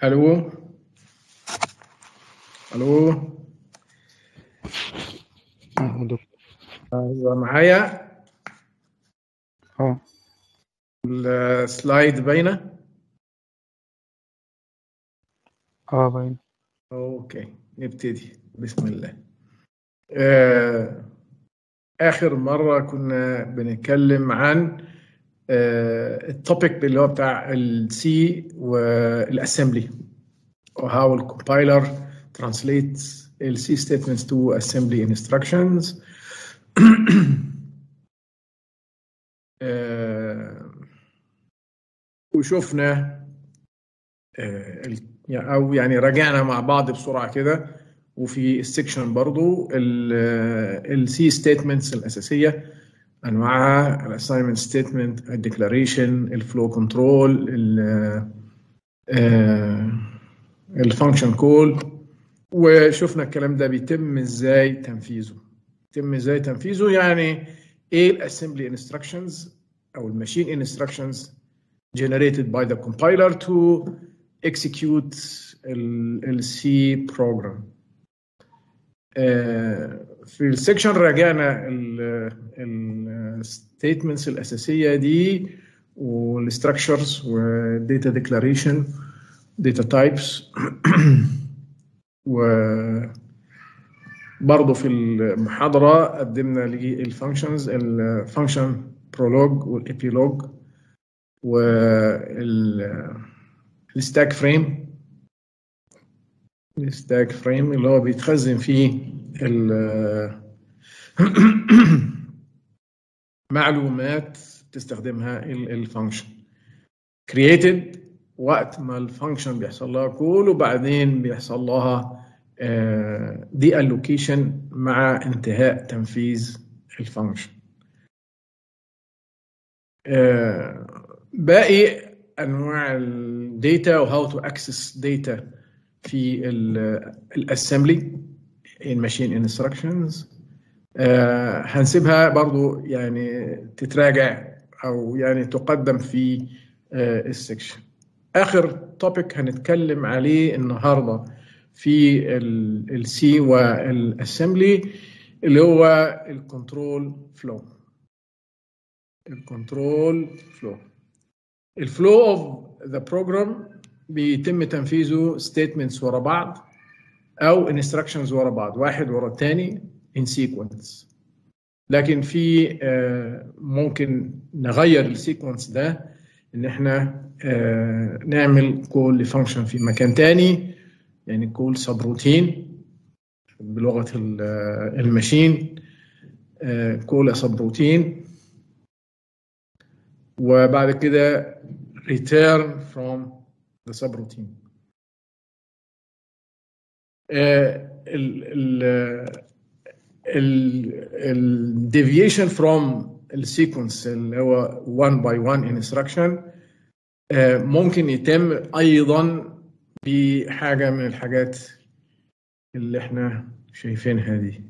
الو الو اه دكتور أيوة، معايا اه السلايد باينه اه باين اوكي نبتدي بسم الله آه، اخر مره كنا بنتكلم عن التوبيك اللي هو بتاع السي والاسمبلي وهاو الكومبايلر translates السي statements to assembly instructions آه، وشفنا آه، ال- او يعني راجعنا مع بعض بسرعه كده وفي السكشن برضو السي ستيتمنتس الاساسيه انواعها الاساينمنت ستيتمنت الديكلاريشن الفلو كنترول الفانكشن كول وشفنا الكلام ده بيتم ازاي تنفيذه يتم ازاي تنفيذه يعني ايه الاسمبلي انستراكشنز او الماشين انستراكشنز generated by the compiler to execute ال C program. آه، في السكشن راجعنا الستيتمنتس الاساسيه دي والستراكشرز والداتا ديكلاريشن داتا تايبس و برضه في المحاضره قدمنا للفانكشنز الفانكشن برولوج والابيلوج والستاك فريم الستاك فريم اللي هو بيتخزن فيه ال- معلومات تستخدمها الفانكشن created وقت ما الفانكشن بيحصل لها كول وبعدين بيحصل لها دي الوكيشن مع انتهاء تنفيذ الفانكشن باقي انواع الداتا وهاو تو اكسس داتا في الاسمبلي الماشين انستراكشنز هنسيبها برضو يعني تتراجع او يعني تقدم في السكشن اخر توبيك هنتكلم عليه النهارده في السي والاسمبلي اللي هو الكنترول فلو الكنترول فلو الفلو اوف ذا بروجرام بيتم تنفيذه ستيتمنتس ورا بعض او انستراكشنز ورا بعض واحد ورا الثاني ان سيكونس لكن في آه، ممكن نغير السيكونس ده ان احنا آه، نعمل كول لفانكشن في مكان تاني يعني كول سب روتين بلغه ال- آه، الماشين كول سب روتين وبعد كده return from the subroutine. آه، ال ال ال deviation from السيكونس اللي هو one by one instruction آه، ممكن يتم ايضا بحاجه من الحاجات اللي احنا شايفينها دي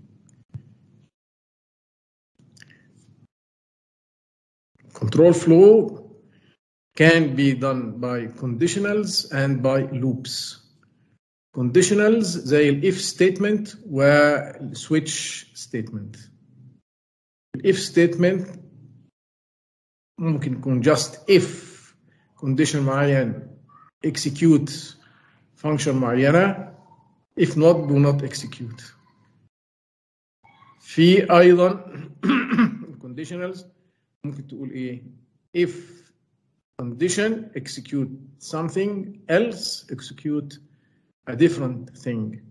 control flow can be done by conditionals and by loops. Conditionals زي ال if statement وال switch statement. ال if statement ممكن يكون just if condition معين execute function معينة if not do not execute. في أيضا conditionals ممكن تقول إيه if condition execute something else execute a different thing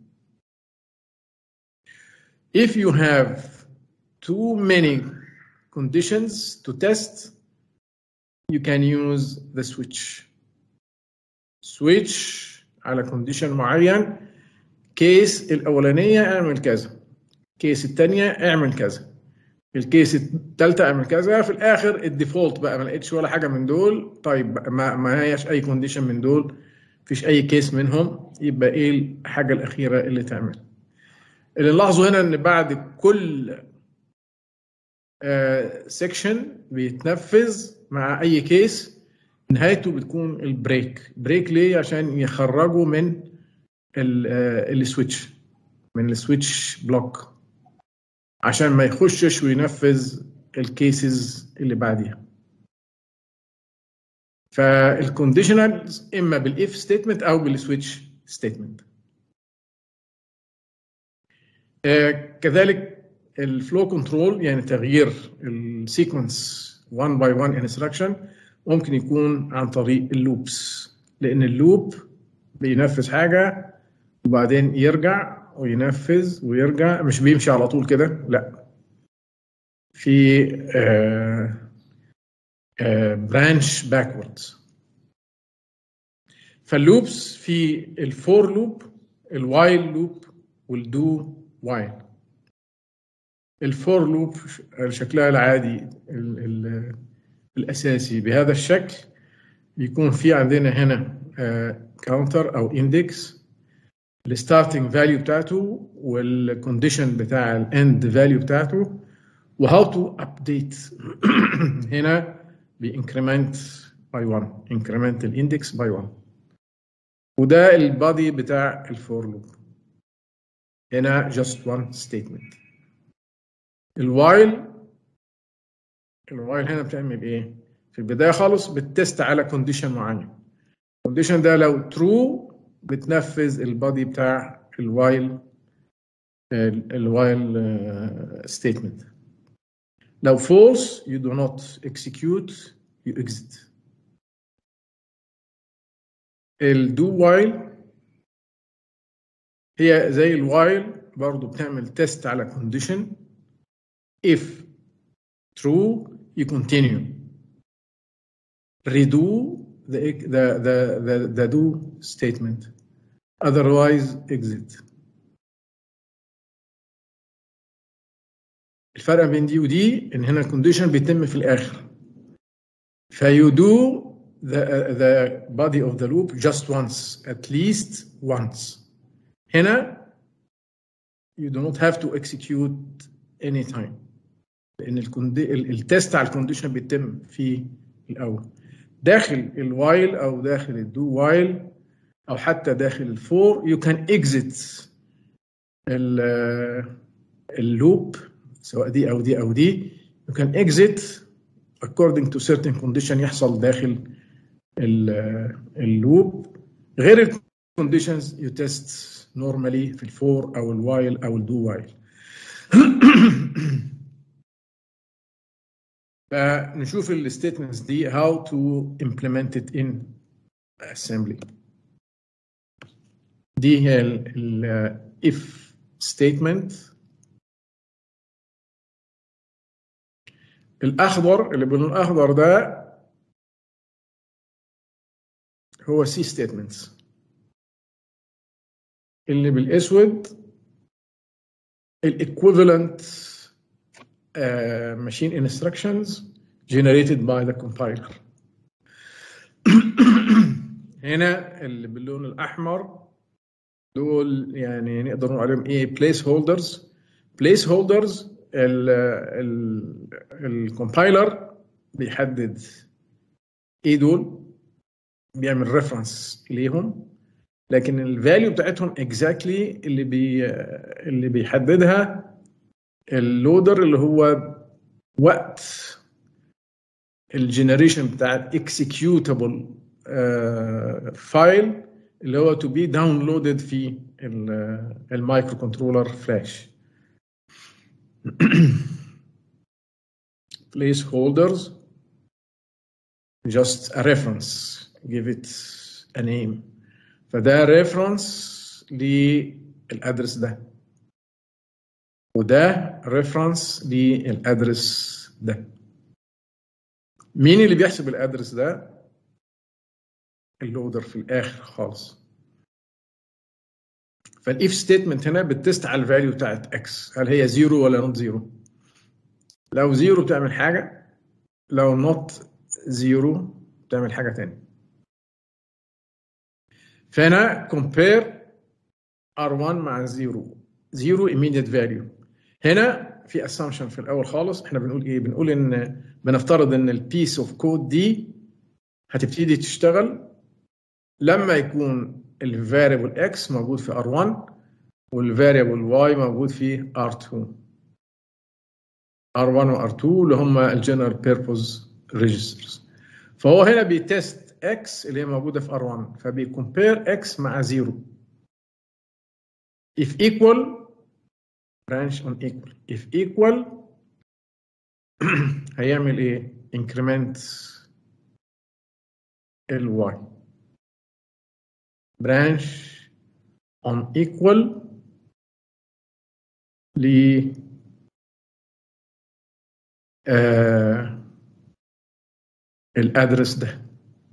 if you have too many conditions to test you can use the switch switch على condition معين كيس الأولانية اعمل كذا كيس الثانية اعمل كذا الكيس الثالثه اعمل كذا في الاخر الديفولت بقى ما لقيتش ولا حاجه من دول طيب بقى ما ما هياش اي كونديشن من دول مفيش اي كيس منهم يبقى ايه الحاجه الاخيره اللي تعمل اللي نلاحظه هنا ان بعد كل سيكشن بيتنفذ مع اي كيس نهايته بتكون البريك بريك ليه عشان يخرجوا من ال- آه، السويتش من السويتش بلوك عشان ما يخشش وينفذ الكيسز اللي بعديها فالكونديشنالز اما بالاف ستيتمنت او بالسويتش ستيتمنت كذلك الفلو كنترول يعني تغيير السيكونس 1 باي 1 انستراكشن ممكن يكون عن طريق اللوبس لان اللوب بينفذ حاجه وبعدين يرجع وينفذ ويرجع مش بيمشي على طول كده لا في برانش باكوردز فاللوبس في الفور لوب الوايل لوب والدو وايل الفور لوب شكلها العادي ال ال الاساسي بهذا الشكل يكون في عندنا هنا كاونتر او اندكس الستارتنج فاليو بتاعته والكونديشن بتاع الاند فاليو بتاعته وهاو تو ابديت هنا بانكريمنت باي 1 انكريمنت الاندكس باي 1 وده البادي بتاع الفور لوب هنا just one statement الوايل الوايل هنا بتعمل ايه في البدايه خالص بتست على كونديشن معين الكونديشن ده لو ترو بتنفذ البادي بتاع الوايل الوايل ستيتمنت لو false you do not execute you exit الدو وايل هي زي الوايل برضو بتعمل تيست على كونديشن if true you continue redo the the the the, the do statement otherwise exit الفرق بين دي ودي ان هنا الكونديشن بيتم في الاخر فيو do the the body of the loop just once at least once هنا you do not have to execute any time لان الكوندي التست على الكونديشن بيتم في الاول داخل الوايل او داخل الدو وايل او حتى داخل الفور you can exit اللوب سواء دي او دي او دي you can exit according to certain condition يحصل داخل اللوب غير الكونديشنز you test normally في الفور او الوايل او الدو وايل فنشوف الستيتمنتس دي how to implement it in assembly دي هي ال if statement الاخضر اللي باللون الاخضر ده هو سي ستيتمنتس اللي بالاسود الايكويفالنت machine instructions generated by the compiler هنا اللي باللون الاحمر دول يعني نقدر نقول عليهم ايه بليس هولدرز بليس هولدرز الكومبايلر بيحدد ايه دول بيعمل ريفرنس ليهم لكن الفاليو بتاعتهم اكزاكتلي exactly اللي بي اللي بيحددها اللودر اللي هو وقت الجنريشن بتاع الاكسكيوتابل فايل اللي هو تو بي داونلودد في المايكرو كنترولر فلاش placeholders just a reference give it a name فده reference للادرس ده وده ريفرنس للادرس ده مين اللي بيحسب الادرس ده اللودر في الاخر خالص فالاف ستيتمنت هنا بتست على الفاليو بتاعت اكس هل هي زيرو ولا نوت زيرو لو زيرو بتعمل حاجه لو نوت زيرو بتعمل حاجه تانية فهنا compare R1 مع 0 0 immediate value هنا في assumption في الاول خالص احنا بنقول ايه بنقول ان بنفترض ان البيس اوف كود دي هتبتدي تشتغل لما يكون الفاريبل اكس موجود في R1 والفاريبل واي موجود في R2 R1 و R2 اللي هم الجنرال بيربوز ريجسترز فهو هنا بيتست X اللي هي موجودة في R1 فبيكمبير X مع 0 if equal branch on equal if equal هيعمل ايه increment ال y branch on equal ل آه الادرس ده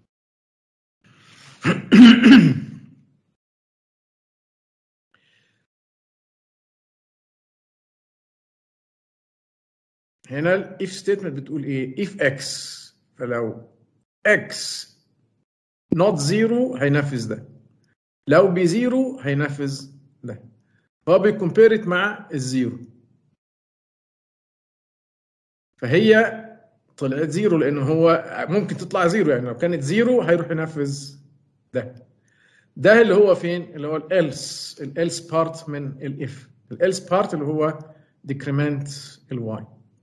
هنا الاف ستيتمنت بتقول ايه if x فلو x not zero هينفذ ده لو بزيرو هينفذ ده هو بيكمبيرت مع الزيرو فهي طلعت زيرو لانه هو ممكن تطلع زيرو يعني لو كانت زيرو هيروح ينفذ ده ده اللي هو فين اللي هو الالس الالس بارت من الاف الالس بارت اللي هو ديكريمنت الواي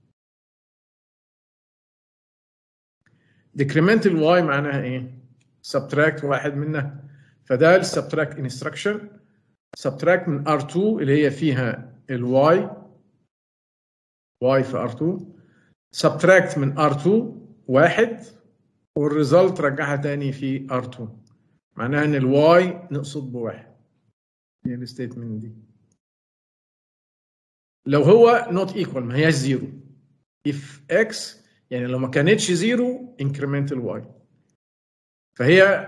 ديكريمنت الواي معناها ايه سبتراكت واحد منها فده السبتراكت انستراكشن سبتراكت من R2 اللي هي فيها الواي واي في R2 سبتراكت من R2 واحد والريزلت رجعها تاني في R2 معناها ان الواي نقصد بواحد هي الستيتمنت دي لو هو not equal ما هياش زيرو if x يعني لو ما كانتش زيرو incremental y فهي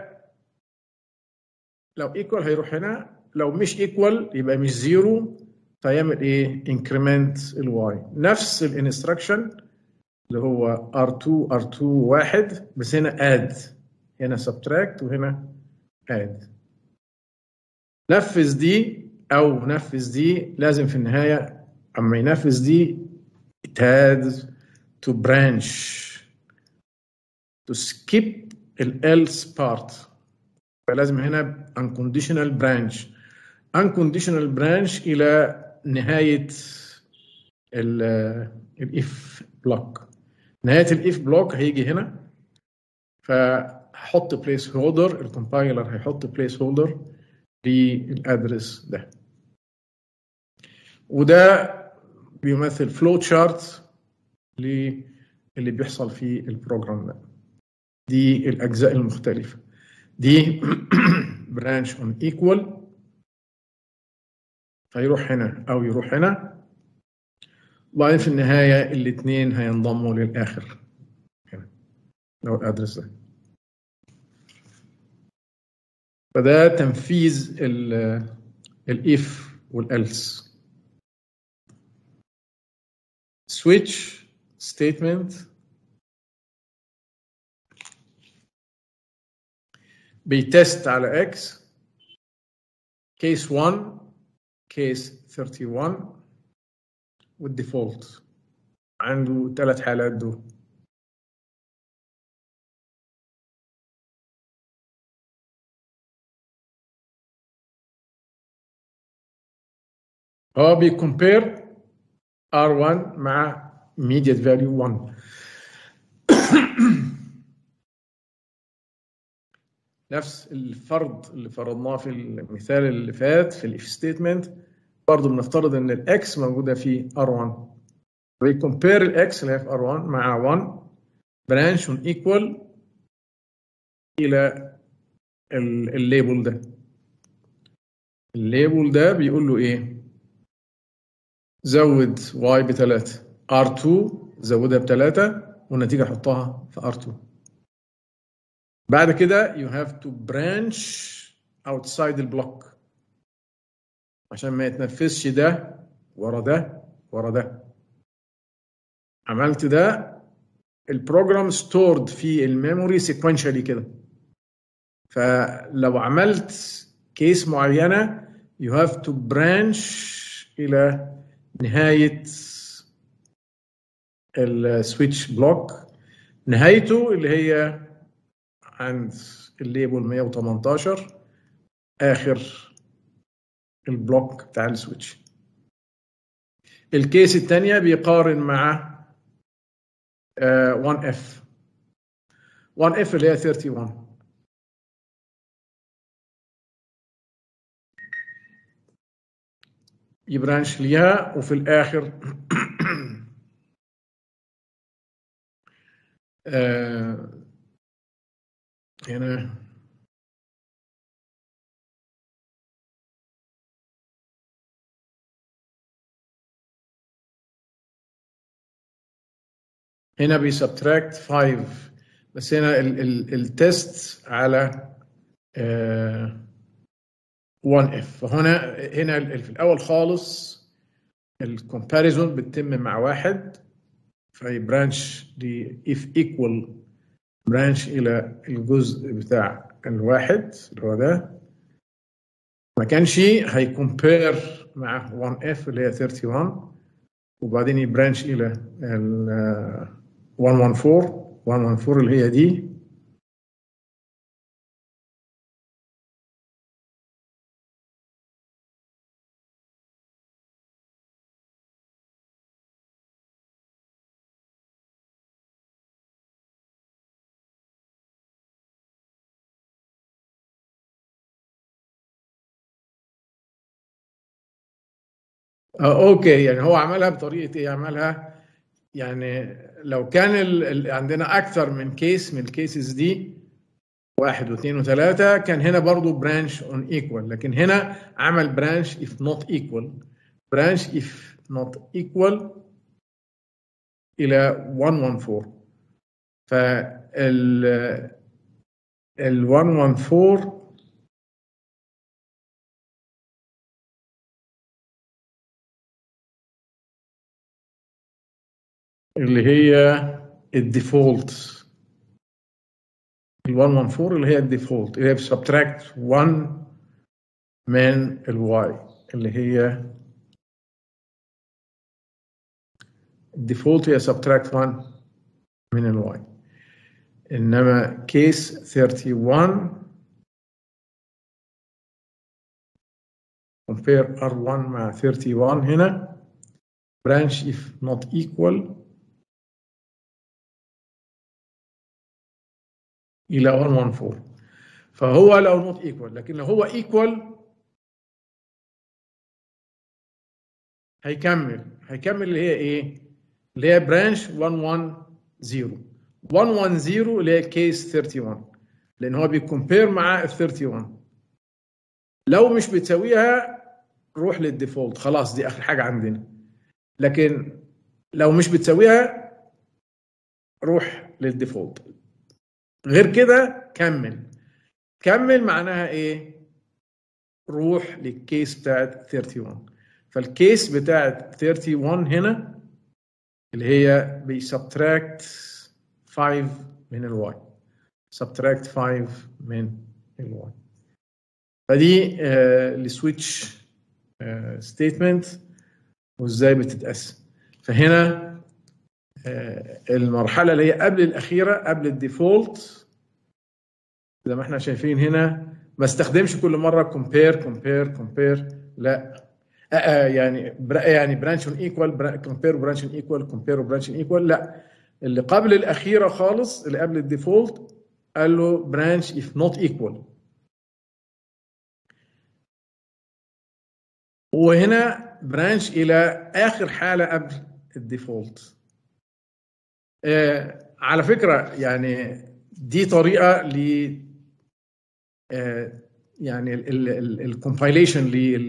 لو equal هيروح هنا لو مش equal يبقى مش زيرو فيعمل ايه increment الواي نفس الانستراكشن اللي هو R2 R2 واحد بس هنا add هنا subtract وهنا add نفذ دي او نفذ دي لازم في النهايه اما ينفذ دي it has to branch to skip ال else part فلازم هنا unconditional branch unconditional branch الى نهايه الاف بلوك نهايه الاف بلوك هيجي هنا فهحط بليس هولدر الكومبايلر هيحط بليس هولدر للادرس ده وده بيمثل فلو تشارت للي بيحصل في البروجرام ده دي الاجزاء المختلفه دي برانش اون ايكوال فيروح هنا او يروح هنا وبعدين في النهايه الاثنين هينضموا للاخر هنا لو الادرس ده فده تنفيذ الاف والالس switch statement بيتست على x case 1 case 31 والديفولت عنده ثلاث حالات دول هو بيكمبير R1 مع immediate value 1 نفس الفرض اللي فرضناه في المثال اللي فات في الاف ستيتمنت برضه بنفترض ان الاكس موجوده في R1 بيكمبير الاكس اللي هي في R1 مع 1 برانش اون ايكوال الى الليبل ده الليبل ده بيقول له ايه زود y بثلاثة R2 زودها بثلاثة والنتيجة حطها في R2 بعد كده you have to branch outside البلوك عشان ما يتنفذش ده ورا ده ورا ده عملت ده البروجرام ستورد في الميموري سيكونشالي كده فلو عملت كيس معينة you have to branch إلى نهاية السويتش بلوك نهايته اللي هي عند الليبل 118 اخر البلوك بتاع السويتش الكيس الثانيه بيقارن مع 1 اف 1 اف اللي هي 31 يبرانش ليها وفي الاخر آه هنا هنا بيسبتراكت 5 بس هنا ال ال التست على آه 1 اف فهنا هنا ال- في الاول خالص الكومباريزون بتتم مع واحد فيبرانش ل if equal برانش الى الجزء بتاع الواحد اللي هو ده ما كانش هيكمبير مع 1 اف اللي هي 31 وبعدين يبرانش الى ال 114 114 اللي هي دي آه، اوكي يعني هو عملها بطريقه ايه عملها يعني لو كان ال... ال... عندنا اكثر من كيس من الكيسز دي واحد واثنين وثلاثه كان هنا برضو برانش اون ايكوال لكن هنا عمل برانش if not equal برانش if not equal الى 114 فال ال 114 اللي هي الديفولت ال 114 اللي هي الديفولت اللي هي بسبتراكت 1 من الواي اللي هي الديفولت هي سبتراكت 1 من الواي انما كيس 31 compare R1 مع 31 هنا branch if not equal الى 114 فهو لو نوت ايكوال لكن لو هو ايكوال هيكمل هيكمل اللي هي ايه؟ اللي هي برانش 110 110 اللي هي كيس 31 لان هو بيكمبير مع ال 31 لو مش بتساويها روح للديفولت خلاص دي اخر حاجه عندنا لكن لو مش بتساويها روح للديفولت غير كده كمل كمل معناها ايه روح للكيس بتاعت 31 فالكيس بتاعت 31 هنا اللي هي بيسبتراكت 5 من الواي سبتراكت 5 من الواي فدي آه السويتش ستيتمنت وازاي بتتقسم فهنا آه المرحله اللي هي قبل الاخيره قبل الديفولت زي ما احنا شايفين هنا ما استخدمش كل مره كومبير كومبير كومبير لا آه آه يعني برا يعني برانش ايكوال كومبير برانش ايكوال كومبير برانش ايكوال لا اللي قبل الاخيره خالص اللي قبل الديفولت قال له برانش if not equal وهنا برانش الى اخر حاله قبل الديفولت آه على فكره يعني دي طريقه ل آه يعني الكومبايليشن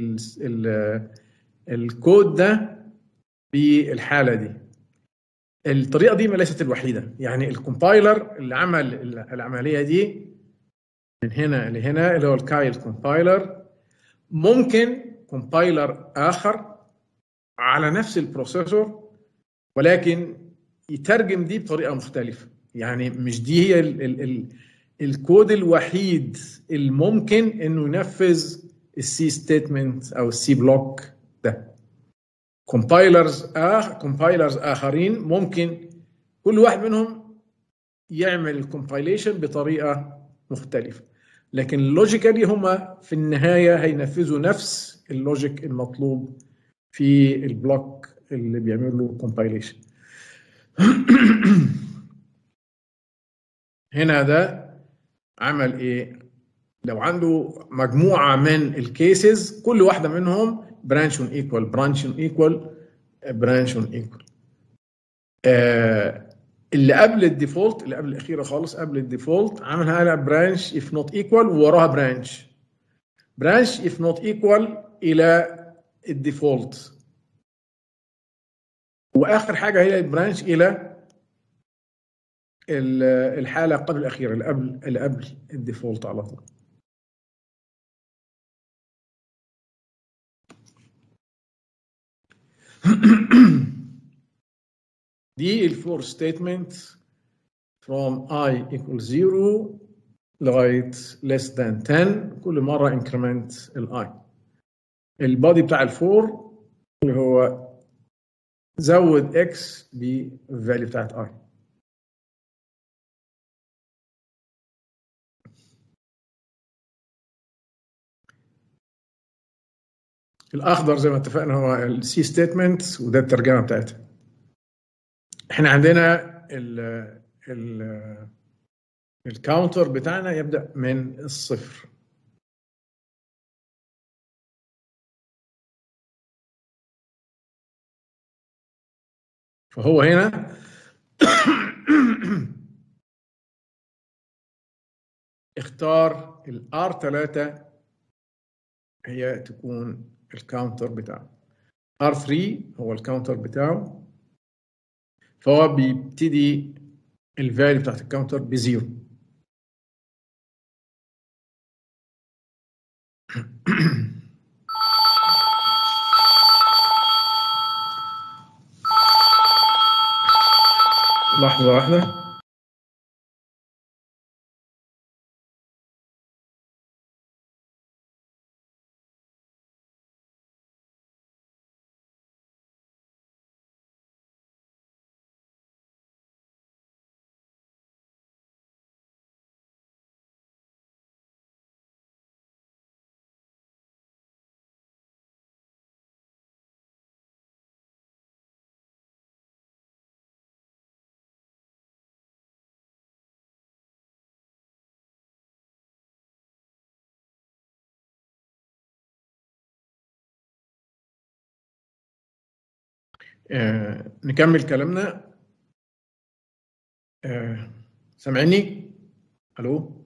للكود ده بالحاله دي الطريقه دي ما ليست الوحيده يعني الكومبايلر اللي عمل العمليه دي من هنا لهنا اللي هو الكايل كومبايلر ممكن كومبايلر اخر على نفس البروسيسور ولكن يترجم دي بطريقه مختلفه يعني مش دي هي ال ال ال الكود الوحيد الممكن انه ينفذ السي ستيتمنت او السي بلوك ده كومبايلرز آخ كومبايلرز اخرين ممكن كل واحد منهم يعمل الكومبايليشن بطريقه مختلفه لكن لوجيكالي هما في النهايه هينفذوا نفس اللوجيك المطلوب في البلوك اللي بيعمل له كومبايليشن هنا ده عمل ايه لو عنده مجموعه من الكيسز كل واحده منهم برانش ايكوال برانش ايكوال برانش ايكوال اللي قبل الديفولت اللي قبل الاخيره خالص قبل الديفولت عملها على برانش اف نوت ايكوال ووراها برانش برانش اف نوت ايكوال الى الديفولت واخر حاجه هي البرانش الى الحاله قبل الاخيره اللي قبل اللي قبل الديفولت على طول دي الفور ستيتمنت from i equals 0 لغايه less than 10 كل مره increment الاي البادي بتاع الفور اللي هو زود x بالفاليو بتاعت i الاخضر زي ما اتفقنا هو السي ستيتمنت وده الترجمه بتاعتها احنا عندنا ال ال الكاونتر بتاعنا يبدا من الصفر فهو هنا اختار الار 3 هي تكون الكاونتر بتاعه R3 هو الكاونتر بتاعه فهو بيبتدي الفاليو بتاعت الكاونتر بزيرو لحظة واحدة آه، نكمل كلامنا آه، سامعني الو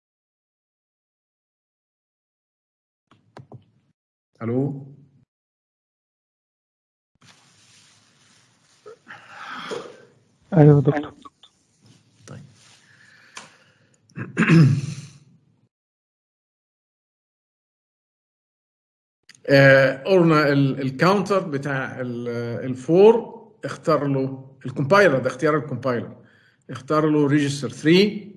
الو ايوه دكتور طيب آه، قلنا ال- الكاونتر بتاع ال- الفور اختار له الكومبايلر ده اختيار الكومبايلر اختار له ريجستر 3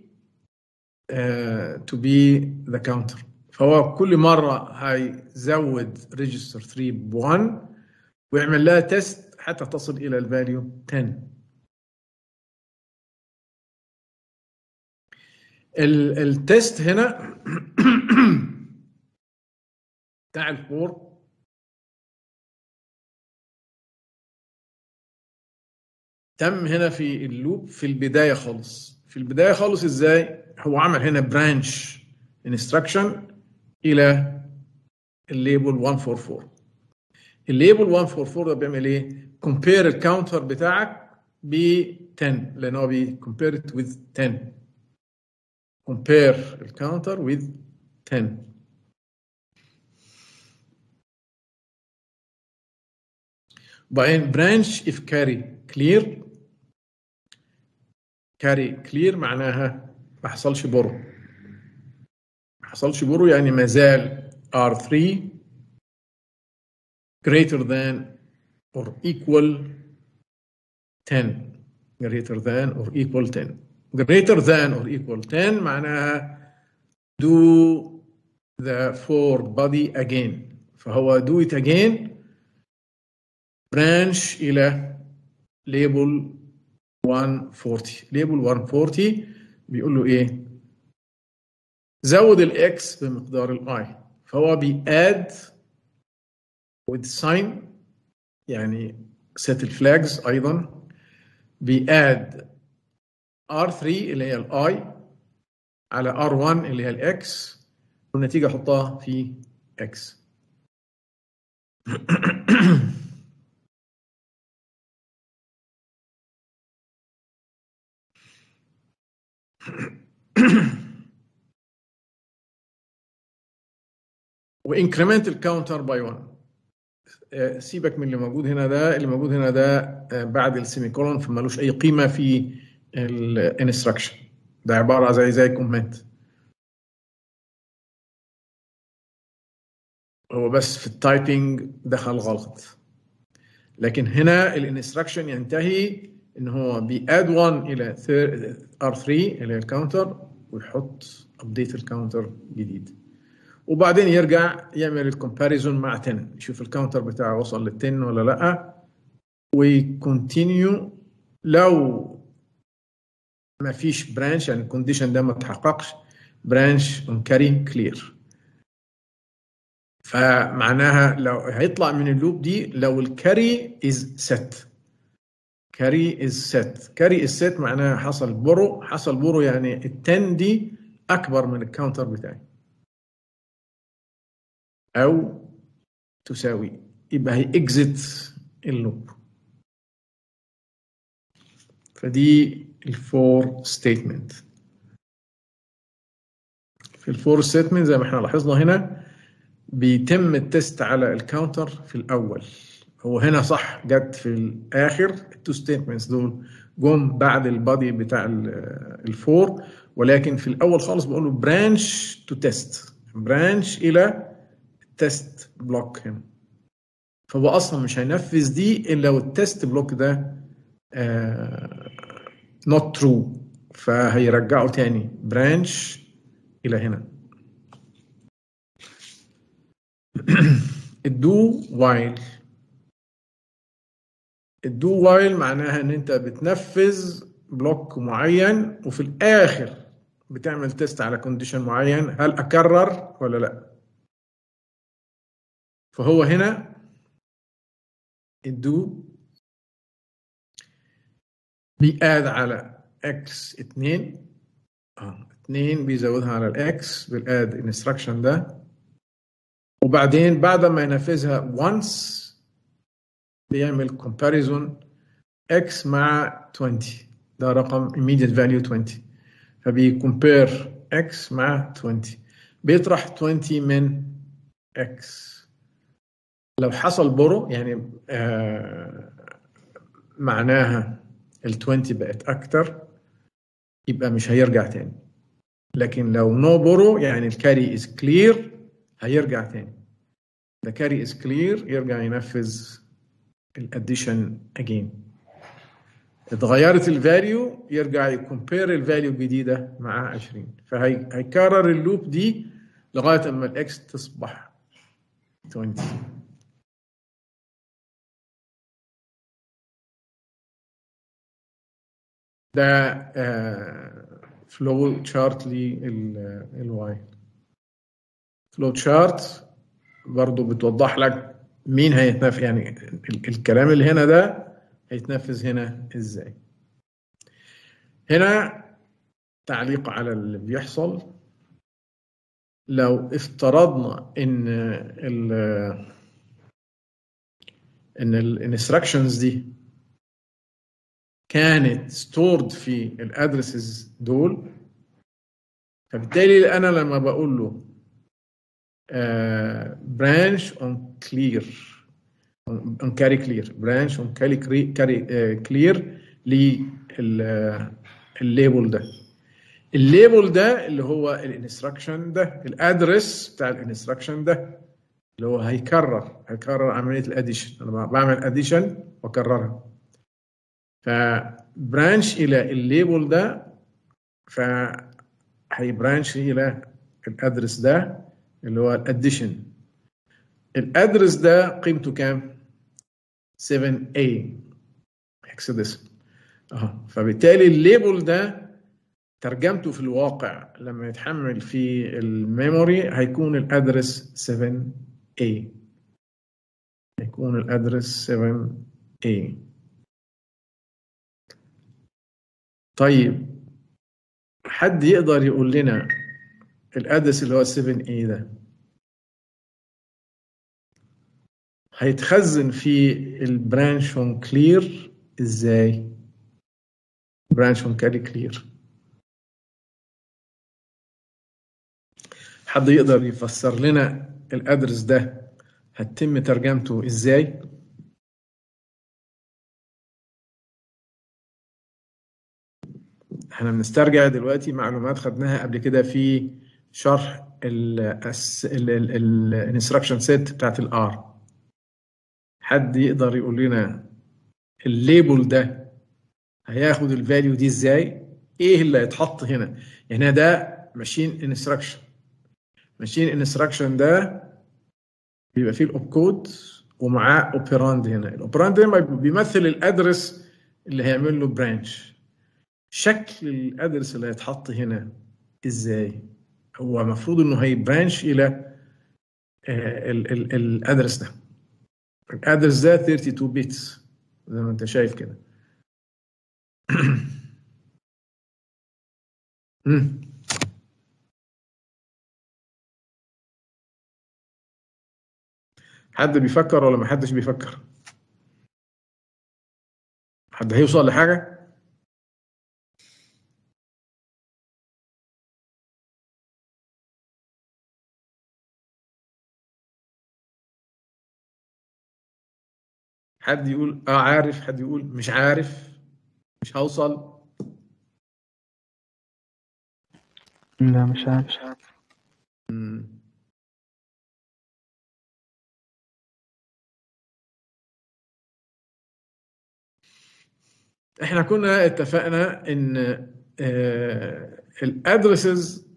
تو بي ذا كاونتر فهو كل مره هيزود ريجستر 3 ب 1 ويعمل لها تيست حتى تصل الى الفاليو 10 ال- التيست هنا بتاع الفور تم هنا في اللوب في البدايه خالص في البدايه خالص ازاي هو عمل هنا برانش انستراكشن الى الليبل 144 الليبل 144 ده بيعمل ايه كومبير الكاونتر بتاعك ب 10 لان هو بي compare it with 10 compare الكاونتر with 10 بعدين برانش اف كاري كلير كاري كلير معناها ما حصلش برو ما حصلش برو يعني ما زال R3 greater than or equal 10 greater than or equal 10 greater than or equal 10 معناها do the for body again فهو do it again branch إلى label 140 label 140 بيقول له إيه زود الاكس بمقدار الاي فهو بياد with sign يعني set الفلاجز ايضا بياد R3 اللي هي الاي على R1 اللي هي الاكس والنتيجه احطها في x وانكريمنت الكاونتر باي 1 سيبك من اللي موجود هنا ده اللي موجود هنا ده آه، بعد السيمي كولون فمالوش اي قيمه في الانستراكشن ده عباره زي زي كومنت هو بس في التايبنج دخل غلط لكن هنا الانستراكشن ينتهي ان هو بياد 1 الى ار3 اللي هي الكاونتر ويحط ابديت الكاونتر جديد وبعدين يرجع يعمل الكومباريزون مع 10 يشوف الكاونتر بتاعه وصل لل 10 ولا لا ويكونتينيو لو ما فيش برانش يعني الكونديشن ده ما تحققش برانش اون كاري كلير فمعناها لو هيطلع من اللوب دي لو الكاري از سيت كاري از سيت كاري از سيت معناها حصل برو حصل برو يعني ال 10 دي اكبر من الكاونتر بتاعي او تساوي يبقى هي اكزيت اللوب فدي الفور ستيتمنت في الفور ستيتمنت زي ما احنا لاحظنا هنا بيتم التست على الكاونتر في الاول هو هنا صح جت في الاخر التو ستيتمنتس دول جم بعد البادي بتاع الفور ولكن في الاول خالص بقول له برانش تو تيست برانش الى تيست بلوك هنا فهو اصلا مش هينفذ دي الا لو التيست بلوك ده نوت ترو فهيرجعه تاني برانش الى هنا الدو وايل الدو وايل معناها ان انت بتنفذ بلوك معين وفي الاخر بتعمل تيست على كونديشن معين هل اكرر ولا لا فهو هنا الدو بيقاد على اكس 2 اه 2 بيزودها على الاكس بالاد انستراكشن ده وبعدين بعد ما ينفذها once بيعمل comparison x مع 20 ده رقم immediate value 20 فبيكمبير x مع 20 بيطرح 20 من x لو حصل برو يعني آه معناها ال 20 بقت اكتر يبقى مش هيرجع تاني لكن لو نو برو يعني الكاري از كلير هيرجع تاني the carry is clear يرجع ينفذ الاديشن again اتغيرت الفاليو يرجع يكمبير الفاليو الجديده مع 20 فهيكرر اللوب دي لغايه اما الاكس تصبح 20 ده فلو تشارت للواي فلو تشارت برضه بتوضح لك مين هيتنفذ يعني الكلام اللي هنا ده هيتنفذ هنا ازاي هنا تعليق على اللي بيحصل لو افترضنا ان ال ان الانستراكشنز دي كانت ستورد في الادرسز دول فبالتالي انا لما بقول له برانش اون كلير اون كاري كلير برانش اون كاري كاري كلير للليبل ده الليبل ده اللي هو الانستراكشن ده الادرس بتاع الانستراكشن ده اللي هو هيكرر هيكرر عمليه الاديشن انا بعمل اديشن واكررها فبرانش الى الليبل ده فهيبرانش الى الادرس ده اللي هو الاديشن الادرس ده قيمته كام 7a هكساديسمال اهو فبالتالي الليبل ده ترجمته في الواقع لما يتحمل في الميموري هيكون الادرس 7A هيكون الادرس 7A طيب حد يقدر يقول لنا الادرس اللي هو 7A ده هيتخزن في البرانش اون كلير ازاي برانش اون كاري كلير حد يقدر يفسر لنا الادرس ده هتتم ترجمته ازاي احنا بنسترجع دلوقتي معلومات خدناها قبل كده في شرح الانستراكشن سيت بتاعت الار حد يقدر يقول لنا الليبل ده هياخد الفاليو دي ازاي ايه اللي هيتحط هنا يعني ده ماشين انستراكشن ماشين انستراكشن ده بيبقى فيه الاوبكود ومعاه اوبيراند هنا الاوبيراند ده بيمثل الادرس اللي هيعمل له برانش شكل الادرس اللي هيتحط هنا ازاي هو المفروض انه هيبرانش الى الادرس ده الادرس ده 32 بيتس زي ما انت شايف كده حد بيفكر ولا ما حدش بيفكر حد هيوصل لحاجه حد يقول اه عارف حد يقول مش عارف مش هوصل لا مش عارف مم. احنا كنا اتفقنا ان الادرسز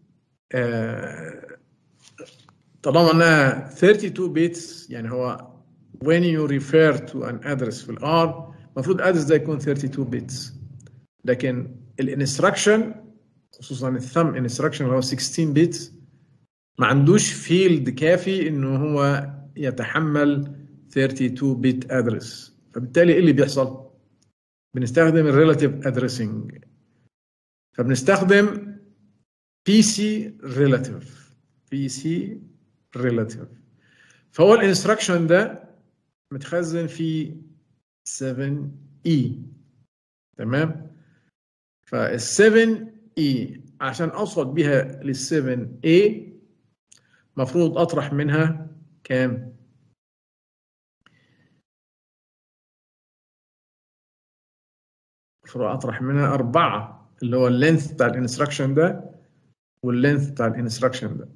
طالما انها 32 بيتس يعني هو when you refer to an address في الار المفروض الادرس ده يكون 32 بيتس لكن الانستراكشن خصوصا الثم انستراكشن اللي هو 16 بيتس ما عندوش فيلد كافي انه هو يتحمل 32 بيت ادرس فبالتالي ايه اللي بيحصل؟ بنستخدم الريلاتيف ادريسنج فبنستخدم بي سي ريلاتيف بي سي ريلاتيف فهو الانستراكشن ده متخزن في 7 اي تمام فال 7 اي عشان اوصل بيها لل 7 اي مفروض اطرح منها كام المفروض اطرح منها أربعة اللي هو اللينث بتاع الانستراكشن ده واللينث بتاع الانستراكشن ده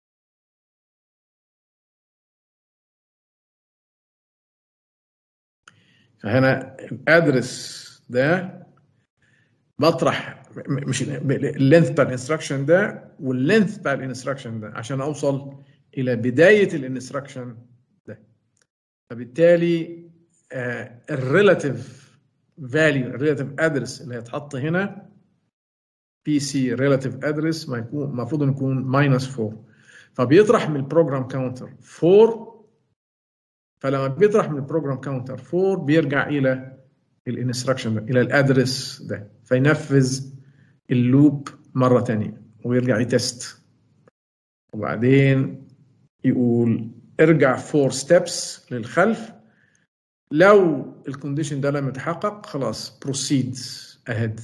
فهنا الادرس ده بطرح مش اللينث بتاع الانستراكشن ده واللينث بتاع الانستراكشن ده عشان اوصل الى بدايه الانستراكشن ده فبالتالي الريلاتيف فاليو الريلاتيف ادرس اللي هيتحط هنا بي سي ريلاتيف ادرس المفروض انه يكون ماينس 4 فبيطرح من البروجرام كاونتر 4 فلما بيطرح من البروجرام كاونتر 4 بيرجع الى الانستراكشن ده الى الادرس ده فينفذ اللوب مره ثانيه ويرجع يتست وبعدين يقول ارجع 4 ستيبس للخلف لو الكونديشن ده لم يتحقق خلاص بروسيد اهيد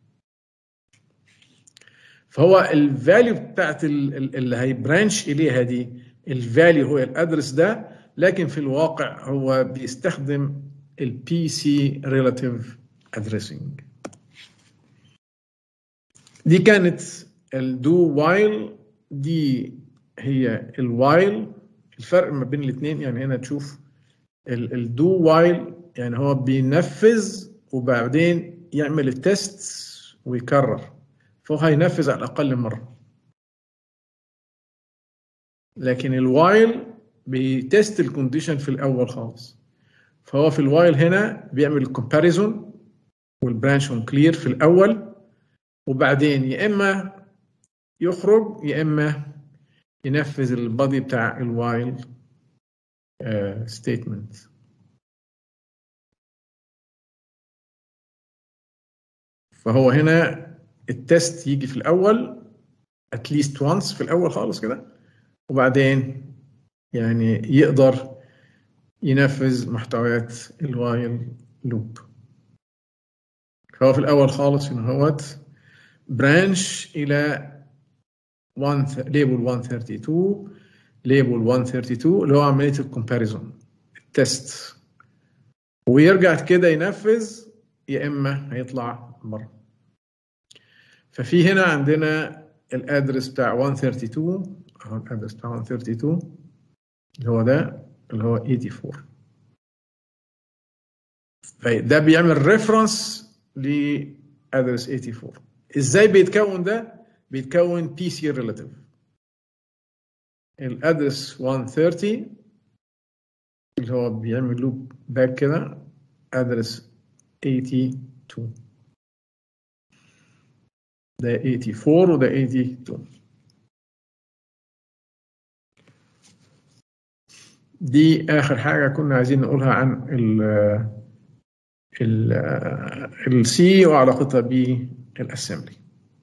فهو الفاليو بتاعت اللي هيبرانش اليها دي الفاليو هو الادرس ده لكن في الواقع هو بيستخدم البي سي ريلاتيف ادريسنج دي كانت الدو وايل دي هي الوايل الفرق ما بين الاثنين يعني هنا تشوف الدو وايل يعني هو بينفذ وبعدين يعمل التست ويكرر فهو هينفذ على الاقل مره لكن الوايل بيتست الكونديشن في الاول خالص فهو في الوايل هنا بيعمل الكومباريزون والبرانش اون كلير في الاول وبعدين يا اما يخرج يا اما ينفذ البادي بتاع الوايل ستيتمنت فهو هنا التست يجي في الاول اتليست وانس في الاول خالص كده وبعدين يعني يقدر ينفذ محتويات الوايل لوب فهو في الاول خالص هنا هوت برانش الى 1 ليبل 132 ليبل 132 اللي هو عمليه الكومباريزون التست ويرجع كده ينفذ يا اما هيطلع بره ففي هنا عندنا الادرس بتاع 132 اهو الادرس بتاع 132 اللي هو ده اللي هو 84 فده بيعمل ريفرنس لادرس 84 ازاي بيتكون ده بيتكون بي سي ريلاتيف الادرس 130 اللي هو بيعمل لوب باك كده ادرس 82 ده 84 وده 82 دي اخر حاجه كنا عايزين نقولها عن ال ال السي وعلاقتها بالاسمبلي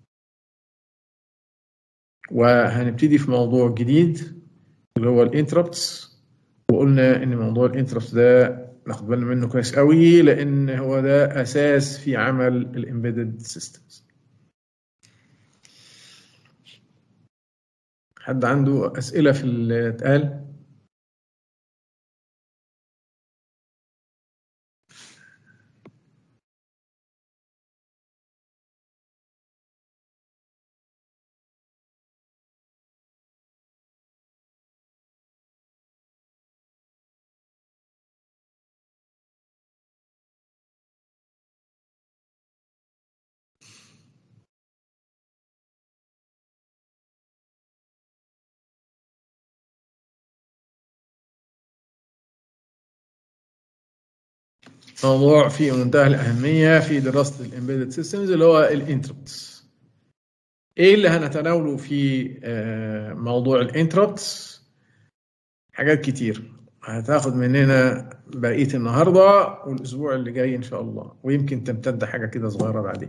وهنبتدي في موضوع جديد اللي هو الانتربتس وقلنا ان موضوع الانتربتس ده ناخد بالنا منه كويس قوي لان هو ده اساس في عمل الامبيدد سيستمز حد عنده اسئله في اللي اتقال موضوع في منتهى الأهمية في دراسة الإمبيدد سيستمز اللي هو الانتربتس. إيه اللي هنتناوله في موضوع الانتربتس؟ حاجات كتير هتاخد مننا بقية النهاردة والأسبوع اللي جاي إن شاء الله ويمكن تمتد حاجة كده صغيرة بعدين.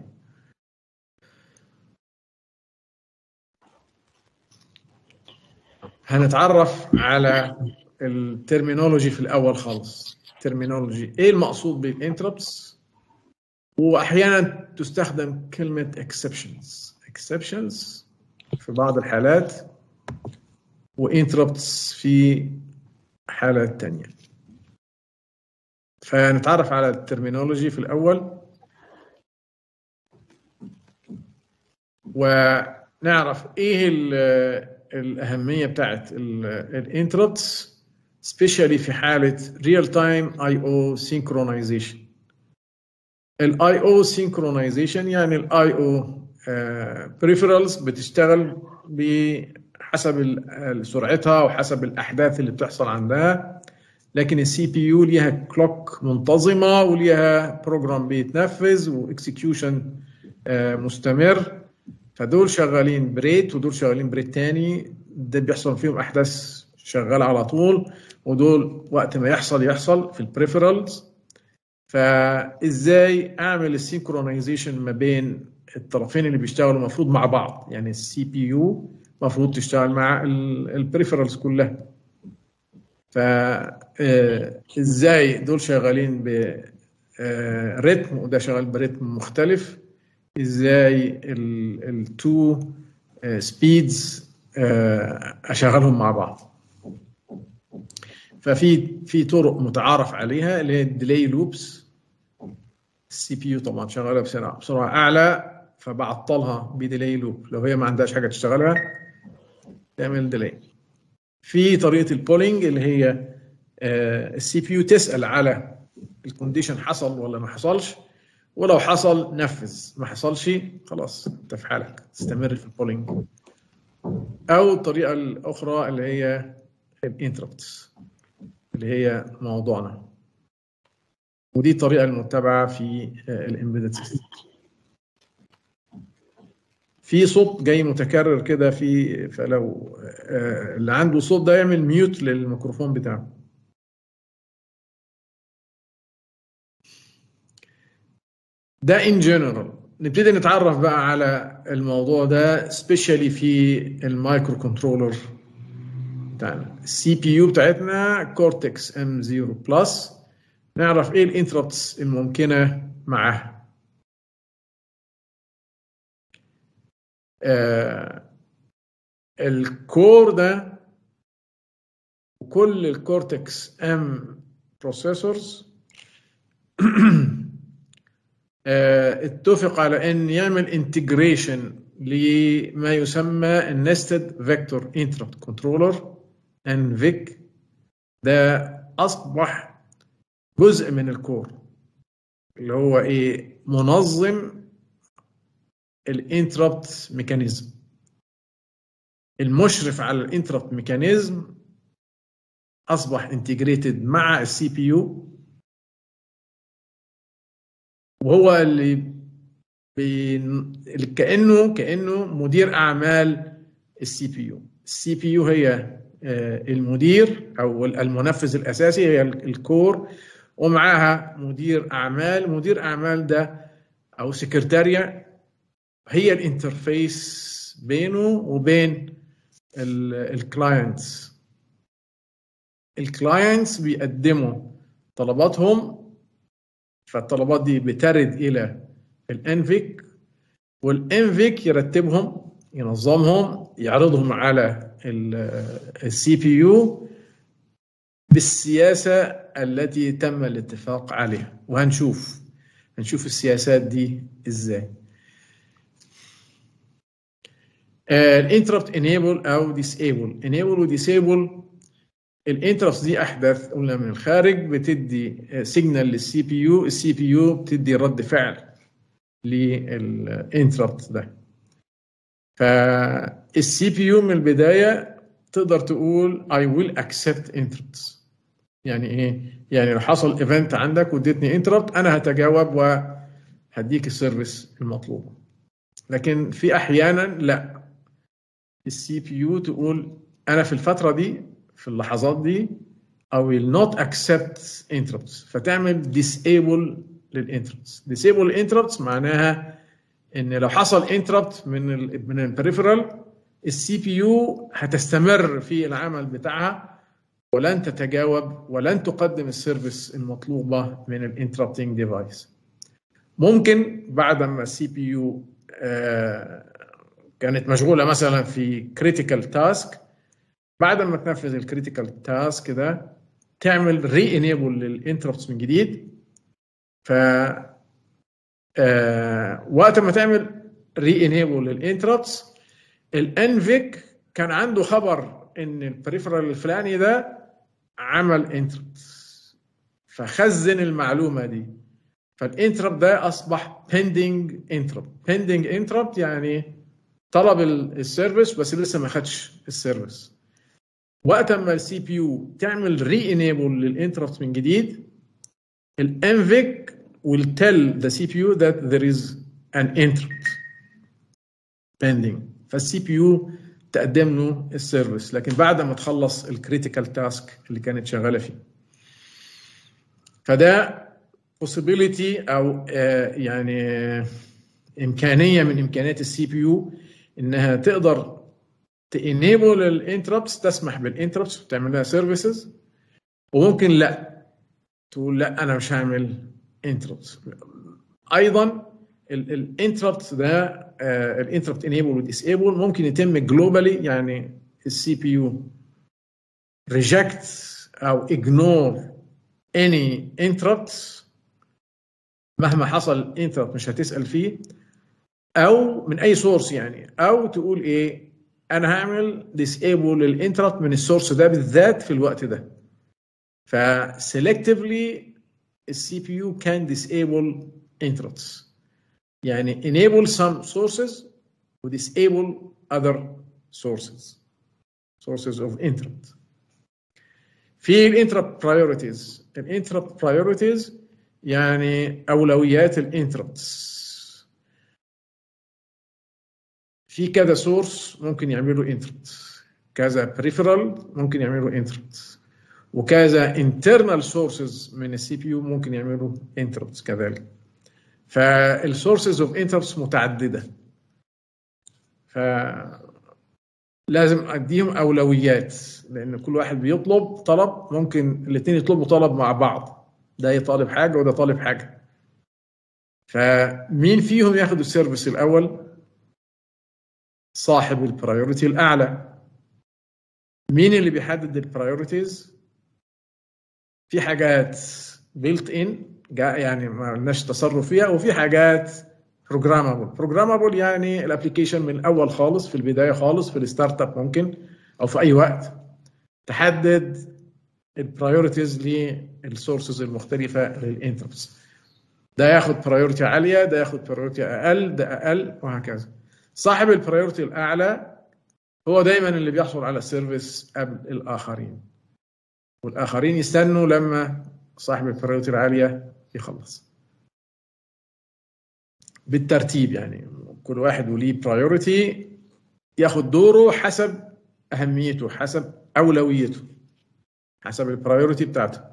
هنتعرف على الترمينولوجي في الأول خالص. terminology ايه المقصود بالانتربتس واحيانا تستخدم كلمه exceptions exceptions في بعض الحالات وانتربتس في حالات تانية فنتعرف على الترمينولوجي في الاول ونعرف ايه الاهميه بتاعت الانتربتس especially في حالة real time I/O synchronization. ال I/O synchronization يعني ال I/O uh, peripherals بتشتغل بحسب سرعتها وحسب الأحداث اللي بتحصل عندها لكن السي بي يو ليها كلوك منتظمة وليها بروجرام بيتنفذ واكسكيوشن uh, مستمر فدول شغالين بريت ودول شغالين بريت تاني ده بيحصل فيهم أحداث شغالة على طول ودول وقت ما يحصل يحصل في البريفرالز فازاي اعمل السينكرونايزيشن ما بين الطرفين اللي بيشتغلوا المفروض مع بعض يعني السي بي يو المفروض تشتغل مع البريفرالز كلها فازاي دول شغالين برتم وده شغال برتم مختلف ازاي التو سبيدز اشغلهم مع بعض ففي في طرق متعارف عليها اللي هي الديلي لوبس السي بي يو طبعا شغاله بسرعه بسرعه اعلى فبعطلها بديلي لوب لو هي ما عندهاش حاجه تشتغلها تعمل ديلي في طريقه البولينج اللي هي السي بي يو تسال على الكونديشن حصل ولا ما حصلش ولو حصل نفذ ما حصلش خلاص انت في حالك تستمر في البولينج او الطريقه الاخرى اللي هي الانتربتس اللي هي موضوعنا ودي الطريقه المتبعه في الامبيدد سيستم في صوت جاي متكرر كده في فلو آه، اللي عنده صوت ده يعمل ميوت للميكروفون بتاعه ده in general نبتدي نتعرف بقى على الموضوع ده سبيشالي في المايكرو كنترولر بتاعنا السي بي يو بتاعتنا كورتكس ام 0 بلس نعرف ايه الانتربتس الممكنه معاها آه الكور ده وكل الكورتكس ام بروسيسورز اتفق على ان يعمل انتجريشن لما يسمى النستد فيكتور انتربت كنترولر ان فيك ده اصبح جزء من الكور اللي هو ايه منظم الانتربت ميكانيزم المشرف على الانتربت ميكانيزم اصبح انتجريتد مع السي بي يو وهو اللي بين كانه كانه مدير اعمال السي بي يو السي بي يو هي المدير او المنفذ الاساسي هي الكور ومعاها مدير اعمال مدير اعمال ده او سكرتاريا هي الانترفيس بينه وبين الكلاينتس الكلاينتس بيقدموا طلباتهم فالطلبات دي بترد الى الانفيك والانفيك يرتبهم ينظمهم يعرضهم على السي بي يو بالسياسه التي تم الاتفاق عليها وهنشوف هنشوف السياسات دي ازاي الانتربت انيبل او ديسيبل انيبل وديسيبل الانتربت دي احدث قلنا من الخارج بتدي سيجنال للسي بي يو السي بي يو بتدي رد فعل للانتربت ده فالسي بي يو من البدايه تقدر تقول I will accept interrupts يعني ايه؟ يعني لو حصل ايفنت عندك واديتني انتربت انا هتجاوب وهديك السيرفيس المطلوبه لكن في احيانا لا السي بي يو تقول انا في الفتره دي في اللحظات دي I will not accept interrupts فتعمل disable للانتربتس disable interrupts معناها ان لو حصل interrupt من ال من البريفرال السي بي يو هتستمر في العمل بتاعها ولن تتجاوب ولن تقدم السيرفيس المطلوبه من الانتربتنج ديفايس ممكن بعد ما السي بي يو كانت مشغوله مثلا في كريتيكال تاسك بعد ما تنفذ الكريتيكال تاسك ده تعمل ري انيبل للانتربتس من جديد ف آه وقت ما تعمل ري انيبل للانتربتس الانفيك كان عنده خبر ان البريفرال الفلاني ده عمل انتربت فخزن المعلومه دي فالانتربت ده اصبح بيندنج انتربت بيندنج انتربت يعني طلب السيرفيس بس لسه ما خدش السيرفيس وقت ما السي بي يو تعمل ري انيبل للانتربت من جديد الانفيك will tell the CPU that there is an interrupt pending فالسي بي يو تقدم له السيرفيس لكن بعد ما تخلص الكريتيكال تاسك اللي كانت شغاله فيه فده possibility او يعني امكانيه من امكانيات السي بي يو انها تقدر تانيبل الانتربتس تسمح بالانتربتس وتعمل لها سيرفيسز وممكن لا تقول لا انا مش هعمل انتربتس ايضا الانتربت ده الانتربت انيبل وديسيبل ممكن يتم جلوبالي يعني السي بي يو ريجكت او اجنور اني انتربت مهما حصل انتربت مش هتسال فيه او من اي سورس يعني او تقول ايه انا هعمل ديسيبل للانتربت من السورس ده بالذات في الوقت ده فسلكتفلي السي بي يو كان disable interrupts يعني enable some sources و disable other sources sources of interrupt في الانتربت priorities الانتربت priorities يعني اولويات الانتربتس في كذا سورس ممكن يعملوا انتربت كذا بريفرال ممكن يعملوا انتربت وكذا internal sources من السي بي يو ممكن يعملوا انتربتس كذلك فالسورسز اوف انتربتس متعدده ف لازم اديهم اولويات لان كل واحد بيطلب طلب ممكن الاثنين يطلبوا طلب مع بعض ده يطالب حاجه وده طالب حاجه فمين فيهم ياخد السيرفيس الاول صاحب البرايورتي الاعلى مين اللي بيحدد البرايورتيز في حاجات بيلت ان يعني ما لناش تصرف فيها وفي حاجات بروجرامابل بروجرامابل يعني الابلكيشن من الاول خالص في البدايه خالص في الستارت اب ممكن او في اي وقت تحدد البرايورتيز للسورسز المختلفه للانتربتس ده ياخد برايورتي عاليه ده ياخد برايورتي اقل ده اقل وهكذا صاحب البرايورتي الاعلى هو دايما اللي بيحصل على السيرفيس قبل الاخرين والاخرين يستنوا لما صاحب البرايورتي العاليه يخلص بالترتيب يعني كل واحد وليه برايورتي ياخد دوره حسب اهميته حسب اولويته حسب البرايورتي بتاعته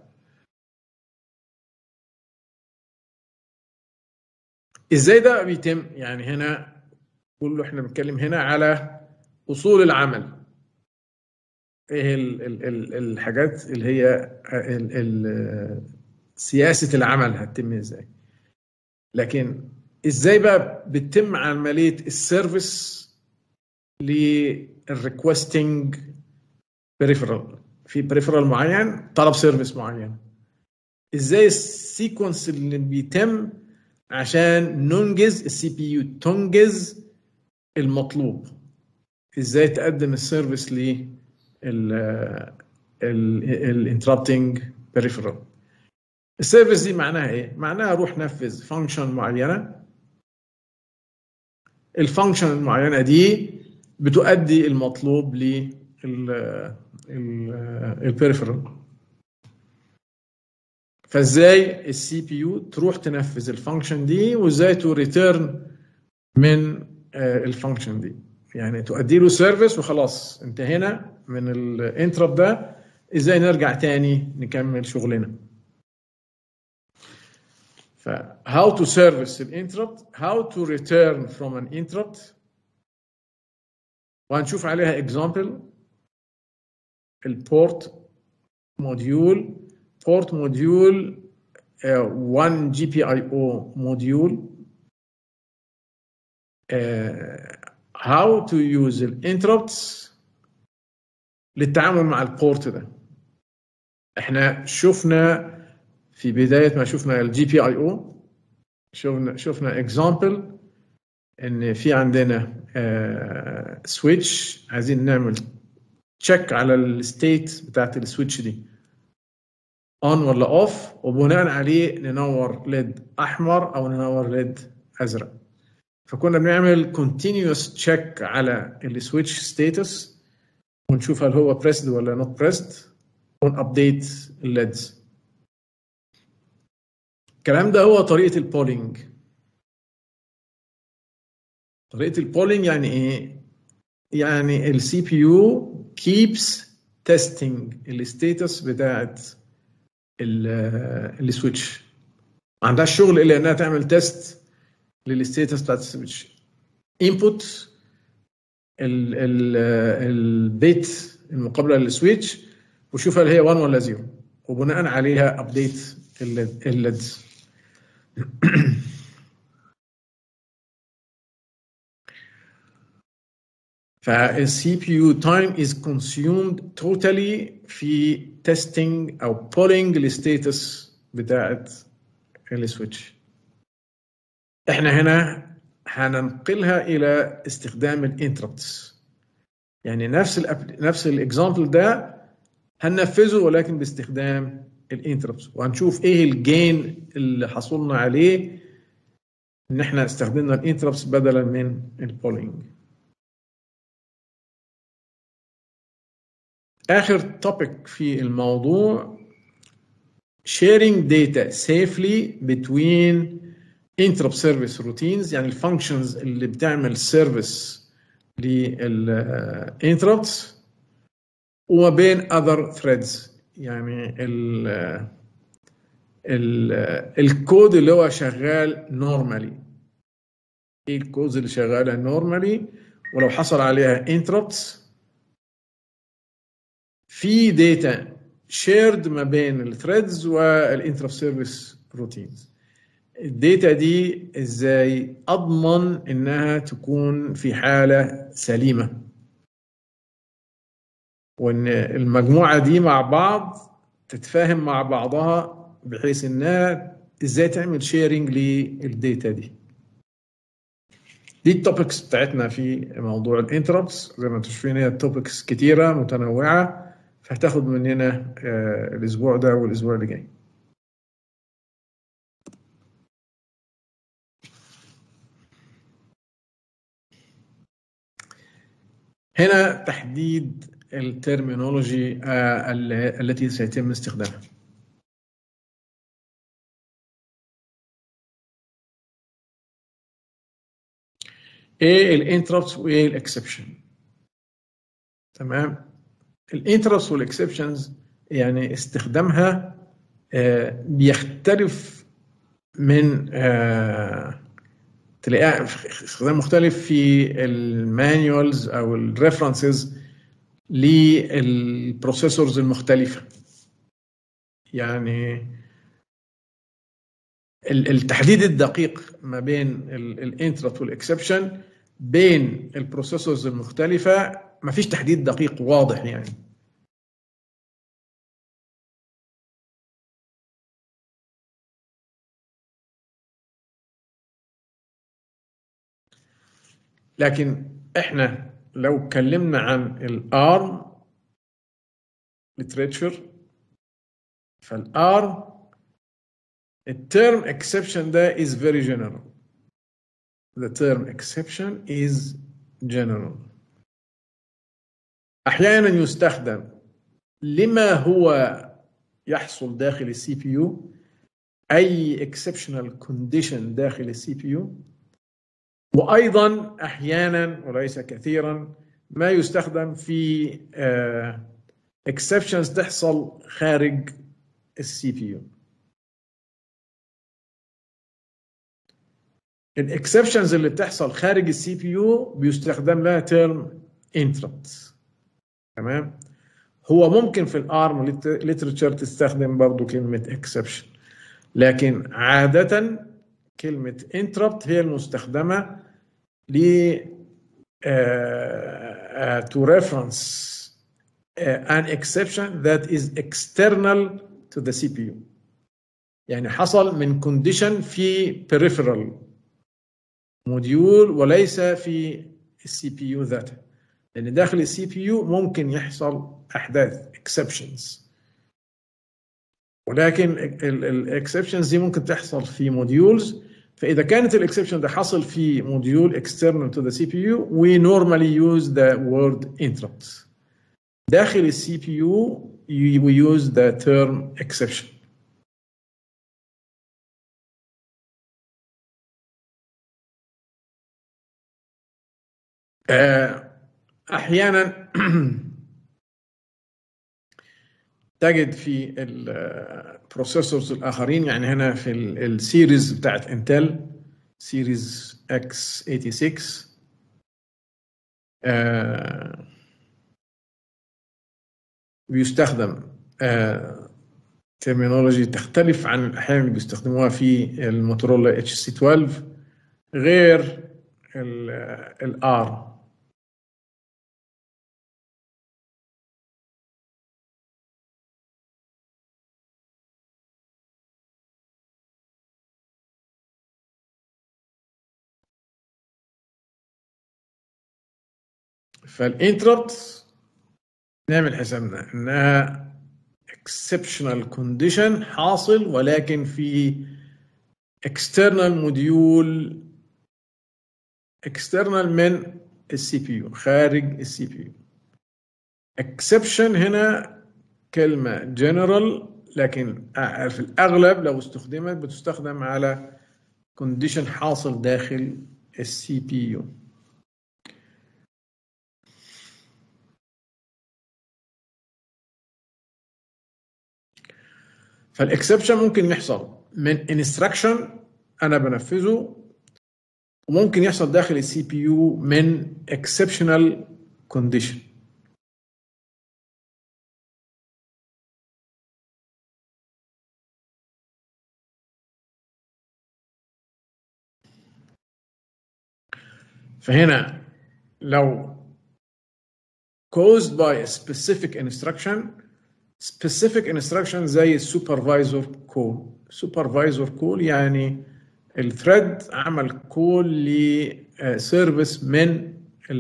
ازاي ده بيتم يعني هنا كله احنا بنتكلم هنا على اصول العمل ايه ال ال ال الحاجات اللي هي ال ال سياسه العمل هتتم ازاي لكن ازاي بقى بتتم عمليه السيرفيس للريكوستنج بريفرال في بريفرال معين طلب سيرفيس معين ازاي السيكونس اللي بيتم عشان ننجز السي بي يو تنجز المطلوب ازاي تقدم السيرفيس ل الانتربتنج بريفرال السيرفيس دي معناها ايه معناها روح نفذ فانكشن معينه الفانكشن المعينه دي بتؤدي المطلوب لل البريفرال فازاي السي بي يو تروح تنفذ الفانكشن دي وازاي تو ريتيرن من الفانكشن دي يعني تؤدي له سيرفيس وخلاص انتهينا من الانترب ده ازاي نرجع تاني نكمل شغلنا ف how to service an interrupt how to return from an interrupt وهنشوف عليها example البورت موديول port module uh, one GPIO module uh, how to use الانتربتس للتعامل مع البورت ده احنا شفنا في بدايه ما شفنا الجي بي اي او شفنا شفنا اكزامبل ان في عندنا سويتش uh, عايزين نعمل تشيك على الستيت بتاعت السويتش دي اون ولا اوف وبناء عليه ننور ليد احمر او ننور ليد ازرق فكنا بنعمل continuous check على السويتش ستاتس ونشوف هل هو بريسد ولا نوت بريسد ونابديت الليدز الكلام ده هو طريقه البولينج طريقه البولينج يعني ايه يعني السي بي يو keeps testing الستاتس بتاعت السويتش ما عندهاش شغل الا انها تعمل تيست للستيتس بتاعت السويتش انبوت البيت المقابله للسويتش وشوف هل هي 1 ولا 0 وبناء عليها ابديت الليدز فالسي بي يو تايم از كونسيومد توتالي في تيستنج او بولينج الستيتس بتاعت السويتش احنا هنا هننقلها الى استخدام الانتربتس يعني نفس ال نفس الاكزامبل ده هننفذه ولكن باستخدام الانتربتس وهنشوف ايه الجين اللي حصلنا عليه ان احنا استخدمنا الانتربتس بدلا من البولينج اخر توبيك في الموضوع sharing data safely between interrupt service routines يعني الفانكشنز اللي بتعمل سيرفيس للانتربتس وما بين other threads يعني ال ال الكود اللي هو شغال نورمالي ايه الكودز اللي شغاله نورمالي ولو حصل عليها انتربتس في داتا شيرد ما بين الثريدز والانتربت سيرفيس روتينز الداتا دي ازاي اضمن انها تكون في حاله سليمه وان المجموعه دي مع بعض تتفاهم مع بعضها بحيث انها ازاي تعمل شيرنج للداتا دي دي التوبكس بتاعتنا في موضوع الانتربتس زي ما انتم شايفين هي توبكس كتيره متنوعه فهتاخد مننا آه الاسبوع ده والاسبوع اللي جاي هنا تحديد الترمينولوجي آه التي سيتم استخدامها ايه الانتربتس وايه الاكسبشن تمام الانتربتس والاكسبشنز يعني استخدامها آه بيختلف من آه تلاقيها استخدام مختلف في المانيوالز او الريفرنسز للبروسيسورز المختلفه يعني التحديد الدقيق ما بين الانتربت والاكسبشن بين البروسيسورز المختلفه ما فيش تحديد دقيق واضح يعني لكن احنا لو اتكلمنا عن الارم literature فالارم الترم exception ده is very general the term exception is general احيانا يستخدم لما هو يحصل داخل السي بي يو اي exceptional condition داخل السي بي يو وايضا احيانا وليس كثيرا ما يستخدم في exceptions تحصل خارج السي بي يو الاكسبشنز اللي بتحصل خارج السي بي يو بيستخدم لها تيرم انتربت تمام هو ممكن في الارم ليترشر تستخدم برضو كلمه اكسبشن لكن عاده كلمه انتربت هي المستخدمه ل to reference an exception that is external to the CPU يعني حصل من condition في peripheral موديول وليس في السي بي يو ذاته لان داخل السي بي يو ممكن يحصل احداث اكسبشنز ولكن الاكسبشنز دي ممكن تحصل في موديولز فاذا كانت الاكسبشن ده حصل في موديول external to the CPU we normally use the word interrupt داخل السي بي يو we use the term exception احيانا تجد في البروسيسورز الاخرين يعني هنا في السيريز بتاعت انتل سيريز اكس 86 آه بيستخدم ترمينولوجي تختلف عن الاحيان اللي بيستخدموها في الموتورولا اتش سي 12 غير الار فالانتربت نعمل حسابنا انها exceptional condition حاصل ولكن في external موديول external من السي بي يو خارج السي بي يو exception هنا كلمة general لكن في الأغلب لو استخدمت بتستخدم على condition حاصل داخل السي بي يو فالاكسبشن ممكن يحصل من انستراكشن انا بنفذه وممكن يحصل داخل السي بي يو من exceptional condition فهنا لو caused by a specific instruction specific instruction زي supervisor call supervisor call يعني الثريد عمل كول لسيرفيس من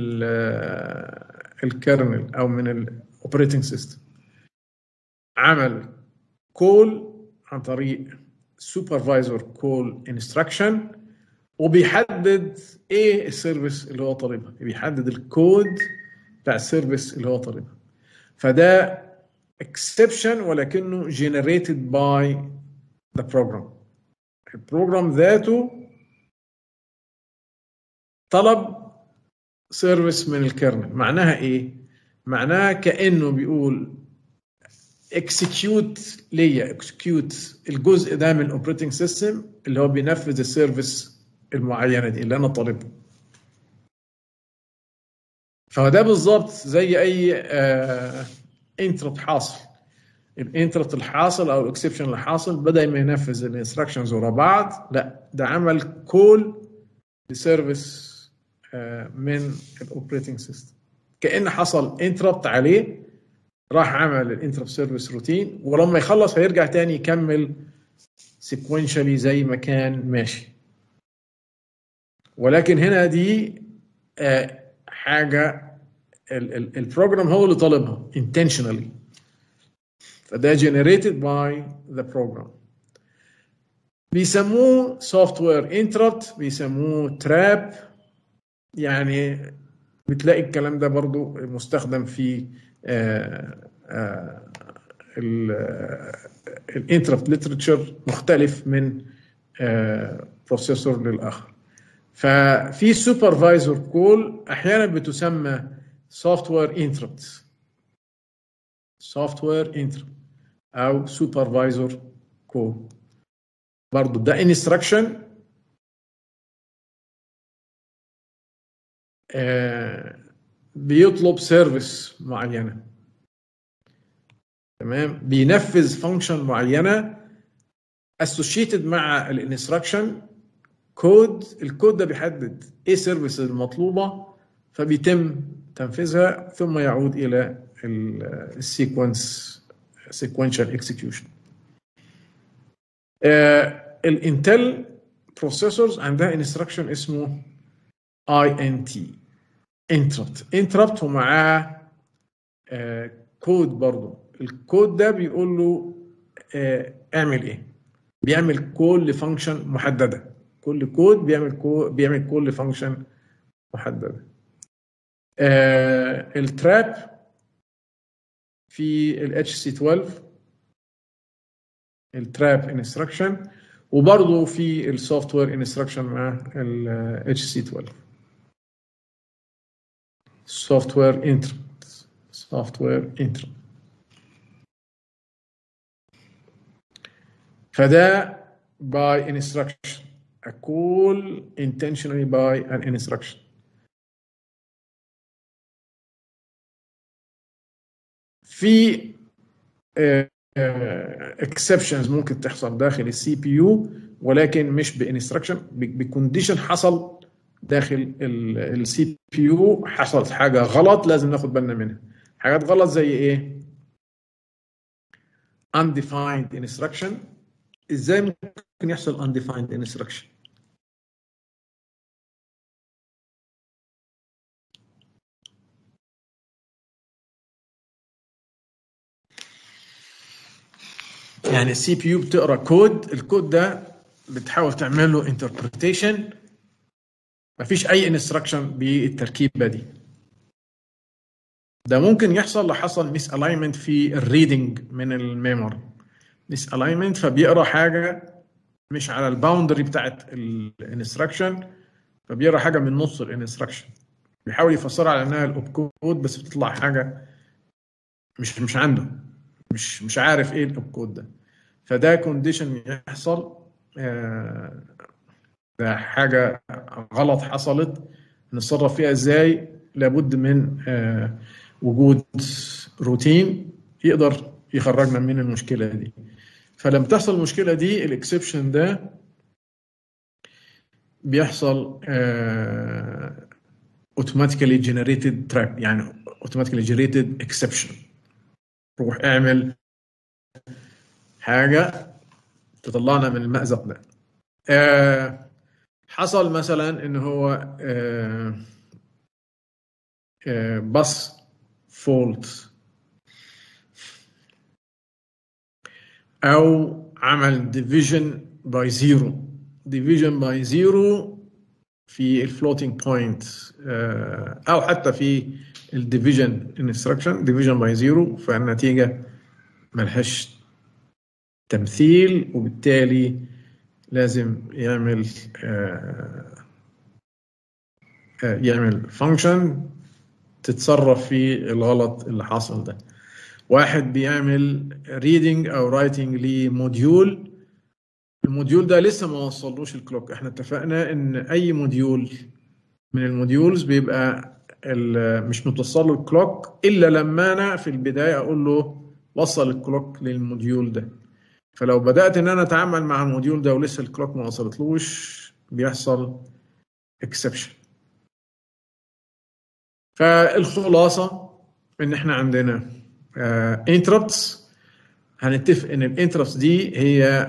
الكيرنل او من الاوبريتنج سيستم عمل كول عن طريق سوبرفايزر كول انستراكشن وبيحدد ايه السيرفيس اللي هو طالبها بيحدد الكود بتاع السيرفيس اللي هو طالبها فده exception ولكنه generated by the program البروجرام ذاته طلب سيرفيس من الكيرنل معناها ايه معناها كانه بيقول اكسكيوت ليا اكسكيوت الجزء ده من الاوبريتنج سيستم اللي هو بينفذ السيرفيس المعينه دي اللي انا طالبها فده بالظبط زي اي آه انتربت حاصل الانتربت الحاصل او الاكسبشن اللي حاصل بدا ما ينفذ الانستراكشنز ورا بعض لا ده عمل كول لسيرفيس من الاوبريتنج سيستم كان حصل انتربت عليه راح عمل الانتربت سيرفيس روتين ولما يخلص هيرجع تاني يكمل سيكونشالي زي ما كان ماشي ولكن هنا دي حاجه البروجرام هو اللي طالبها intentionally فده generated by the program بيسموه software interrupt بيسموه trap يعني بتلاقي الكلام ده برضو مستخدم في الانتربت ليترشر مختلف من بروسيسور للاخر ففي سوبرفايزر كول احيانا بتسمى سوفت وير انتربت سوفت وير انتربت او سوبرفايزر كول برضو ده انستراكشن بيطلب سيرفيس معينه تمام بينفذ فانكشن معينه اسوشيتد مع الانستراكشن كود الكود ده بيحدد ايه السيرفيس المطلوبه فبيتم تنفيذها ثم يعود الى السيكونس sequential execution. الانتل بروسيسورز عندها انستراكشن اسمه INT interrupt interrupt ومعاه كود برضه الكود ده بيقول له اعمل ايه بيعمل كول لفانكشن محدده كل كود بيعمل كود بيعمل كول لفانكشن محدده التراب في ال HC12 التراب انستراكشن وبرضه في السوفت وير انستراكشن مع ال HC12 سوفت وير انتربت سوفت وير انتربت فده by instruction a call intentionally by an instruction في اكسبشنز ممكن تحصل داخل السي بي يو ولكن مش بانستراكشن بكونديشن حصل داخل السي بي يو حصلت حاجه غلط لازم ناخد بالنا منها حاجات غلط زي ايه undefined instruction ازاي ممكن يحصل undefined instruction يعني السي بي يو بتقرا كود الكود ده بتحاول تعمل له انتربريتيشن مفيش اي انستراكشن بالتركيبه دي ده ممكن يحصل لو حصل ميس الاينمنت في الريدنج من الميموري ميس الاينمنت فبيقرا حاجه مش على الباوندري بتاعت الانستراكشن فبيقرا حاجه من نص الانستراكشن بيحاول يفسرها على انها الاوب كود بس بتطلع حاجه مش مش عنده مش مش عارف ايه الاوب كود ده فده كونديشن يحصل آه، ده حاجه غلط حصلت نتصرف فيها ازاي لابد من آه، وجود روتين يقدر يخرجنا من المشكله دي فلما تحصل المشكله دي الاكسبشن ده بيحصل اوتوماتيكالي جنريتد تراب يعني اوتوماتيكالي جنريتد اكسبشن روح اعمل حاجه تطلعنا من المأزق ده آه، حصل مثلا ان هو آه، آه، بس فولت او عمل ديفيجن باي زيرو ديفيجن باي زيرو في الفلوتنج بوينت او حتى في الديفيجن انستراكشن ديفيجن باي زيرو فالنتيجه ملهاش تمثيل وبالتالي لازم يعمل آه، آه، يعمل فانكشن تتصرف في الغلط اللي حاصل ده واحد بيعمل ريدنج او رايتنج لموديول الموديول ده لسه ما وصلوش الكلوك احنا اتفقنا ان اي موديول من الموديولز بيبقى ال- مش متوصل له الكلوك الا لما انا في البدايه اقول له وصل الكلوك للموديول ده فلو بدات ان انا اتعامل مع الموديول ده ولسه الكلوك ما وصلتلوش بيحصل اكسبشن فالخلاصه ان احنا عندنا انتربتس هنتفق ان الانتربتس دي هي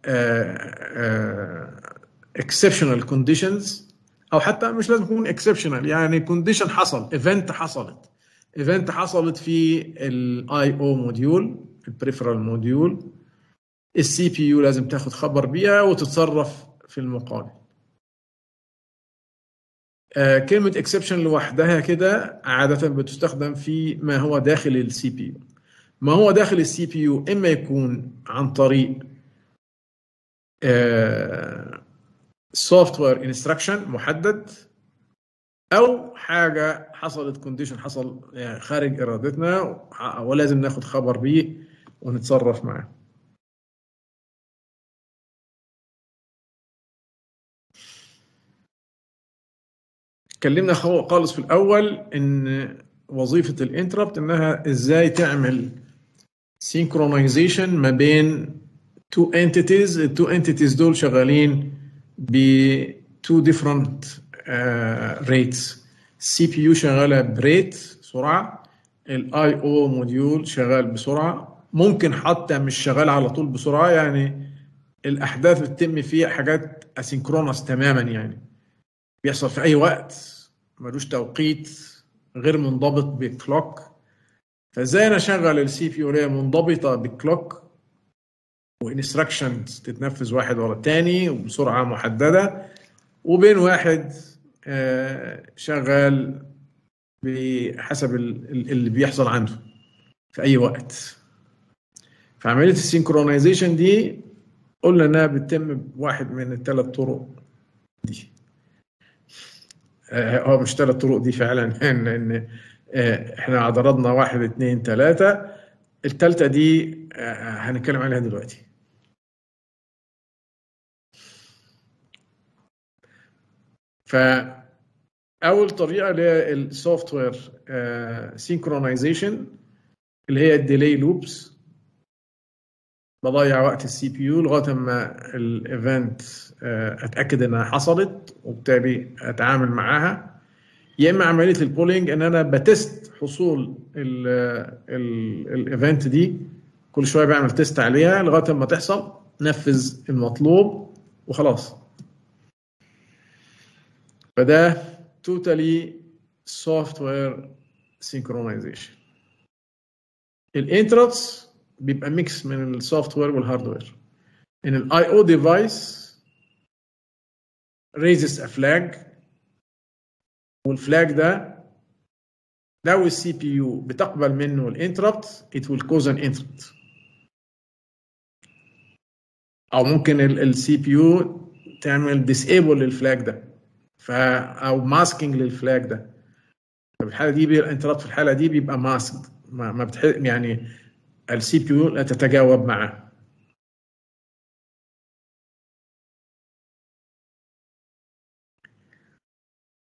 اكسبشنال كونديشنز او حتى مش لازم يكون اكسبشنال يعني كونديشن حصل ايفنت حصلت ايفنت حصلت في الاي او موديول البريفرال موديول السي بي يو لازم تاخد خبر بيها وتتصرف في المقابل آه، كلمة اكسبشن لوحدها كده عادة بتستخدم في ما هو داخل السي بي يو ما هو داخل السي بي يو اما يكون عن طريق سوفت وير انستراكشن محدد او حاجه حصلت كونديشن حصل يعني خارج ارادتنا ولازم ناخد خبر بيه ونتصرف معاه اتكلمنا خو- خالص في الاول ان وظيفه الانتربت انها ازاي تعمل سينكرونايزيشن ما بين تو انتيتيز التو انتيتيز دول شغالين ب تو ديفرنت ريتس السي بي يو شغاله بريت سرعه الاي او موديول شغال بسرعه ممكن حتى مش شغال على طول بسرعه يعني الاحداث بتتم فيه حاجات اسينكرونس تماما يعني بيحصل في اي وقت ملوش توقيت غير منضبط بكلوك فازاي انا اشغل السي بي يو اللي هي منضبطه بكلوك وانستراكشنز تتنفذ واحد ورا الثاني وبسرعه محدده وبين واحد آه، شغال بحسب ال- ال- اللي بيحصل عنده في اي وقت فعمليه السينكرونايزيشن دي قلنا انها بتتم بواحد من الثلاث طرق دي آه، هو مش ثلاث طرق دي فعلا ان ان آه، احنا عرضنا واحد اثنين ثلاثه الثالثه دي آه، هنتكلم عليها دلوقتي فاول طريقه اللي هي السوفت وير سينكرونايزيشن اللي هي الديلي لوبس بضيع وقت السي بي يو لغايه ما الايفنت اتاكد انها حصلت وبالتالي اتعامل معاها يا اما عمليه البولينج ان انا بتست حصول الايفنت دي كل شويه بعمل تيست عليها لغايه ما تحصل نفذ المطلوب وخلاص فده توتالي سوفت وير سينكرونايزيشن الانتربتس بيبقى ميكس من السوفت وير والهاردوير ان الاي او ديفايس raises a flag والفلاج ده لو السي بي يو بتقبل منه الانتربت it will cause an interrupt او ممكن السي بي يو تعمل disable للفلاج ده ف او ماسكينج للفلاج ده ففي الحاله دي الانتربت في الحاله دي بيبقى ماسك ما, ما بتح... يعني السي بي يو لا تتجاوب معاه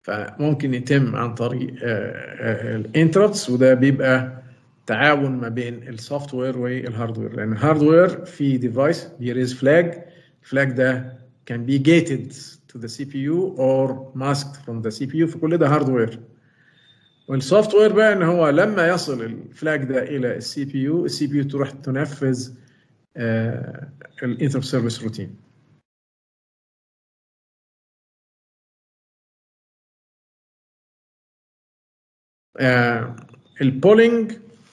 فممكن يتم عن طريق الانتربتس وده بيبقى تعاون ما بين السوفت وير والهاردوير لان الهاردوير في ديفايس بيريز فلاج الفلاج ده can be gated to the CPU or masked from the CPU فكل ده هاردوير والسوفت وير بقى ان هو لما يصل الفلاج ده الى السي بي يو السي بي يو تروح تنفذ الانتربت سيرفيس روتين البولينج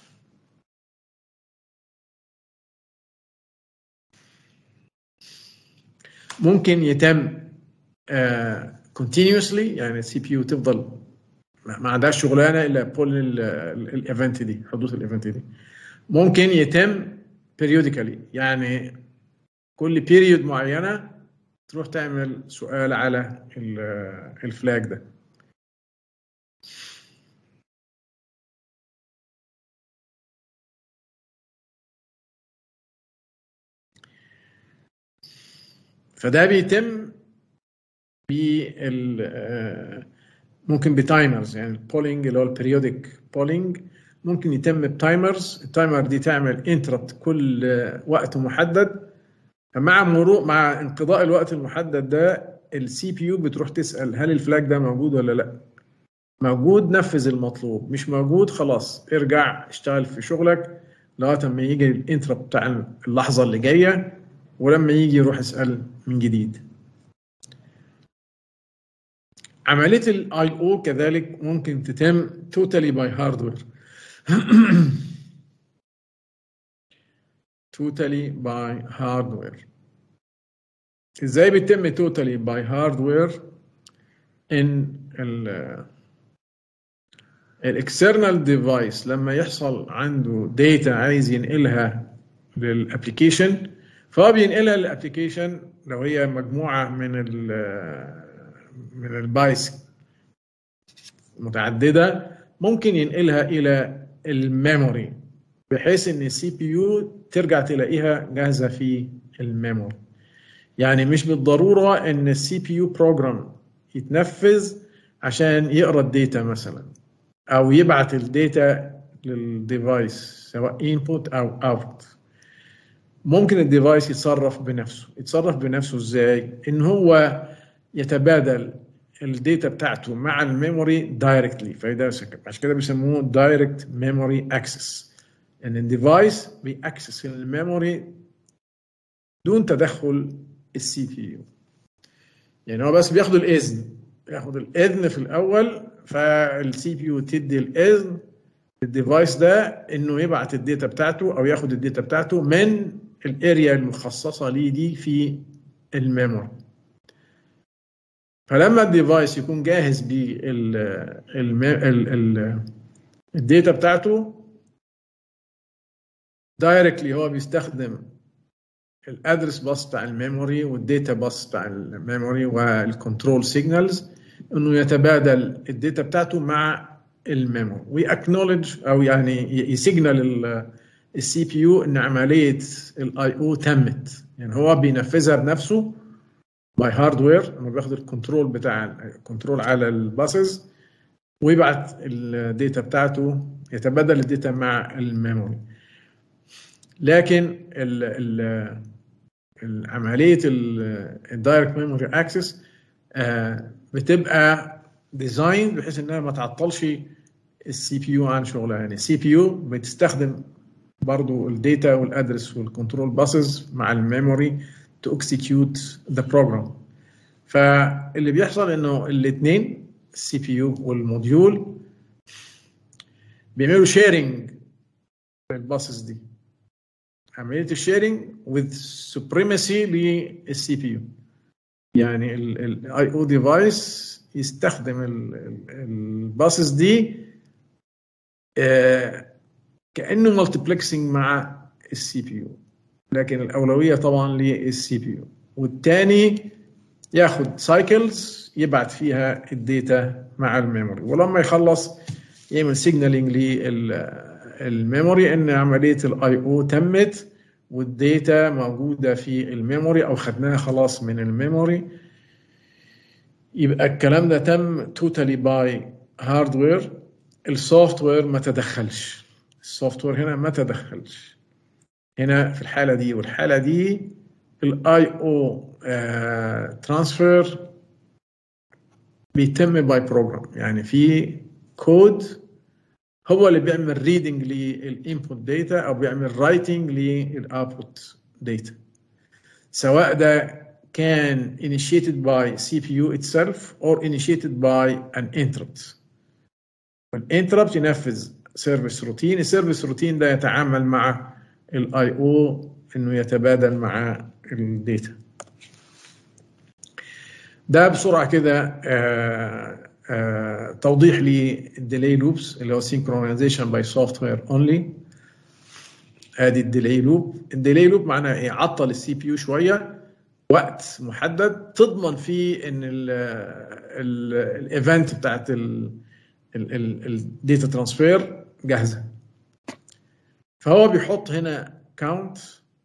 ممكن يتم continuously يعني السي بي يو تفضل ما عندهاش شغلانه الا بول الايفنت دي حدوث الايفنت دي ممكن يتم periodically يعني كل بيريود معينه تروح تعمل سؤال على الفلاج ده فده بيتم بال ممكن بتايمرز يعني البولينج اللي هو البريودك بولينج ممكن يتم بتايمرز التايمر دي تعمل انتربت كل وقت محدد مع مرور مع انقضاء الوقت المحدد ده السي بي يو بتروح تسال هل الفلاج ده موجود ولا لا موجود نفذ المطلوب مش موجود خلاص ارجع اشتغل في شغلك لغايه ما يجي الانتربت بتاع اللحظه اللي جايه ولما يجي يروح اسال من جديد عمليه الاي او كذلك ممكن تتم توتالي باي هاردوير توتالي باي هاردوير ازاي بيتم توتالي باي هاردوير ان الاكسترنال ديفايس لما يحصل عنده داتا عايز ينقلها للابلكيشن فهو بينقلها للابلكيشن لو هي مجموعه من ال من البايس متعدده ممكن ينقلها الى الميموري بحيث ان السي بي يو ترجع تلاقيها جاهزه في الميموري يعني مش بالضروره ان السي بي يو بروجرام يتنفذ عشان يقرا الداتا مثلا او يبعت الداتا للديفايس سواء انبوت او اوت ممكن الديفايس يتصرف بنفسه يتصرف بنفسه ازاي ان هو يتبادل الداتا بتاعته مع الميموري دايركتلي فده عشان كده بيسموه دايركت ميموري اكسس ان الديفايس بيأكسس الميموري دون تدخل السي بي يو يعني هو بس بياخد الاذن ياخد الاذن في الاول فالسي بي يو تدي الاذن للديفايس ده انه يبعت الداتا بتاعته او ياخد الداتا بتاعته من الاريا المخصصه ليه دي في الميموري فلما الديفايس يكون جاهز بالداتا بتاعته دايركتلي هو بيستخدم الادرس باص بتاع الميموري والداتا باص بتاع الميموري والكنترول سيجنالز انه يتبادل الداتا بتاعته مع الميموري ويأكنولج او يعني يسيجنال السي بي يو ان عمليه الاي او تمت يعني هو بينفذها بنفسه باي هاردوير انه بياخد الكنترول بتاع الكنترول على الباسز ويبعت الداتا بتاعته يتبادل الداتا مع الميموري لكن ال ال عمليه الدايركت ميموري اكسس بتبقى ديزاين بحيث انها ما تعطلش السي بي يو عن شغلها يعني السي بي يو بتستخدم برضو الداتا والادرس والكنترول باسز مع الميموري to execute the program فاللي بيحصل انه الاثنين السي بي يو والموديول بيعملوا شيرنج للباسز دي عمليه الشيرنج with supremacy للسي بي يو يعني الاي او ديفايس يستخدم الباسز دي آه كانه مالتيبلكسنج مع السي بي يو لكن الاولويه طبعا للسي بي يو والثاني ياخد سايكلز يبعت فيها الداتا مع الميموري ولما يخلص يعمل سيجنالينج للميموري ان عمليه الاي او تمت والداتا موجوده في الميموري او خدناها خلاص من الميموري يبقى الكلام ده تم توتالي باي هاردوير السوفت وير ما تدخلش السوفت وير هنا ما تدخلش هنا في الحاله دي والحاله دي الاي او ترانسفير بيتم باي بروجرام يعني في كود هو اللي بيعمل ريدنج للانبوت داتا او بيعمل رايتنج للاوتبوت داتا سواء ده كان initiated by CPU itself or initiated by an interrupt. الانتربت ينفذ سيرفيس روتين السيرفيس روتين ده يتعامل مع الاي او انه يتبادل مع الداتا ده بسرعه كده آه آه توضيح للديلي لوبس اللي هو synchronization by software only ادي الديلي لوب الديلي لوب معناها ايه عطل السي بي يو شويه وقت محدد تضمن فيه ان الايفنت بتاعت الداتا ترانسفير جاهزه فهو بيحط هنا كاونت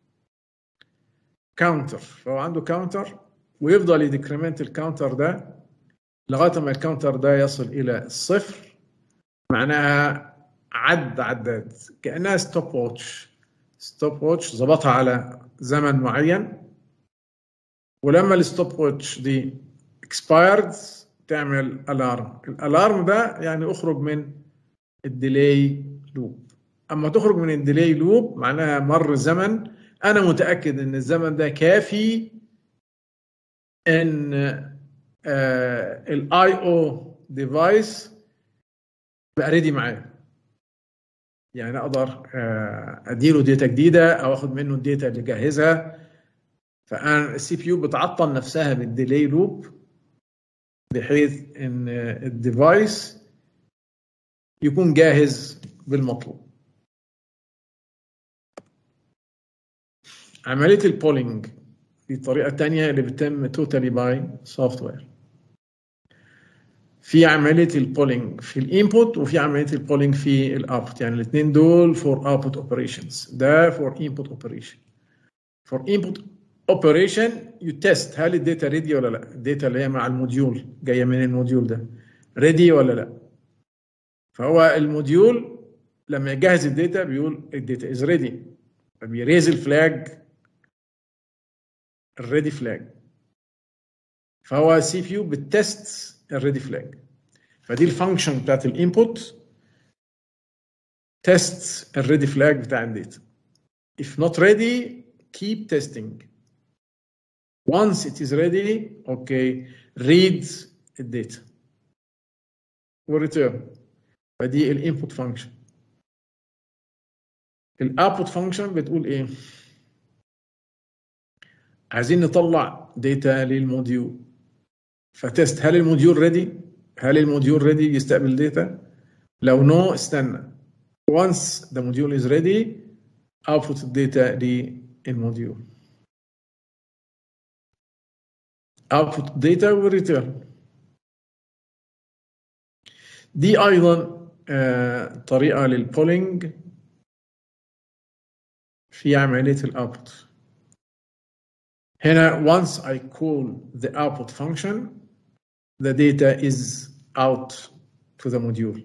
كاونتر فهو عنده كاونتر ويفضل يديكريمنت الكاونتر ده لغايه ما الكاونتر ده يصل الى الصفر معناها عد عداد كانها ستوب واتش ستوب واتش ظبطها على زمن معين ولما الستوب واتش دي اكسبايرد تعمل الارم الالارم ده يعني اخرج من الديلي لوب اما تخرج من الديلي لوب معناها مر زمن انا متاكد ان الزمن ده كافي ان الاي او ديفايس بقى ريدي معايا يعني اقدر اديله داتا جديده او اخد منه الداتا اللي جاهزها فانا السي بي يو بتعطل نفسها بالديلي لوب بحيث ان الديفايس يكون جاهز بالمطلوب عمليه البولينج في طريقه تانية اللي بتتم توتالي باي سوفت وير في عمليه البولينج في الانبوت وفي عمليه البولينج في الاوتبوت يعني الاثنين دول فور اوتبوت اوبريشنز ده فور انبوت اوبريشن فور انبوت اوبريشن يو تيست هل الداتا ريدي ولا لا الداتا اللي هي مع الموديول جايه من الموديول ده ريدي ولا لا فهو الموديول لما يجهز الداتا بيقول الداتا از ريدي فبيريز الفلاج الريدي فلاج فهو سي بي يو بتست الريدي فلاج فدي الفانكشن بتاعت الانبوت تيست الريدي فلاج بتاع الداتا if not ready keep testing once it is ready okay read الداتا وريتيرن فدي الانبوت فانكشن الاوتبوت فانكشن بتقول ايه عايزين نطلع داتا للموديول فتست هل الموديول ريدي هل الموديول ريدي يستقبل داتا لو نو no, استنى once the module is ready output الداتا للموديول output data والreturn دي ايضا آه طريقه للبولينج في عمليه الاوتبوت هنا once I call the output function the data is out to the module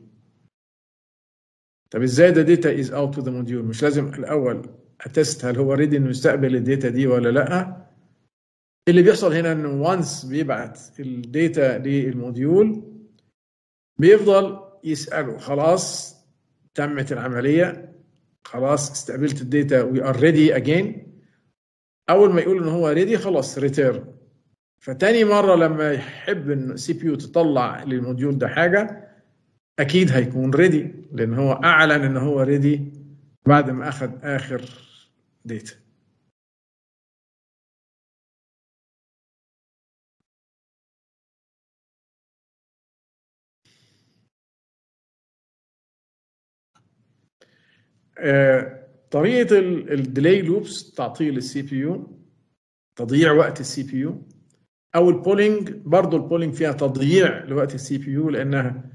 طب ازاي ده data is out to the module مش لازم الاول اتست هل هو ريدي انه يستقبل الداتا دي ولا لا اللي بيحصل هنا انه وانس بيبعت الداتا للموديول بيفضل يساله خلاص تمت العمليه خلاص استقبلت الداتا وي ار ريدي اجين اول ما يقول ان هو ريدي خلاص ريتيرن فتاني مره لما يحب ان السي بي يو تطلع للموديول ده حاجه اكيد هيكون ريدي لان هو اعلن ان هو ريدي بعد ما اخذ اخر داتا طريقه الديلي لوبس تعطيل السي بي يو تضييع وقت السي بي يو او البولينج برضه البولينج فيها تضييع لوقت السي بي يو لانها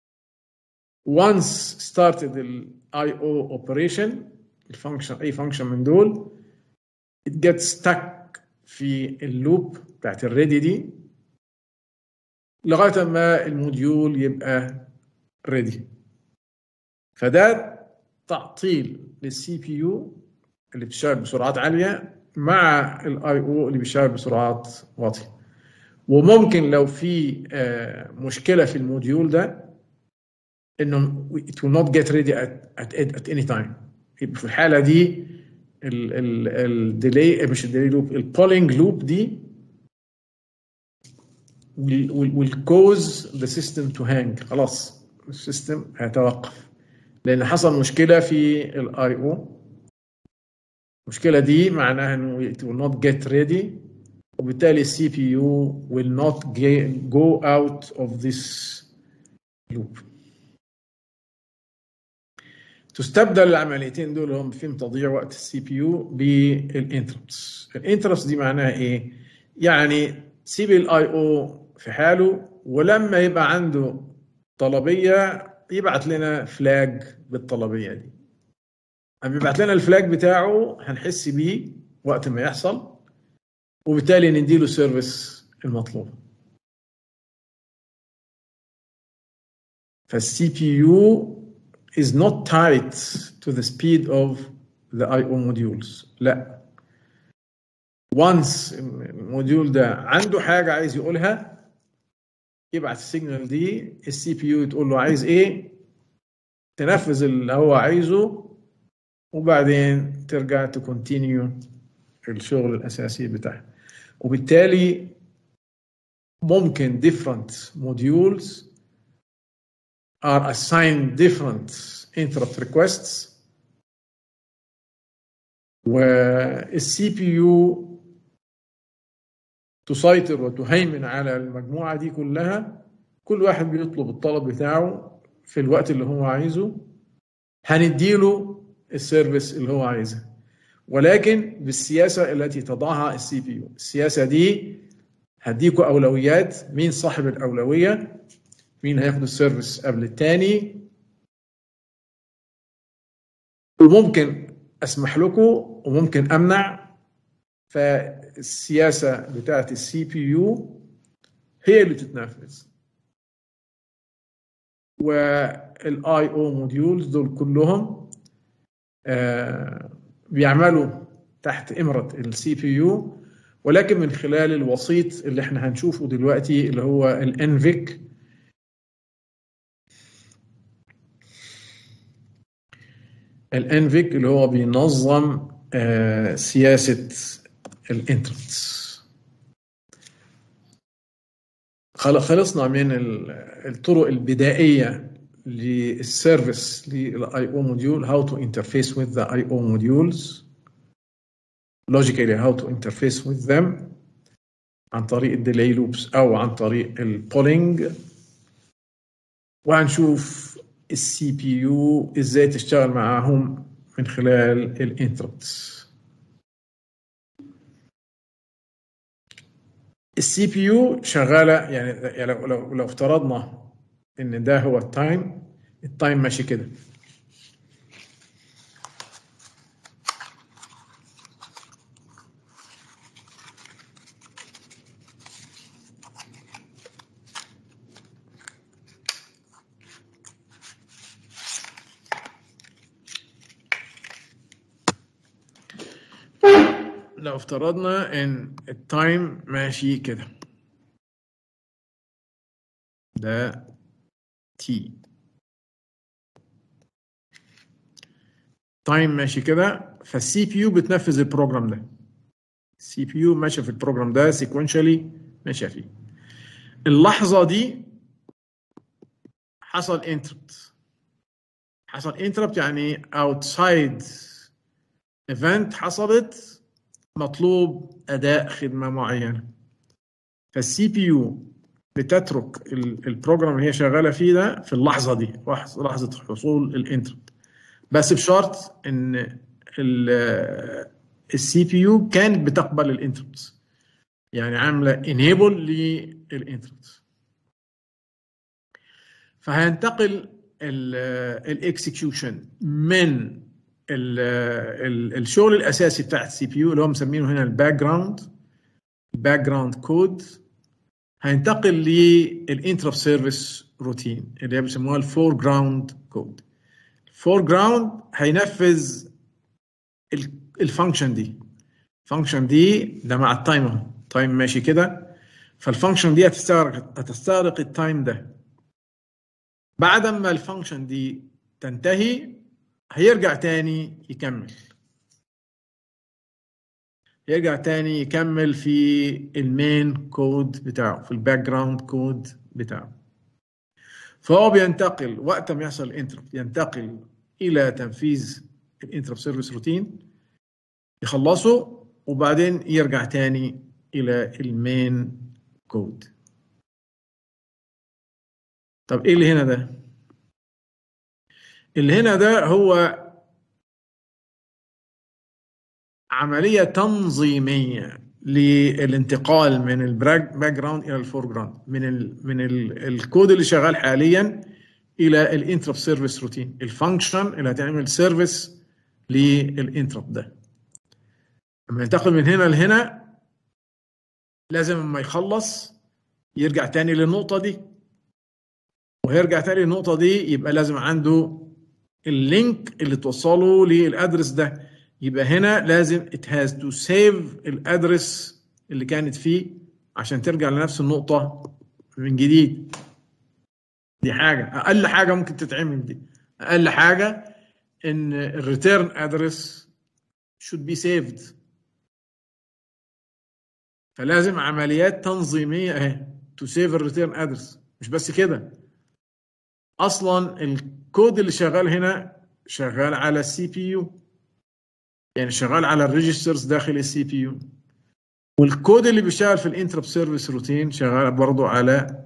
once started الاي او اوبريشن الفانكشن اي فانكشن من دول it gets stuck في اللوب بتاعت الريدي دي لغايه ما الموديول يبقى ريدي فده تعطيل للسي بي يو اللي بتشتغل بسرعات عاليه مع الاي او اللي بيشتغل بسرعات واطيه وممكن لو في آه، مشكله في الموديول ده انه it will not get ready at, at, at any time يبقى في الحاله دي الديلي مش الديلي لوب البولينج لوب دي will, will, will cause the system to hang خلاص السيستم هيتوقف لان حصل مشكله في الاي او المشكله دي معناها انه it will not get ready وبالتالي السي بي يو will not ga- go out of this loop تستبدل العمليتين دول هم فيهم تضييع وقت السي بي يو بالانتربتس الانتربتس دي معناها ايه يعني سيب الاي او في حاله ولما يبقى عنده طلبيه يبعت لنا فلاج بالطلبيه دي اما يبعت لنا الفلاج بتاعه هنحس بيه وقت ما يحصل وبالتالي نديله السيرفيس المطلوب فالسي بي يو is not tied to the speed of the I/O modules لا once الموديول ده عنده حاجة عايز يقولها يبعت السيجنال دي السي بي يو تقول له عايز ايه تنفذ اللي هو عايزه وبعدين ترجع تكونتينيو الشغل الأساسي بتاعها وبالتالي ممكن different modules are assigned different interrupt requests والسي بي يو تسيطر وتهيمن على المجموعة دي كلها كل واحد بيطلب الطلب بتاعه في الوقت اللي هو عايزه هنديله السيرفيس اللي هو عايزها ولكن بالسياسة التي تضعها السي بي يو السياسة دي هديكوا أولويات مين صاحب الأولوية مين هياخد السيرفيس قبل التاني وممكن اسمح لكم وممكن امنع فالسياسه بتاعت السي بي يو هي اللي تتنفذ والاي او موديولز دول كلهم آه بيعملوا تحت امره السي بي يو ولكن من خلال الوسيط اللي احنا هنشوفه دلوقتي اللي هو الانفيك الانفيك اللي هو بينظم آه سياسه الانترنتس خلصنا من الطرق البدائيه للسيرفيس للاي او موديول how to interface with the IO modules logically how to interface with them عن طريق الديلي لوبس او عن طريق البولينج وهنشوف السي بي يو ازاي تشتغل معاهم من خلال الانتربتس السي بي يو شغاله يعني لو لو لو افترضنا ان ده هو التايم التايم ماشي كده لو افترضنا ان التايم ماشي كده ده تي تايم ماشي كده فالسي بي يو بتنفذ البروجرام ده السي بي يو ماشيه في البروجرام ده سيكونشالي ماشيه فيه اللحظه دي حصل انتربت حصل انتربت يعني اوتسايد ايفنت حصلت مطلوب اداء خدمه معينه فالسي بي يو بتترك البروجرام اللي هي شغاله فيه ده في اللحظه دي لحظه حصول الانتربت بس بشرط ان السي بي يو كانت بتقبل الانتربت يعني عامله انيبل للانتربت فهينتقل الاكسكيوشن من ال ال الشغل الاساسي بتاع السي بي يو اللي هو مسمينه هنا الباك جراوند الباك جراوند كود هينتقل للانترب سيرفيس روتين اللي هي بيسموها الفور جراوند كود الفور جراوند هينفذ الفانكشن دي الفانكشن دي ده مع التايم اهو تايم ماشي كده فالفانكشن دي هتستغرق هتستغرق التايم ده بعد ما الفانكشن دي تنتهي هيرجع تاني يكمل يرجع تاني يكمل في المين كود بتاعه في الباك جراوند كود بتاعه فهو بينتقل وقت ما يحصل الانترب ينتقل الى تنفيذ الانترب سيرفيس روتين يخلصه وبعدين يرجع تاني الى المين كود طب ايه اللي هنا ده اللي هنا ده هو عملية تنظيمية للانتقال من الباك جراوند الى الفور جراوند من ال من ال الكود اللي شغال حاليا الى الانترب سيرفيس روتين الفانكشن اللي هتعمل سيرفيس للانترب ده لما ينتقل من هنا لهنا لازم لما يخلص يرجع تاني للنقطة دي وهيرجع تاني للنقطة دي يبقى لازم عنده اللينك اللي توصله للادرس ده يبقى هنا لازم it has to save الادرس اللي كانت فيه عشان ترجع لنفس النقطة من جديد دي حاجة أقل حاجة ممكن تتعمل دي أقل حاجة إن الريتيرن ادرس should be saved فلازم عمليات تنظيمية اهي to save الريتيرن ادرس مش بس كده اصلا الكود اللي شغال هنا شغال على السي بي يو يعني شغال على الريجسترز داخل السي بي يو والكود اللي بيشتغل في الانترب سيرفيس روتين شغال برضه على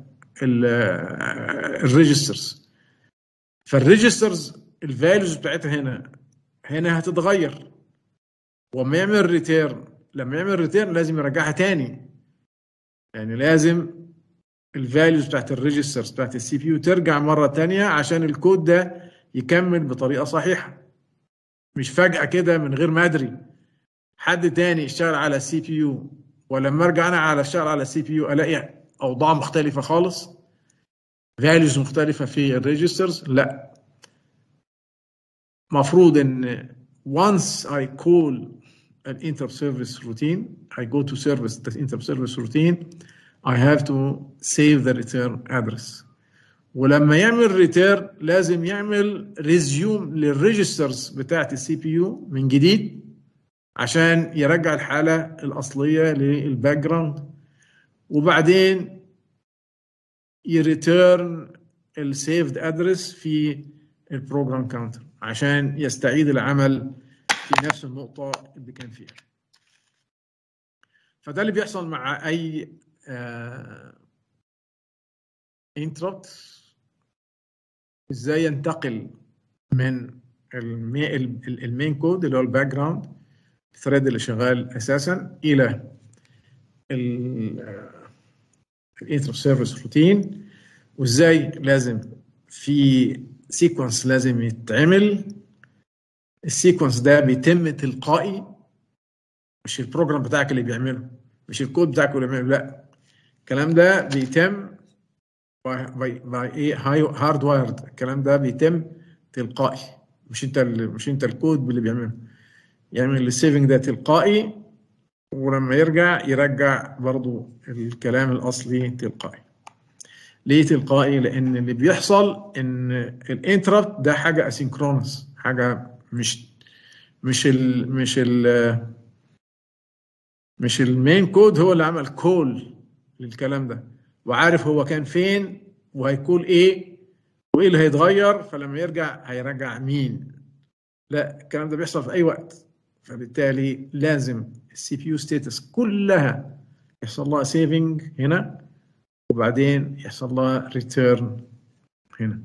الريجسترز فالريجسترز الفاليوز بتاعتها هنا هنا هتتغير وما يعمل ريتيرن لما يعمل ريتيرن لازم يرجعها تاني يعني لازم الفاليوز بتاعت الريجسترز بتاعت السي بي يو ترجع مره تانية عشان الكود ده يكمل بطريقه صحيحه مش فجاه كده من غير ما ادري حد تاني يشتغل على السي بي يو ولما ارجع انا على اشتغل على السي بي يو الاقي اوضاع مختلفه خالص فاليوز مختلفه في الريجسترز لا مفروض ان once I call an interrupt service routine I go to service the interrupt service routine I have to save the return address ولما يعمل ريتيرن لازم يعمل ريزيوم للريجسترز بتاعت السي بي يو من جديد عشان يرجع الحالة الأصلية للباك جراوند وبعدين يريتيرن السيفد ادرس في البروجرام كاونتر عشان يستعيد العمل في نفس النقطة اللي كان فيها فده اللي بيحصل مع أي انتربت ازاي ينتقل من المين كود اللي هو الباك جراوند الثريد اللي شغال اساسا الى الانتربت سيرفيس روتين وازاي لازم في سيكونس لازم يتعمل السيكونس ده بيتم تلقائي مش البروجرام بتاعك اللي بيعمله مش الكود بتاعك اللي بيعمله لا الكلام ده بيتم باي باي ايه هارد وايرد الكلام ده بيتم تلقائي مش انت مش انت الكود اللي بيعمله يعمل السيفنج ده تلقائي ولما يرجع يرجع برضو الكلام الاصلي تلقائي ليه تلقائي لان اللي بيحصل ان الانتربت ده حاجه اسينكرونس حاجه مش مش ال مش ال مش المين كود هو اللي عمل كول للكلام ده وعارف هو كان فين وهيكون ايه وايه اللي هيتغير فلما يرجع هيرجع مين لا الكلام ده بيحصل في اي وقت فبالتالي لازم السي بي يو ستاتس كلها يحصل لها سيفنج هنا وبعدين يحصل لها ريتيرن هنا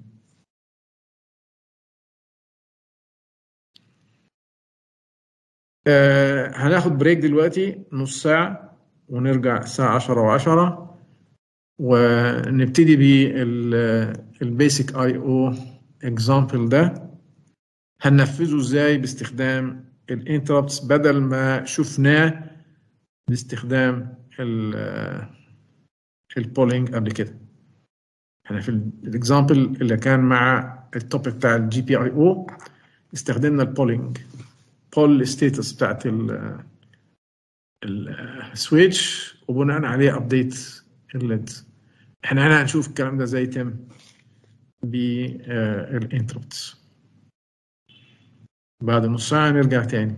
آه هناخد بريك دلوقتي نص ساعة ونرجع الساعة عشرة وعشرة ونبتدي بالبيسك اي او اكزامبل ده هننفذه ازاي باستخدام الانتربتس بدل ما شفناه باستخدام البولينج قبل كده احنا في الاكزامبل اللي كان مع التوبيك بتاع الجي بي اي او استخدمنا البولينج بول ستيتس بتاعت ال السويتش وبناء عليه ابديت الليد احنا هنا هنشوف الكلام ده ازاي يتم بالانتربتس بعد نص ساعة نرجع تاني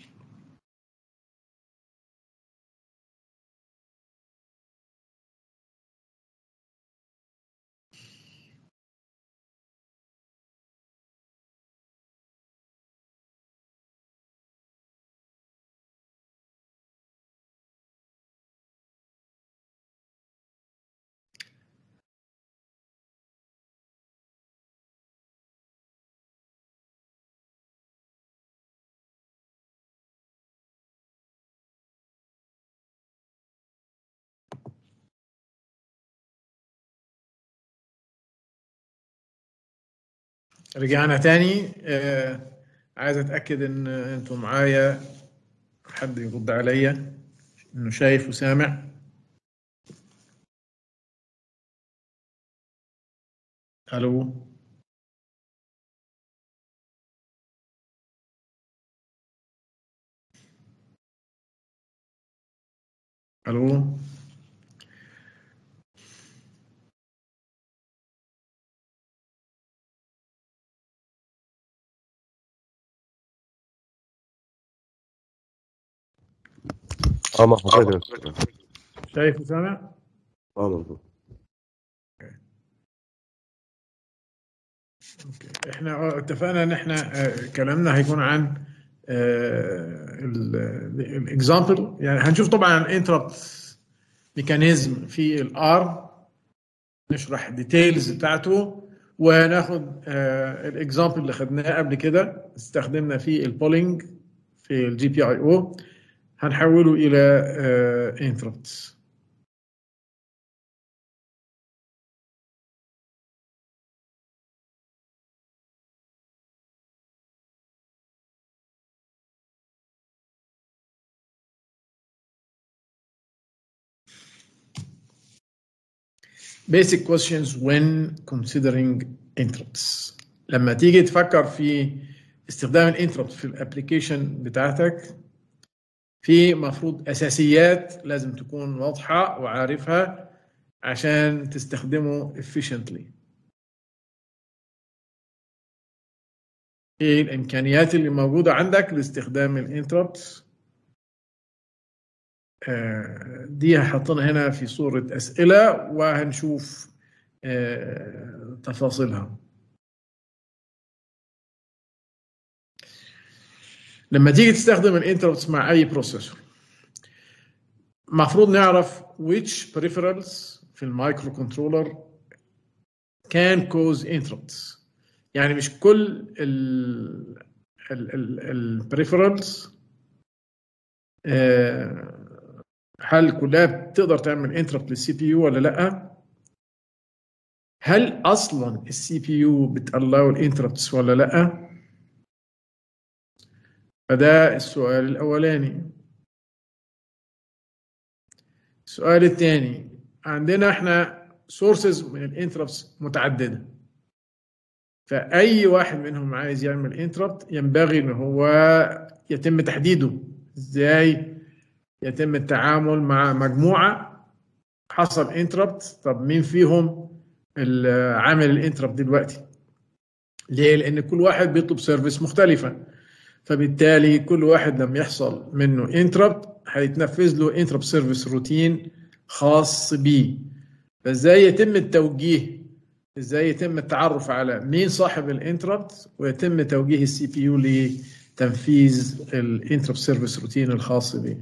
رجعنا تاني آه عايز اتاكد ان انتم معايا حد يرد عليا انه شايف وسامع الو الو اه مع حضرتك يا أستاذ. شايف وسامع اه مظبوط اوكي احنا آه، اتفقنا ان احنا آه، كلامنا هيكون عن الاكزامبل يعني هنشوف طبعا انتربت ميكانيزم في الار نشرح الديتيلز بتاعته وناخد الاكزامبل اللي خدناه قبل كده استخدمنا فيه البولينج في الجي بي اي او هنحوله الى انتربتس basic questions when considering interrupts لما تيجي تفكر في استخدام الانتربت في الابلكيشن بتاعتك في مفروض اساسيات لازم تكون واضحه وعارفها عشان تستخدمه efficiently ايه الامكانيات اللي موجوده عندك لاستخدام الانتربت دي هحطنا هنا في صورة أسئلة وهنشوف آه، تفاصيلها لما تيجي تستخدم الانتربتس مع أي بروسيسور المفروض نعرف which peripherals في المايكرو كنترولر can cause interrupts يعني مش كل ال ال ال البريفرالز هل كلها بتقدر تعمل انتربت للسي بي يو ولا لا هل اصلا السي بي يو بتالاو الانتربتس ولا لا فده السؤال الاولاني السؤال الثاني عندنا احنا سورسز من الانتربتس متعدده فاي واحد منهم عايز يعمل انتربت ينبغي ان هو يتم تحديده ازاي يتم التعامل مع مجموعه حصل انتربت طب مين فيهم عامل الانتربت دلوقتي ليه لان كل واحد بيطلب سيرفيس مختلفه فبالتالي كل واحد لما يحصل منه انتربت هيتنفذ له انتربت سيرفيس روتين خاص بيه فازاي يتم التوجيه ازاي يتم التعرف على مين صاحب الانتربت ويتم توجيه السي بي يو لتنفيذ الانتربت سيرفيس روتين الخاص به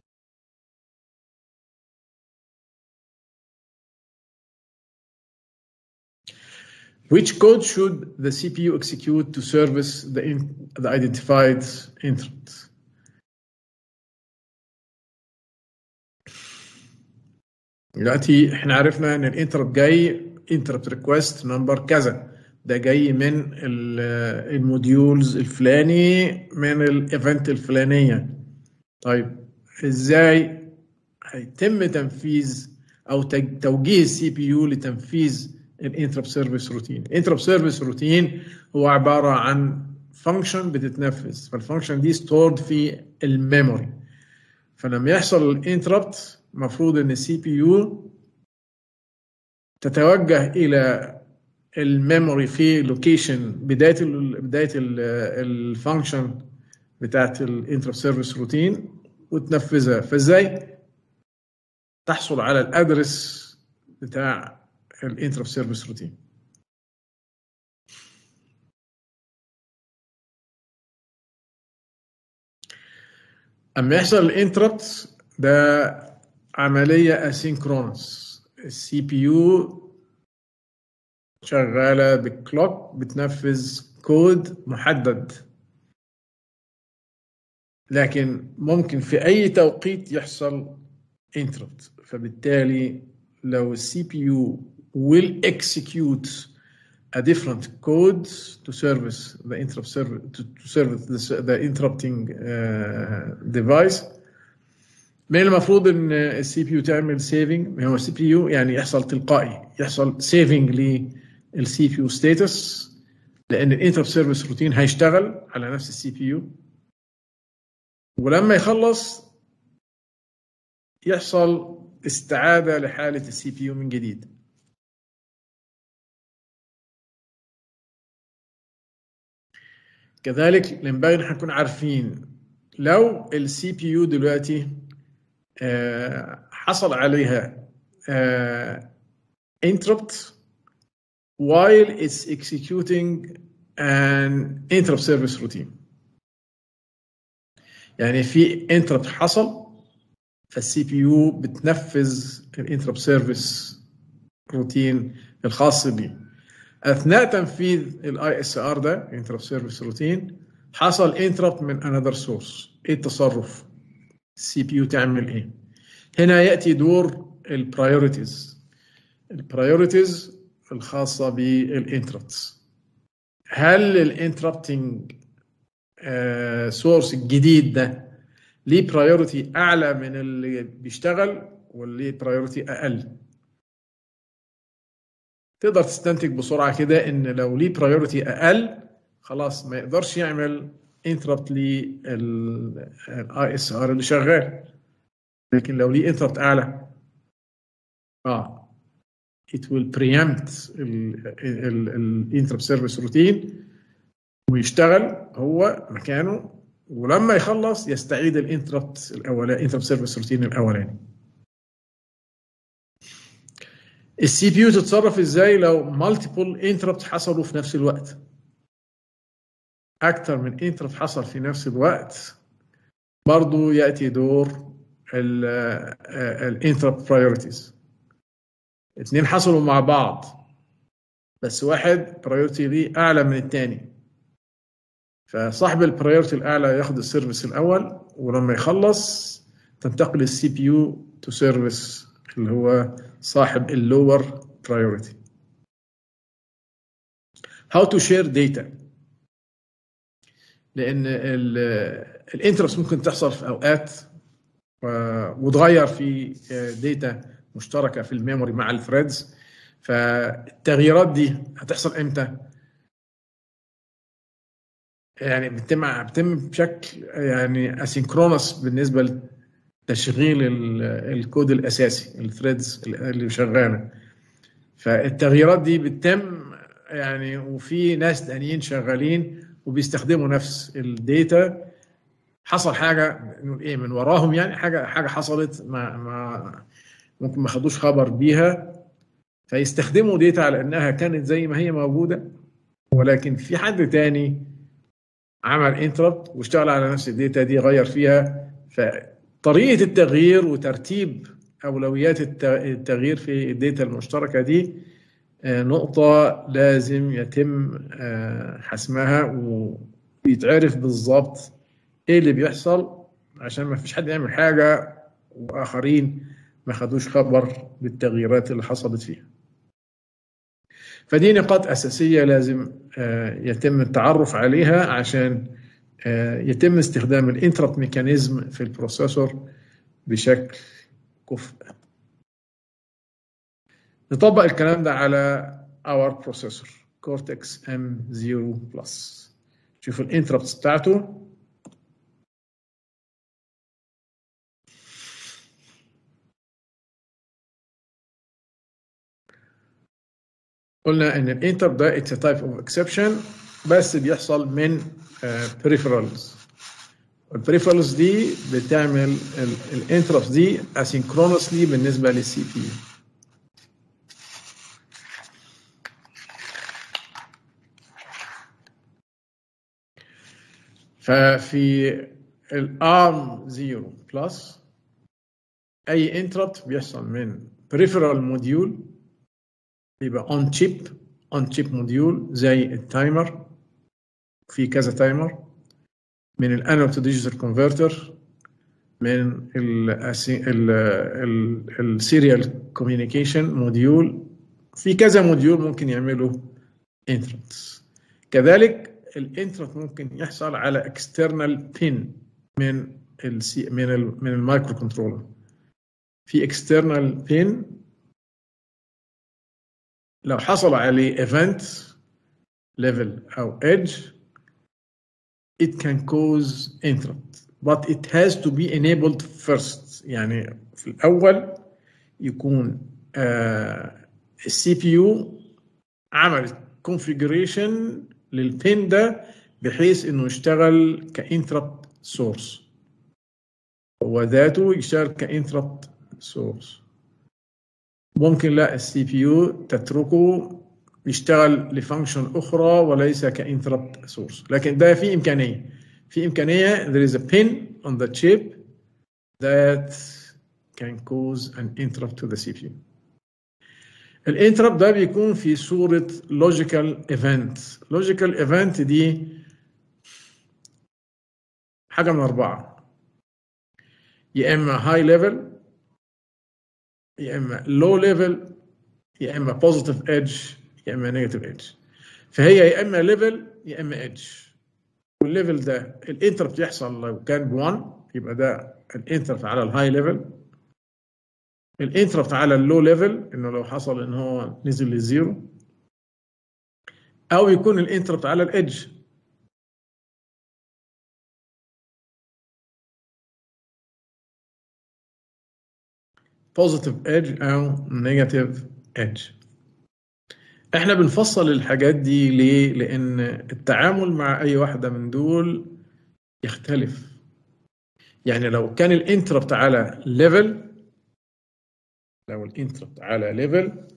Which code should the CPU execute to service the, in, the identified interrupt? دلوقتي احنا عرفنا ان الانتربت جاي انتربت ريكوست نمبر كذا ده جاي من الموديولز الفلاني من الايفنت الفلانيه طيب ازاي هيتم تنفيذ او تج- توجيه السي بي يو لتنفيذ الانترب سيرفيس روتين الانترب سيرفيس روتين هو عباره عن فانكشن بتتنفذ فالفانكشن دي ستورد في الميموري فلما يحصل الانتربت المفروض ان السي بي يو تتوجه الى الميموري في لوكيشن بدايه ال بدايه الفانكشن بتاعت الانترب سيرفيس روتين وتنفذها فازاي تحصل على الادرس بتاع الانترب سيرفيس روتين اما يحصل الانتربت ده عمليه اسينكرونس السي بي يو شغاله بالكلوك بتنفذ كود محدد لكن ممكن في اي توقيت يحصل انتربت فبالتالي لو السي بي يو will execute a different code to service the interrupt server to, to service the, the interrupting uh, device من المفروض ان السي بي يو تعمل سيفنج هو السي بي يو يعني يحصل تلقائي يحصل سيفنج للسي بي يو ستاتس لان الانتربت سيرفيس روتين هيشتغل على نفس السي بي يو ولما يخلص يحصل استعاده لحاله السي بي يو من جديد كذلك ينبغي ان نكون عارفين لو السي بي يو دلوقتي آه، حصل عليها آه، interrupt while it's executing an interrupt service routine يعني في interrupt حصل فالسي بي يو بتنفذ الانتربت سيرفيس روتين الخاص بيه اثناء تنفيذ الاي اس ار ده انتربت سيرفيس روتين حصل انتربت من انذر سورس ايه التصرف السي بي يو تعمل ايه هنا ياتي دور البرايورتيز البرايورتيز الخاصه بالانتربتس هل الانتربتنج سورس الجديد ده ليه برايورتي اعلى من اللي بيشتغل ولا ليه برايورتي اقل تقدر تستنتج بسرعه كده ان لو ليه برايورتي اقل خلاص ما يقدرش يعمل انتربت للاي اس ار اللي شغال لكن لو ليه انتربت اعلى اه it will preempt الانتربت سيرفيس روتين ويشتغل هو مكانه ولما يخلص يستعيد الانتربت الاولاني انتربت سيرفيس روتين الاولاني السي بي يو تتصرف ازاي لو مالتيبل انتربت حصلوا في نفس الوقت اكتر من انتربت حصل في نفس الوقت برضو ياتي دور الانتربت برايورتيز اثنين حصلوا مع بعض بس واحد برايورتي ليه اعلى من الثاني فصاحب البرايورتي الاعلى ياخد السيرفيس الاول ولما يخلص تنتقل السي بي يو تو سيرفيس اللي هو صاحب اللور برايورتي how to share data لان الانترست ممكن تحصل في اوقات وتغير في داتا مشتركه في الميموري مع الثريدز فالتغييرات دي هتحصل امتى؟ يعني بتتم بتتم بشكل يعني اسينكرونس بالنسبه لتشغيل الكود الاساسي الثريدز اللي شغاله فالتغييرات دي بتتم يعني وفي ناس تانيين شغالين وبيستخدموا نفس الداتا حصل حاجه نقول ايه من وراهم يعني حاجه حاجه حصلت ما ما ممكن ما خدوش خبر بيها فيستخدموا داتا على انها كانت زي ما هي موجوده ولكن في حد تاني عمل انتربت واشتغل على نفس الداتا دي غير فيها فطريقه التغيير وترتيب اولويات التغيير في الداتا المشتركه دي نقطه لازم يتم حسمها ويتعرف بالظبط ايه اللي بيحصل عشان ما فيش حد يعمل حاجه واخرين ما خدوش خبر بالتغييرات اللي حصلت فيها فدي نقاط أساسية لازم يتم التعرف عليها عشان يتم استخدام الانتربت ميكانيزم في البروسيسور بشكل كفء نطبق الكلام ده على our processor Cortex M0 Plus شوفوا الانتربتس بتاعته قلنا ان الانتر ده it's a type of exception بس بيحصل من uh, peripherals البريفرالز دي بتعمل الانتربتس دي اسynchronously بالنسبه للسي بي يو ففي الارم 0 بلس اي انتربت بيحصل من peripheral موديول يبقى اون تشيب اون تشيب موديول زي التايمر في كذا تايمر من الانالوج تو ديجيتال كونفرتر من السيريال كوميونيكيشن موديول في كذا موديول ممكن يعملوا انترنتس كذلك الانترنت ممكن يحصل على اكسترنال بين من ال من ال من المايكرو كنترولر في اكسترنال بين لو حصل عليه ايفنت ليفل او ايدج it can cause interrupt but it has to be enabled first يعني في الأول يكون السي بي يو عمل configuration للبين ده بحيث انه يشتغل كانتربت سورس هو ذاته يشتغل كانتربت سورس ممكن لا السي بي يو تتركه يشتغل لفانكشن اخرى وليس كانتربت سورس لكن ده في امكانيه في امكانيه there is a pin on the chip that can cause an interrupt to the CPU الانتربت ده بيكون في صوره logical event logical event دي حاجه من اربعه يا اما high level يا اما low level يا اما positive edge يا اما نيجاتيف ايدج فهي يا اما ليفل يا اما ايدج والليفل ده الانتربت يحصل لو كان ب 1 يبقى ده الانتربت على الهاي ليفل الانتربت على اللو ليفل انه لو حصل ان هو نزل للزيرو او يكون الانتربت على الايدج بوزيتيف ايدج او نيجاتيف ايدج احنا بنفصل الحاجات دي ليه؟ لأن التعامل مع أي واحدة من دول يختلف. يعني لو كان الانتربت على ليفل لو الانتربت على ليفل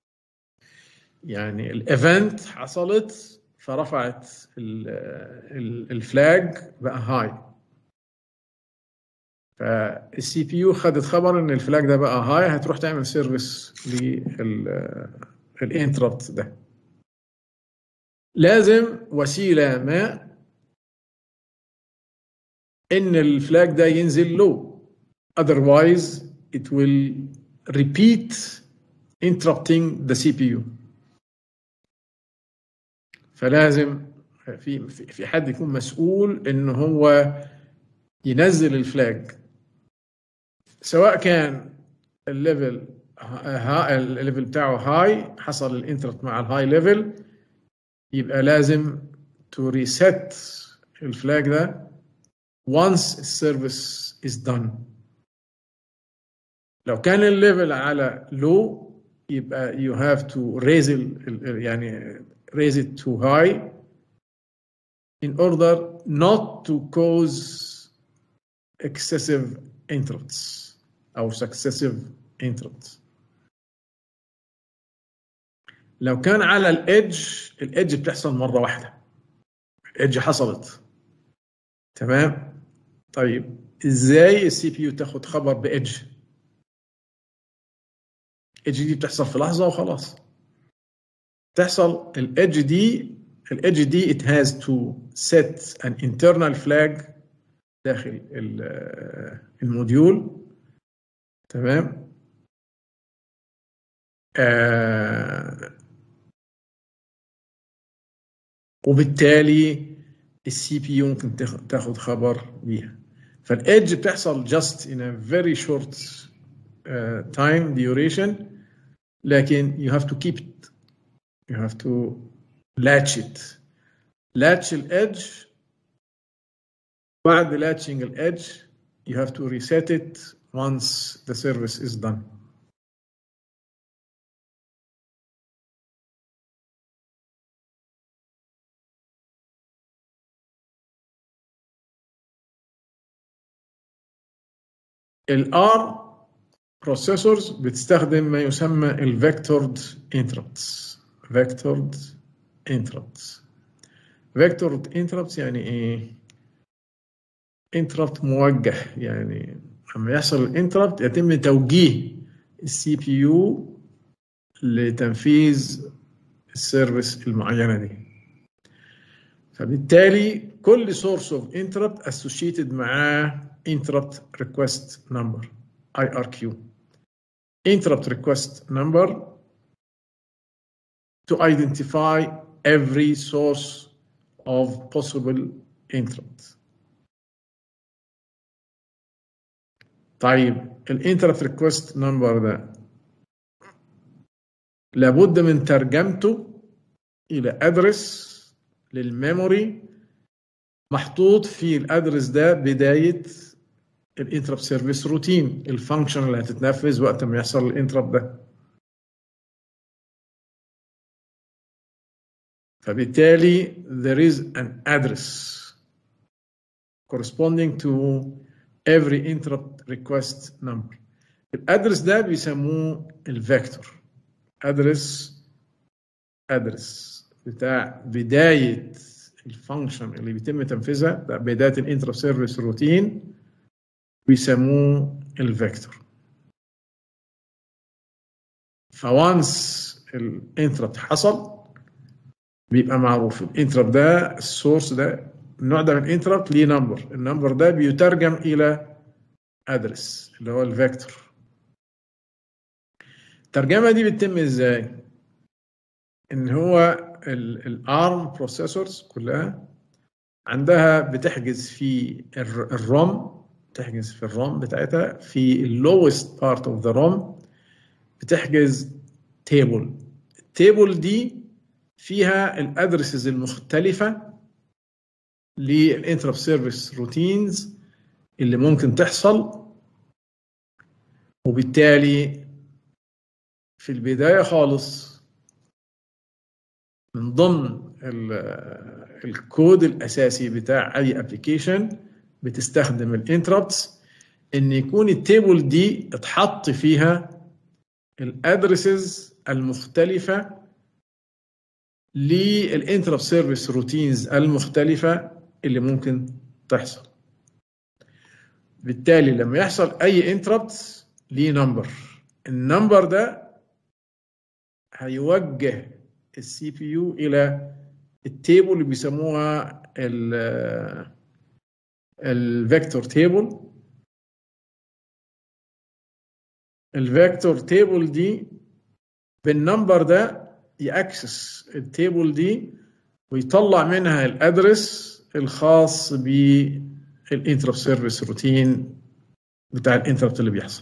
يعني الايفنت حصلت فرفعت الفلاج بقى هاي فالسي بي يو خدت خبر ان الفلاج ده بقى هاي هتروح تعمل سيرفيس لل الانتربت ده لازم وسيله ما ان الفلاج ده ينزل لو otherwise it will repeat interrupting the CPU فلازم في في حد يكون مسؤول ان هو ينزل الفلاج سواء كان الليفل ها الليفل بتاعه هاي حصل الانتربت مع الهاي ليفل يبقى لازم تو ريسيت الفلاج ده once السيرفيس is done لو كان الليفل على low يبقى you have to raise ال يعني raise it to high in order not to cause excessive interrupts أو successive interrupts لو كان على الإدج الإدج بتحصل مرة واحدة الإدج حصلت تمام طيب ازاي السي بي يو تاخد خبر بإدج الإدج دي بتحصل في لحظة وخلاص تحصل الإدج دي الإدج دي it has to set an internal flag داخل الموديول تمام آه وبالتالي السي بي يو ممكن تاخد خبر بيها فالايدج بتحصل just in a very short uh, time duration لكن you have to keep it you have to latch it latch الادج بعد latching الادج you have to reset it once the service is done الار بروسيسورز بتستخدم ما يسمى الفيكتورد انتربتس فيكتورد انتربتس فيكتورد انتربتس يعني ايه انتربت موجه يعني لما يحصل الانتربت يتم توجيه السي بي يو لتنفيذ السيرفيس المعينه دي فبالتالي كل سورس اوف انتربت اسوشيتد معاه interrupt request number IRQ interrupt request number to identify every source of possible interrupt طيب الانتربت ريكوست نمبر ده لابد من ترجمته الى ادرس للميموري محطوط في الادرس ده بدايه الانتربت سيرفيس روتين الفانكشن اللي هتتنفذ وقت ما يحصل الانتربت ده فبالتالي there is an address corresponding to every interrupt request number الادرس ده بيسموه الفيكتور ادرس ادرس بتاع بدايه الفانكشن اللي بيتم تنفيذها ده بدايه الانتربت سيرفيس روتين بيسموه الفيكتور فوانس الانتربت حصل بيبقى معروف الانتربت ده السورس ده النوع ده من الانتربت ليه نمبر النمبر ده بيترجم الى ادرس اللي هو الفيكتور الترجمه دي بتتم ازاي ان هو الارم بروسيسورز كلها عندها بتحجز في الروم بتحجز في الروم بتاعتها في اللوست بارت اوف ذا روم بتحجز تيبل التيبل دي فيها الادرسز المختلفه للانتربت سيرفيس روتينز اللي ممكن تحصل وبالتالي في البدايه خالص من ضمن الكود الاساسي بتاع اي ابلكيشن بتستخدم الانتربتس ان يكون التيبل دي اتحط فيها الادرسز المختلفه للانتربت سيرفيس روتينز المختلفه اللي ممكن تحصل بالتالي لما يحصل اي انتربت ليه نمبر النمبر ده هيوجه السي بي يو الى التيبل اللي بيسموها الفيكتور تيبل الفيكتور تيبل دي بالنمبر ده ياكسس التيبل دي ويطلع منها الادرس الخاص بالانتربت سيرفيس روتين بتاع الانتربت اللي بيحصل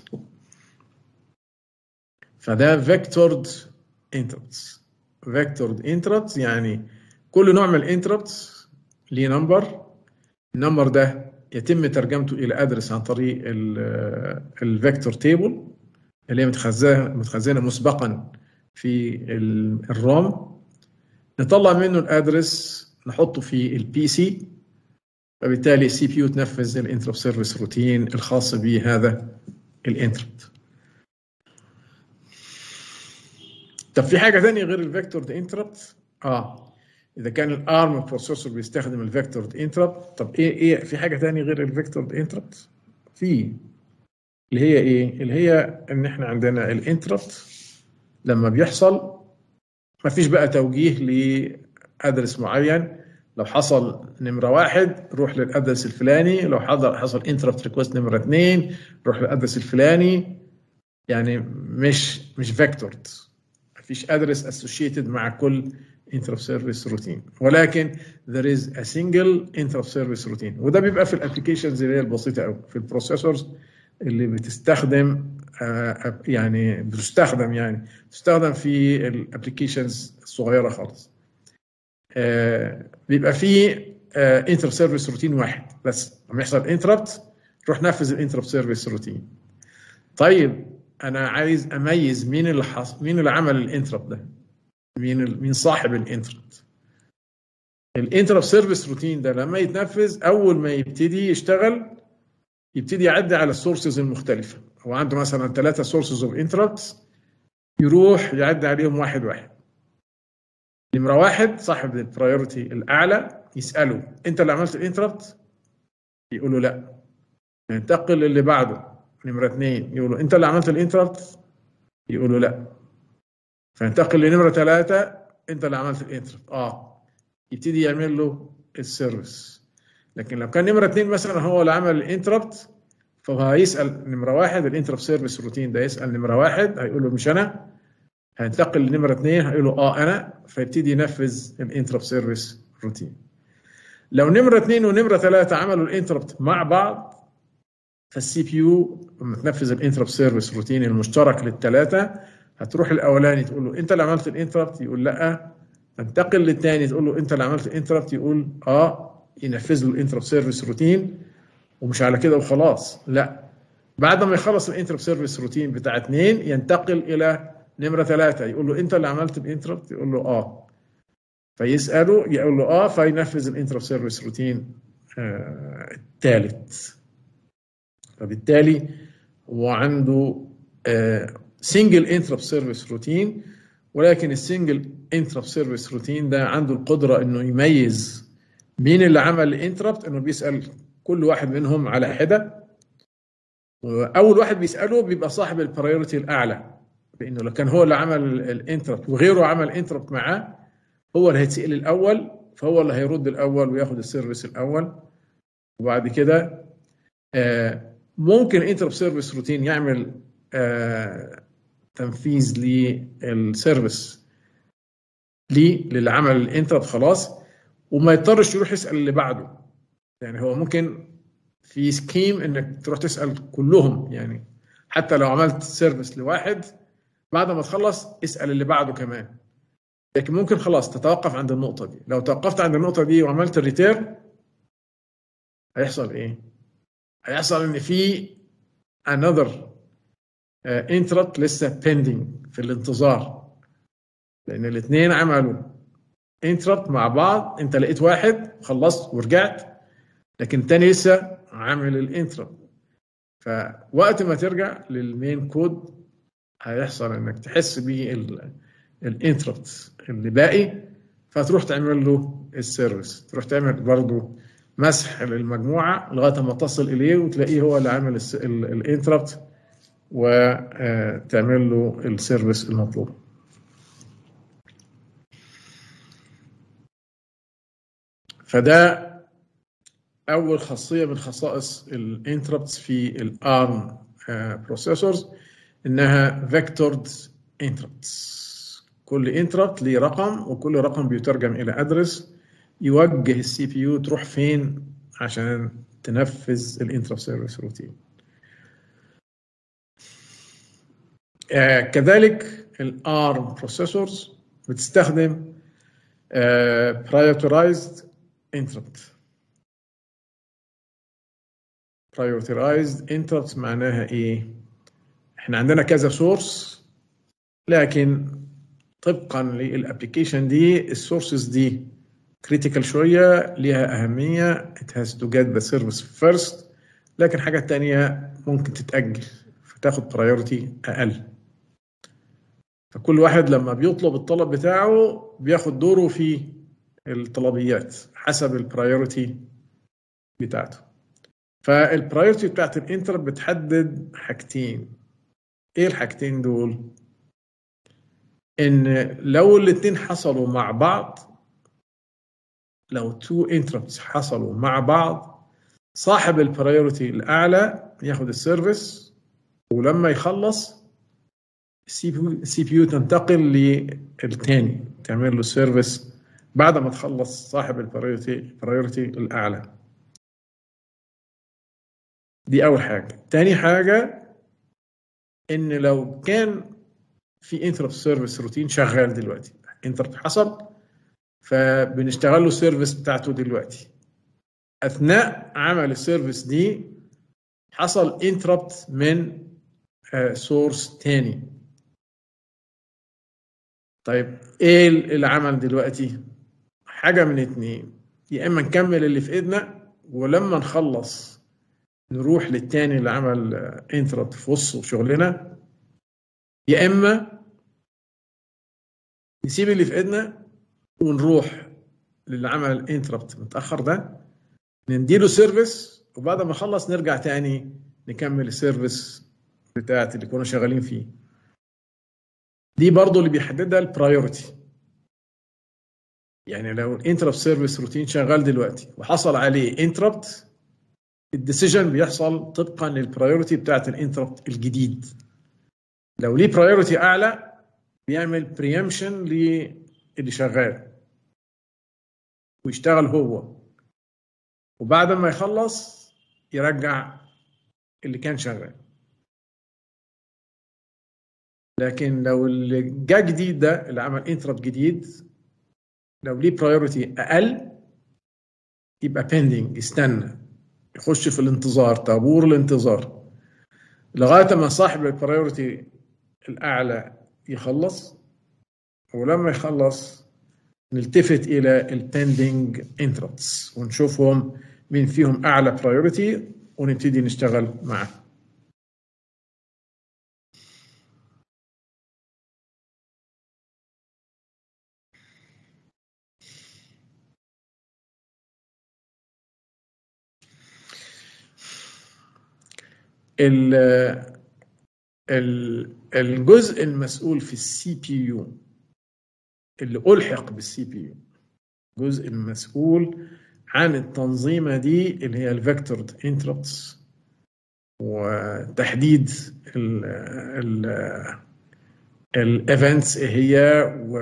فده فيكتورد انتربتس فيكتورد انتربتس يعني كل نوع من الانتربتس ليه نمبر النمبر ده يتم ترجمته الى ادرس عن طريق الفيكتور تيبل اللي هي متخزنه متخزنه مسبقا في الروم نطلع منه الادرس نحطه في البي سي فبالتالي السي بي يو تنفذ الانتربت سيرفيس روتين الخاص بهذا الانتربت طب في حاجه ثانيه غير الفيكتورد انتربت اه اذا كان الارم بروسيسور بيستخدم الفيكتورد انتربت طب ايه ايه في حاجه ثانيه غير الفيكتورد انتربت في اللي هي ايه اللي هي ان احنا عندنا الانتربت لما بيحصل ما فيش بقى توجيه لادرس معين لو حصل نمره واحد روح للادرس الفلاني لو حصل حصل انتربت ريكوست نمره اثنين روح للادرس الفلاني يعني مش مش فيكتورد ما فيش ادرس اسوشيتد مع كل interrupt service routine ولكن there is a single interrupt service routine وده بيبقى في الابلكيشنز اللي هي البسيطه قوي في البروسيسورز اللي بتستخدم آه، يعني بتستخدم يعني بتستخدم في الابلكيشنز الصغيره خالص آه، بيبقى فيه انتر سيرفيس روتين واحد بس لما يحصل انتربت تروح نفذ الانتربت سيرفيس روتين طيب انا عايز اميز مين اللي حص... مين اللي عمل الانتربت ده مين ال... مين صاحب الانتربت الانتربت سيرفيس روتين ده لما يتنفذ اول ما يبتدي يشتغل يبتدي يعدي على السورسز المختلفه هو عنده مثلا ثلاثه سورسز اوف انتربتس يروح يعدي عليهم واحد واحد نمره واحد صاحب البرايورتي الاعلى يساله انت اللي عملت الانتربت يقول له لا ينتقل للي بعده نمره اثنين يقول له انت اللي عملت الانتربت يقول له لا فينتقل لنمره ثلاثه انت اللي عملت الانتربت اه يبتدي يعمل له السيرفيس لكن لو كان نمره اثنين مثلا هو اللي عمل الانتربت فهو هيسال نمره واحد الانتربت سيرفيس روتين ده يسال نمره واحد هيقول له مش انا هينتقل لنمره اثنين هيقول له اه انا فيبتدي ينفذ الانتربت سيرفيس روتين لو نمره اثنين ونمره ثلاثه عملوا الانتربت مع بعض فالسي بي يو لما تنفذ الانتربت سيرفيس روتين المشترك للثلاثه هتروح الاولاني تقول له انت اللي عملت الانتربت يقول لا تنتقل للثاني تقول له انت اللي عملت الانتربت يقول اه ينفذ له الانتربت سيرفيس روتين ومش على كده وخلاص لا بعد ما يخلص الانتربت سيرفيس روتين بتاع اثنين ينتقل الى نمره ثلاثه يقول له انت اللي عملت الانتربت يقول له اه فيساله يقول له اه فينفذ الانتربت سيرفيس روتين الثالث فبالتالي هو عنده سنجل انتربت سيرفيس روتين ولكن السنجل انتربت سيرفيس روتين ده عنده القدره انه يميز مين اللي عمل الانتربت انه بيسال كل واحد منهم على حده اول واحد بيساله بيبقى صاحب البرايورتي الاعلى لانه لو كان هو اللي عمل الانتربت وغيره عمل انتربت معاه هو اللي هيتسال الاول فهو اللي هيرد الاول وياخد السيرفيس الاول وبعد كده ممكن انتربت سيرفيس روتين يعمل تنفيذ للسيرفيس ليه للي عمل الانتربت خلاص وما يضطرش يروح يسال اللي بعده يعني هو ممكن في سكيم انك تروح تسال كلهم يعني حتى لو عملت سيرفيس لواحد بعد ما تخلص اسال اللي بعده كمان لكن ممكن خلاص تتوقف عند النقطه دي لو توقفت عند النقطه دي وعملت الريتيرن هيحصل ايه هيحصل ان في another انتربت لسه pending في الانتظار لان الاثنين عملوا انتربت مع بعض انت لقيت واحد خلصت ورجعت لكن الثاني لسه عامل الانتربت فوقت ما ترجع للمين كود هيحصل انك تحس بالانتربت اللي باقي فتروح تعمل له السيرفيس تروح تعمل برضه مسح للمجموعه لغايه ما تصل اليه وتلاقيه هو اللي عامل الانتربت وتعمل له السيرفيس المطلوب فده اول خاصيه من خصائص الانتربتس في الارم بروسيسورز انها فيكتورد انتربتس كل انتربت ليه رقم وكل رقم بيترجم الى ادرس يوجه السي بي يو تروح فين عشان تنفذ الانتربت سيرفيس روتين آه كذلك الارم بروسيسورز بتستخدم برايورترايزد انتربت برايورترايزد انتربت معناها ايه احنا عندنا كذا سورس لكن طبقا للابلكيشن دي السورسز دي كريتيكال شويه ليها اهميه it has to get the service first لكن حاجات تانية ممكن تتاجل فتاخد برايورتي اقل فكل واحد لما بيطلب الطلب بتاعه بياخد دوره في الطلبيات حسب البرايورتي بتاعته فالبرايورتي بتاعت الانتر بتحدد حاجتين ايه الحاجتين دول ان لو الاتنين حصلوا مع بعض لو تو انتربتس حصلوا مع بعض صاحب البرايورتي الاعلى ياخد السيرفيس ولما يخلص السي بي يو تنتقل للتاني تعمل له سيرفيس بعد ما تخلص صاحب البرايورتي البرايورتي الاعلى دي اول حاجه تاني حاجه ان لو كان في انتربت سيرفيس روتين شغال دلوقتي انتربت حصل فبنشتغل له السيرفيس بتاعته دلوقتي اثناء عمل السيرفيس دي حصل انتربت من سورس تاني طيب ايه اللي عمل دلوقتي حاجه من اتنين يا اما نكمل اللي في ايدنا ولما نخلص نروح للتاني اللي عمل انتربت في وسط شغلنا يا اما نسيب اللي في ايدنا ونروح للي عمل انتربت متاخر ده نديله سيرفيس وبعد ما نخلص نرجع تاني نكمل السيرفيس بتاعت اللي كنا شغالين فيه دي برضو اللي بيحددها البرايورتي يعني لو الانتربت سيرفيس روتين شغال دلوقتي وحصل عليه انتربت الديسيجن بيحصل طبقا للبرايورتي بتاعت الانتربت الجديد لو ليه برايورتي اعلى بيعمل بريمشن للي شغال ويشتغل هو وبعد ما يخلص يرجع اللي كان شغال لكن لو اللي جا جديد ده اللي عمل انتربت جديد لو ليه برايورتي اقل يبقى بيندنج يستنى يخش في الانتظار طابور الانتظار لغايه ما صاحب البرايورتي الاعلى يخلص ولما يخلص نلتفت الى البيندنج انتربتس ونشوفهم مين فيهم اعلى برايورتي ونبتدي نشتغل معاه الجزء المسؤول في السي بي يو اللي ألحق بالسي بي يو الجزء المسؤول عن التنظيمة دي اللي هي الفيكتورد انتربتس وتحديد الايفنتس ايه هي و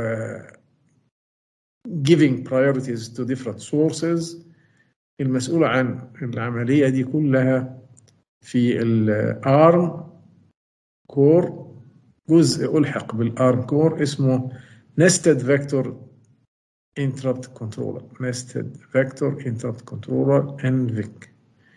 giving priorities to different sources المسؤول عن العملية دي كلها في الارم كور جزء ألحق بالارم كور اسمه nested vector interrupt controller nested vector interrupt controller NVIC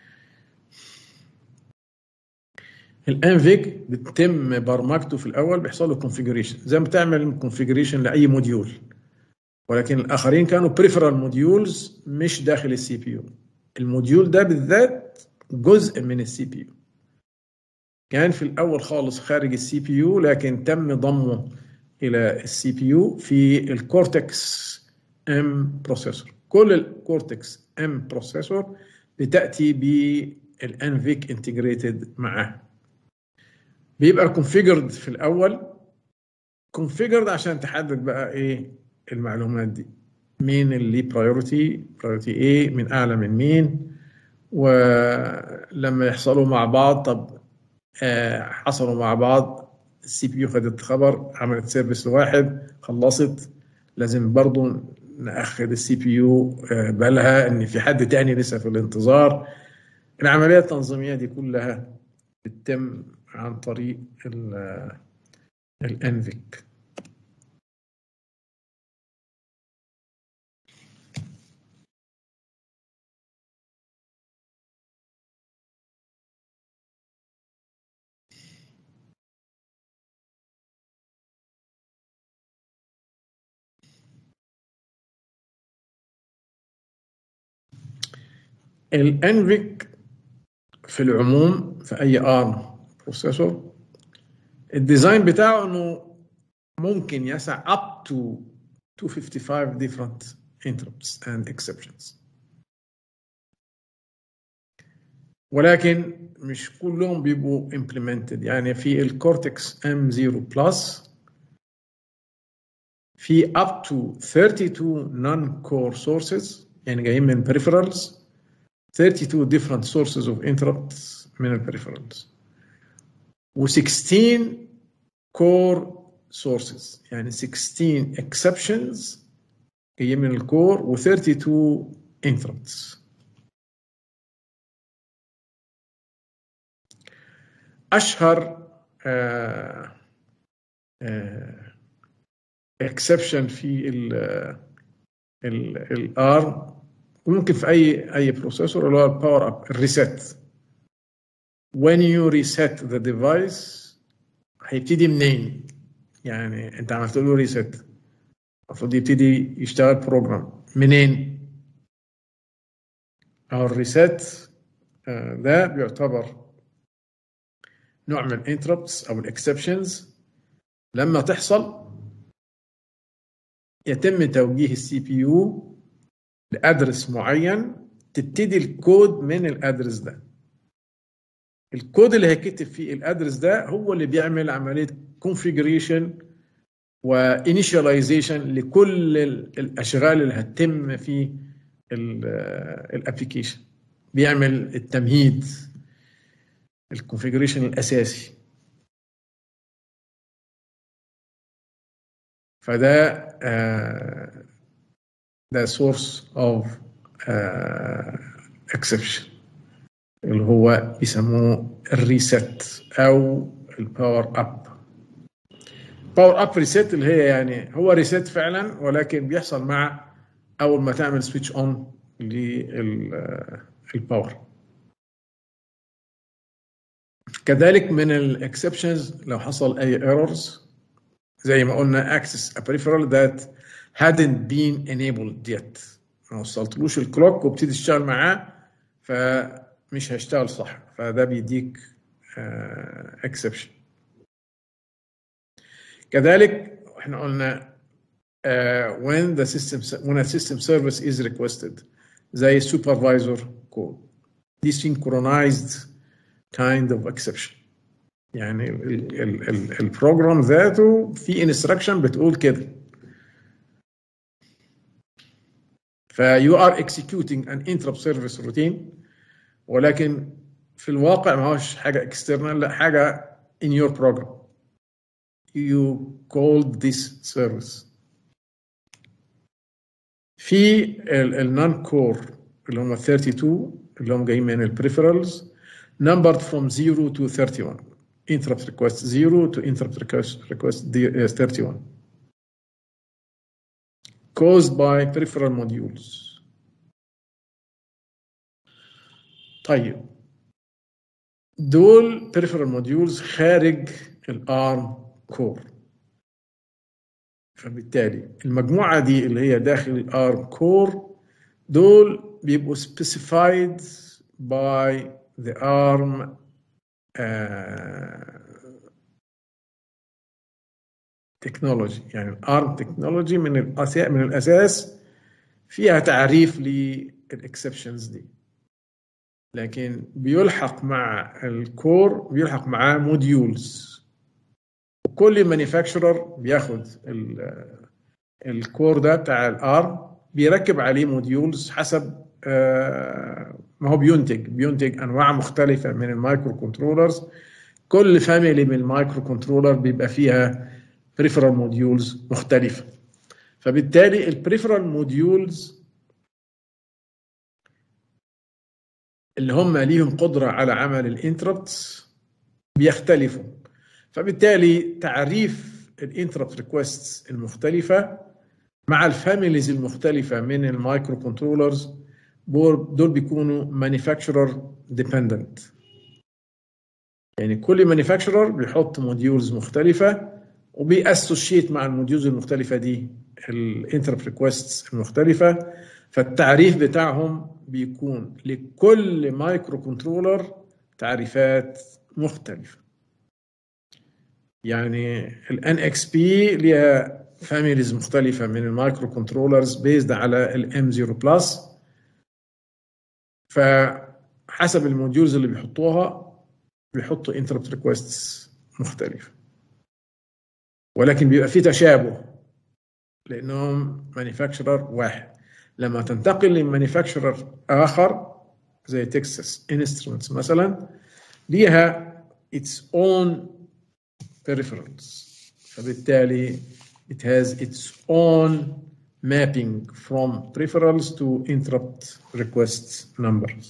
الانفيك بتتم برمجته في الاول بيحصل له كونفيجريشن زي ما بتعمل كونفيجريشن لاي موديول ولكن الاخرين كانوا بريفرال موديولز مش داخل السي بي يو الموديول ده بالذات جزء من السي بي يو كان في الاول خالص خارج السي بي يو لكن تم ضمه الى السي بي يو في الكورتكس ام بروسيسور كل الكورتكس ام بروسيسور بتاتي بالانفيك انتجريتد معاه بيبقى كونفيجرد في الاول كونفيجرد عشان تحدد بقى ايه المعلومات دي مين اللي برايورتي برايورتي ايه من اعلى من مين ولما يحصلوا مع بعض طب آه حصلوا مع بعض السي بي يو خدت خبر عملت سيرفيس لواحد خلصت لازم برضو ناخد السي بي يو آه بالها ان في حد تاني لسه في الانتظار العمليه التنظيميه دي كلها بتتم عن طريق الانفيك الانفيك في العموم في اي ارم بروسيسور الديزاين بتاعه انه ممكن يسع up to 255 different interrupts and exceptions ولكن مش كلهم بيبقوا implemented يعني في الكورتكس M0 بلس في up to 32 non-core sources يعني جايين من peripherals 32 different sources of interrupts من البريفرالز و16 core sources يعني 16 exceptions جايين من الكور و32 interrupts أشهر اكسبشن في ال الار وممكن في اي اي بروسيسور اللي هو الباور اب الريسيت when you reset the device هيبتدي منين؟ يعني انت عملت له ريست المفروض يبتدي يشتغل بروجرام منين؟ او الريست ده بيعتبر نوع من الانتربتس او الاكسبشنز لما تحصل يتم توجيه السي بي يو لادرس معين تبتدي الكود من الادرس ده الكود اللي هيكتب فيه الادرس ده هو اللي بيعمل عمليه كونفيجريشن وانيشاليزيشن لكل الاشغال اللي هتتم في الابلكيشن بيعمل التمهيد الكونفيجريشن الاساسي فده آه ده سورس اوف اكسبشن اللي هو بيسموه الريست او الباور اب باور اب ريست اللي هي يعني هو ريست فعلا ولكن بيحصل مع اول ما تعمل سويتش اون للباور كذلك من الاكسبشنز لو حصل اي ايرورز زي ما قلنا access a peripheral that hadn't been enabled yet ما وصلتلوش الكلوك وابتدي تشتغل معاه فمش هيشتغل صح فده بيديك اكسبشن كذلك احنا قلنا uh, when the system when a system service is requested زي supervisor code desynchronized kind of exception يعني البروجرام ذاته في انستراكشن بتقول كده فيو ار اكسكيوتنج ان interrupt سيرفيس روتين ولكن في الواقع ما هوش حاجه اكسترنال لا حاجه in your program you called this service في النون كور اللي هم 32 اللي هم جايين من البريفرالز numbered from 0 to 31 interrupt request 0 to interrupt request request 31 caused by peripheral modules طيب دول peripheral modules خارج الارم كور فبالتالي المجموعة دي اللي هي داخل الارم كور دول بيبقوا specified by the ARM uh, technology يعني الارم تكنولوجي من الاساس من الاساس فيها تعريف للاكسبشنز دي لكن بيلحق مع الكور بيلحق معاه موديولز وكل مانيفاكتشرر بياخد الكور ده بتاع الارم بيركب عليه موديولز حسب ما هو بينتج بينتج انواع مختلفه من المايكرو كنترولرز كل فاميلي من المايكرو كنترولر بيبقى فيها بريفرال موديولز مختلفه فبالتالي البريفرال موديولز اللي هم ليهم قدره على عمل الانتربتس بيختلفوا فبالتالي تعريف الانتربت ريكويستس المختلفه مع الفاميليز المختلفه من المايكرو كنترولرز دول بيكونوا مانيفاكتشرر ديبندنت يعني كل مانيفاكتشرر بيحط موديولز مختلفه وبيأسوشيت مع الموديولز المختلفه دي الانتربت ريكويستس المختلفه فالتعريف بتاعهم بيكون لكل مايكرو كنترولر تعريفات مختلفه يعني الان اكس بي ليها فاميليز مختلفه من المايكرو كنترولرز بيزد على الام 0 بلس فحسب الموديولز اللي بيحطوها بيحطوا انتربت ريكويستس مختلفه ولكن بيبقى في تشابه لانهم مانيفاكتشرر واحد لما تنتقل لمانيفاكتشرر اخر زي تكساس انسترومنتس مثلا ليها its own peripherals فبالتالي it has its own mapping from peripherals to interrupt requests numbers.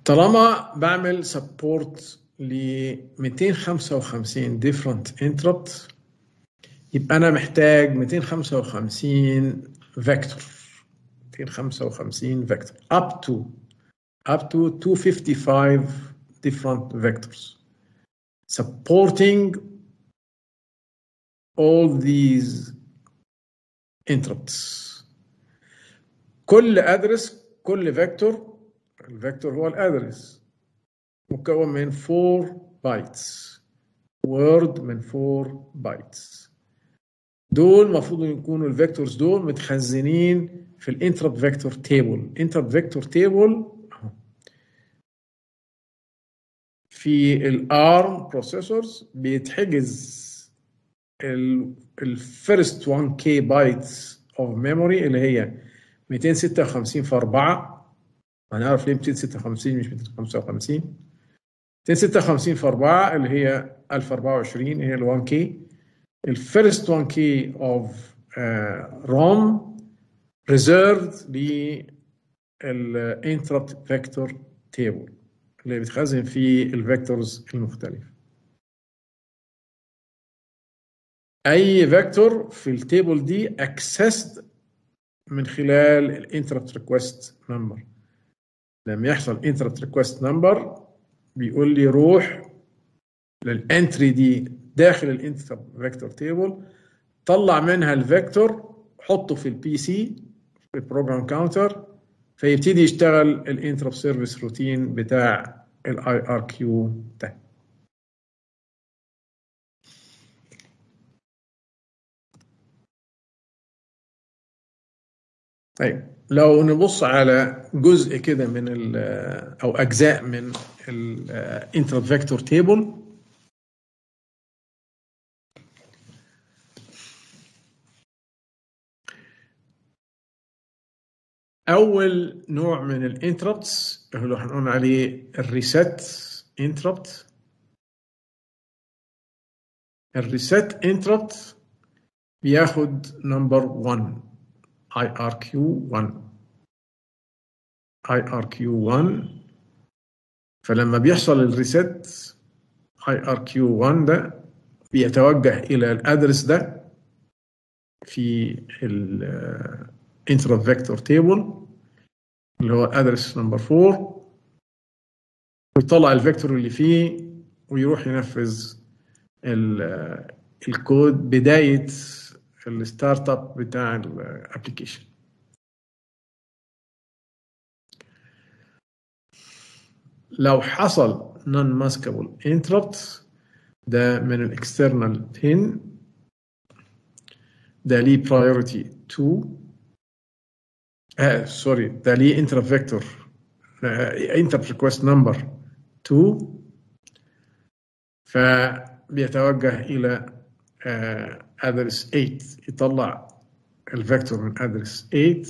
طالما بعمل سبورت ل 255 different interrupt يبقى انا محتاج 255 فيكتور 255 فيكتور up to up to 255 different vectors supporting all these interrupts كل ادرس كل فيكتور الفيكتور هو الادرس مكون من 4 بايتس وورد من 4 بايتس دول المفروض يكونوا الفيكتورز دول متخزنين في الانتربت فيكتور تيبل انتربت فيكتور تيبل في الارم بروسيسورز بيتحجز الفيرست 1 كي بايتس اوف ميموري اللي هي 256 في 4 هنعرف ليه 256 مش 255 256 في 4 اللي هي 1024 هي ال 1 كي الفيرست 1 كي اوف روم ريزيرفد للانتربت فيكتور تيبل اللي بيتخزن فيه الفيكتورز المختلفه اي فيكتور في التيبل دي اكسسد من خلال الانتربت ريكوست نمبر لما يحصل انتربت ريكوست نمبر بيقول لي روح للانتري دي داخل الانتربت فيكتور تيبل طلع منها الفيكتور حطه في البي سي في البروجرام كاونتر فيبتدي يشتغل الانتربت سيرفيس روتين بتاع الاي ار كيو ده طيب لو نبص على جزء كده من ال او اجزاء من الانتربت فيكتور تيبل اول نوع من الانتربتس اللي هنقول عليه الريسيت انتربت الريسيت انتربت بياخد نمبر 1 IRQ1 IRQ1 فلما بيحصل الريسيت IRQ1 ده بيتوجه إلى الأدرس ده في الانترا فيكتور تيبل اللي هو الأدرس نمبر 4 ويطلع الفيكتور اللي فيه ويروح ينفذ الكود بداية الستارت اب بتاع الابلكيشن لو حصل نون ماسكابل انتربت ده من الاكسترنال بين ده ليه برايورتي 2 آه سوري ده ليه انتر فيكتور انتر ريكوست نمبر 2 فبيتوجه الى ادرس 8 يطلع الفيكتور من ادرس 8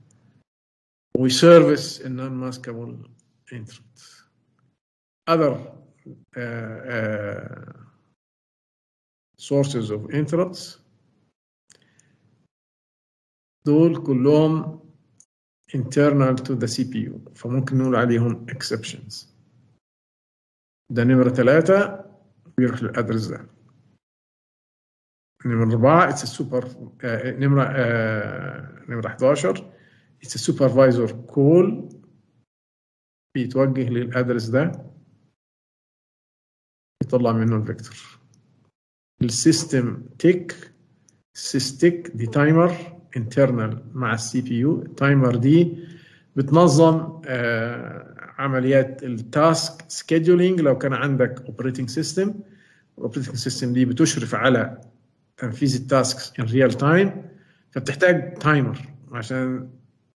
ويسيرفيس النون ماسكابل انتربت other uh, uh, sources of interrupts دول كلهم internal to the CPU فممكن نقول عليهم exceptions ده نمرة ثلاثة بيروح للأدرس ده نمرة أربعة it's a super uh, نمرة uh, نمرة 11 it's a supervisor call بيتوجه للأدرس ده يطلع منه الفيكتور السيستم تيك سيستيك دي تايمر انترنال مع السي بي يو التايمر دي بتنظم آه عمليات التاسك سكيدولينج لو كان عندك اوبريتنج سيستم الاوبريتنج سيستم دي بتشرف على تنفيذ التاسكس ان ريال تايم فبتحتاج تايمر عشان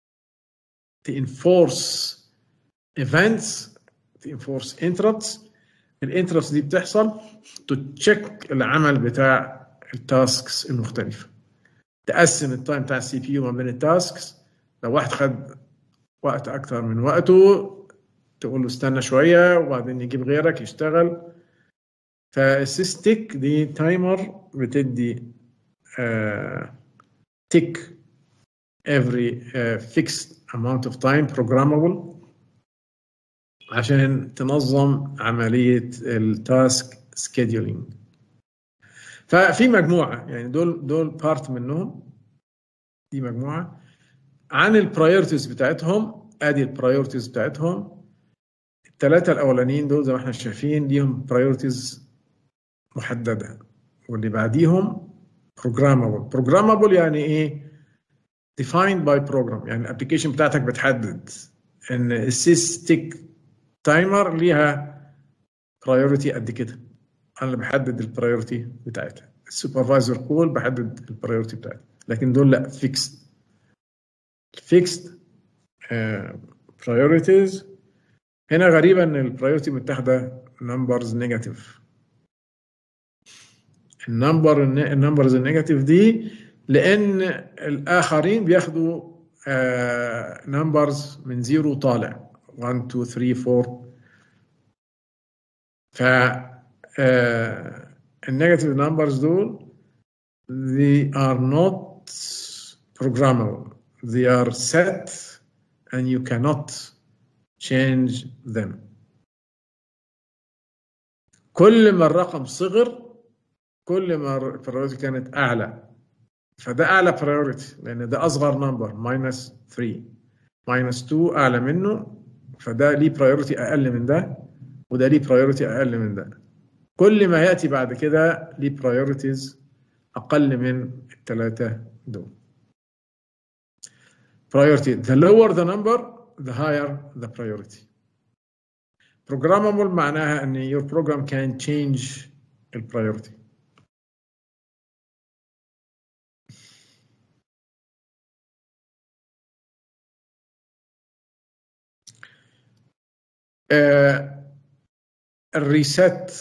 تنفورس ايفنتس تنفورس انتربتس الانتربتس دي بتحصل تتشيك العمل بتاع التاسكس المختلفه تقسم التايم بتاع السي بي يو ما بين التاسكس لو واحد خد وقت اكتر من وقته تقول له استنى شويه وبعدين يجيب غيرك يشتغل فالسيستيك دي تايمر بتدي تيك every uh, fixed amount of time programmable عشان تنظم عمليه التاسك سكيدولينج ففي مجموعه يعني دول دول بارت منهم دي مجموعه عن البرايورتيز بتاعتهم ادي البرايورتيز بتاعتهم الثلاثه الاولانيين دول زي ما احنا شايفين ليهم برايورتيز محدده واللي بعديهم programmable programmable يعني ايه defined by program يعني الابلكيشن بتاعتك بتحدد ان السيستيك تايمر ليها برايورتي قد كده انا اللي بحدد البرايورتي بتاعتها السوبرفايزر كول بحدد البرايورتي بتاعتها لكن دول لا فيكسد فيكسد برايورتيز هنا غريبة ان البرايورتي متاخده نمبرز نيجاتيف النمبر النمبرز النيجاتيف دي لان الاخرين بياخدوا نمبرز من زيرو طالع 1 2 3 4 ف النيجاتيف نمبرز دول they are not programmable they are set and you cannot change them كل ما الرقم صغر كل ما البرايورتي كانت اعلى فده اعلى برايورتي لان ده اصغر نمبر ماينس 3 ماينس 2 اعلى منه فده ليه برايورتي اقل من ده وده ليه برايورتي اقل من ده كل ما ياتي بعد كده ليه برايورتيز اقل من الثلاثه دول priority the lower the number the higher the priority programmable معناها ان your program can change البرايورتي آه الريست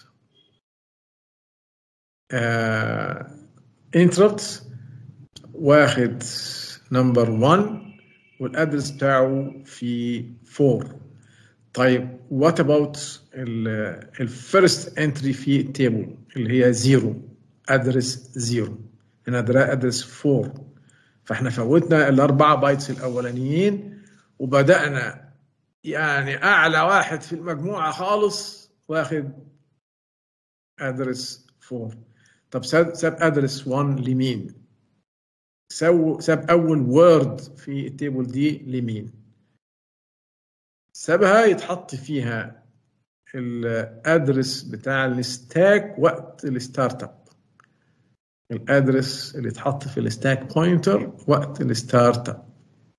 آه انتربت واخد نمبر 1 والادرس بتاعه في 4 طيب وات اباوت الفيرست انتري في التيبل اللي هي 0 ادرس 0 هنا ده ادرس 4 فاحنا فوتنا الاربعه بايتس الاولانيين وبدانا يعني اعلى واحد في المجموعه خالص واخد ادرس 4 طب ساب ساب ادرس 1 لمين؟ سو ساب اول وورد في التيبل دي لمين؟ سابها يتحط فيها الادرس بتاع الستاك وقت الستارت اب الادرس اللي اتحط في الستاك بوينتر وقت الستارت اب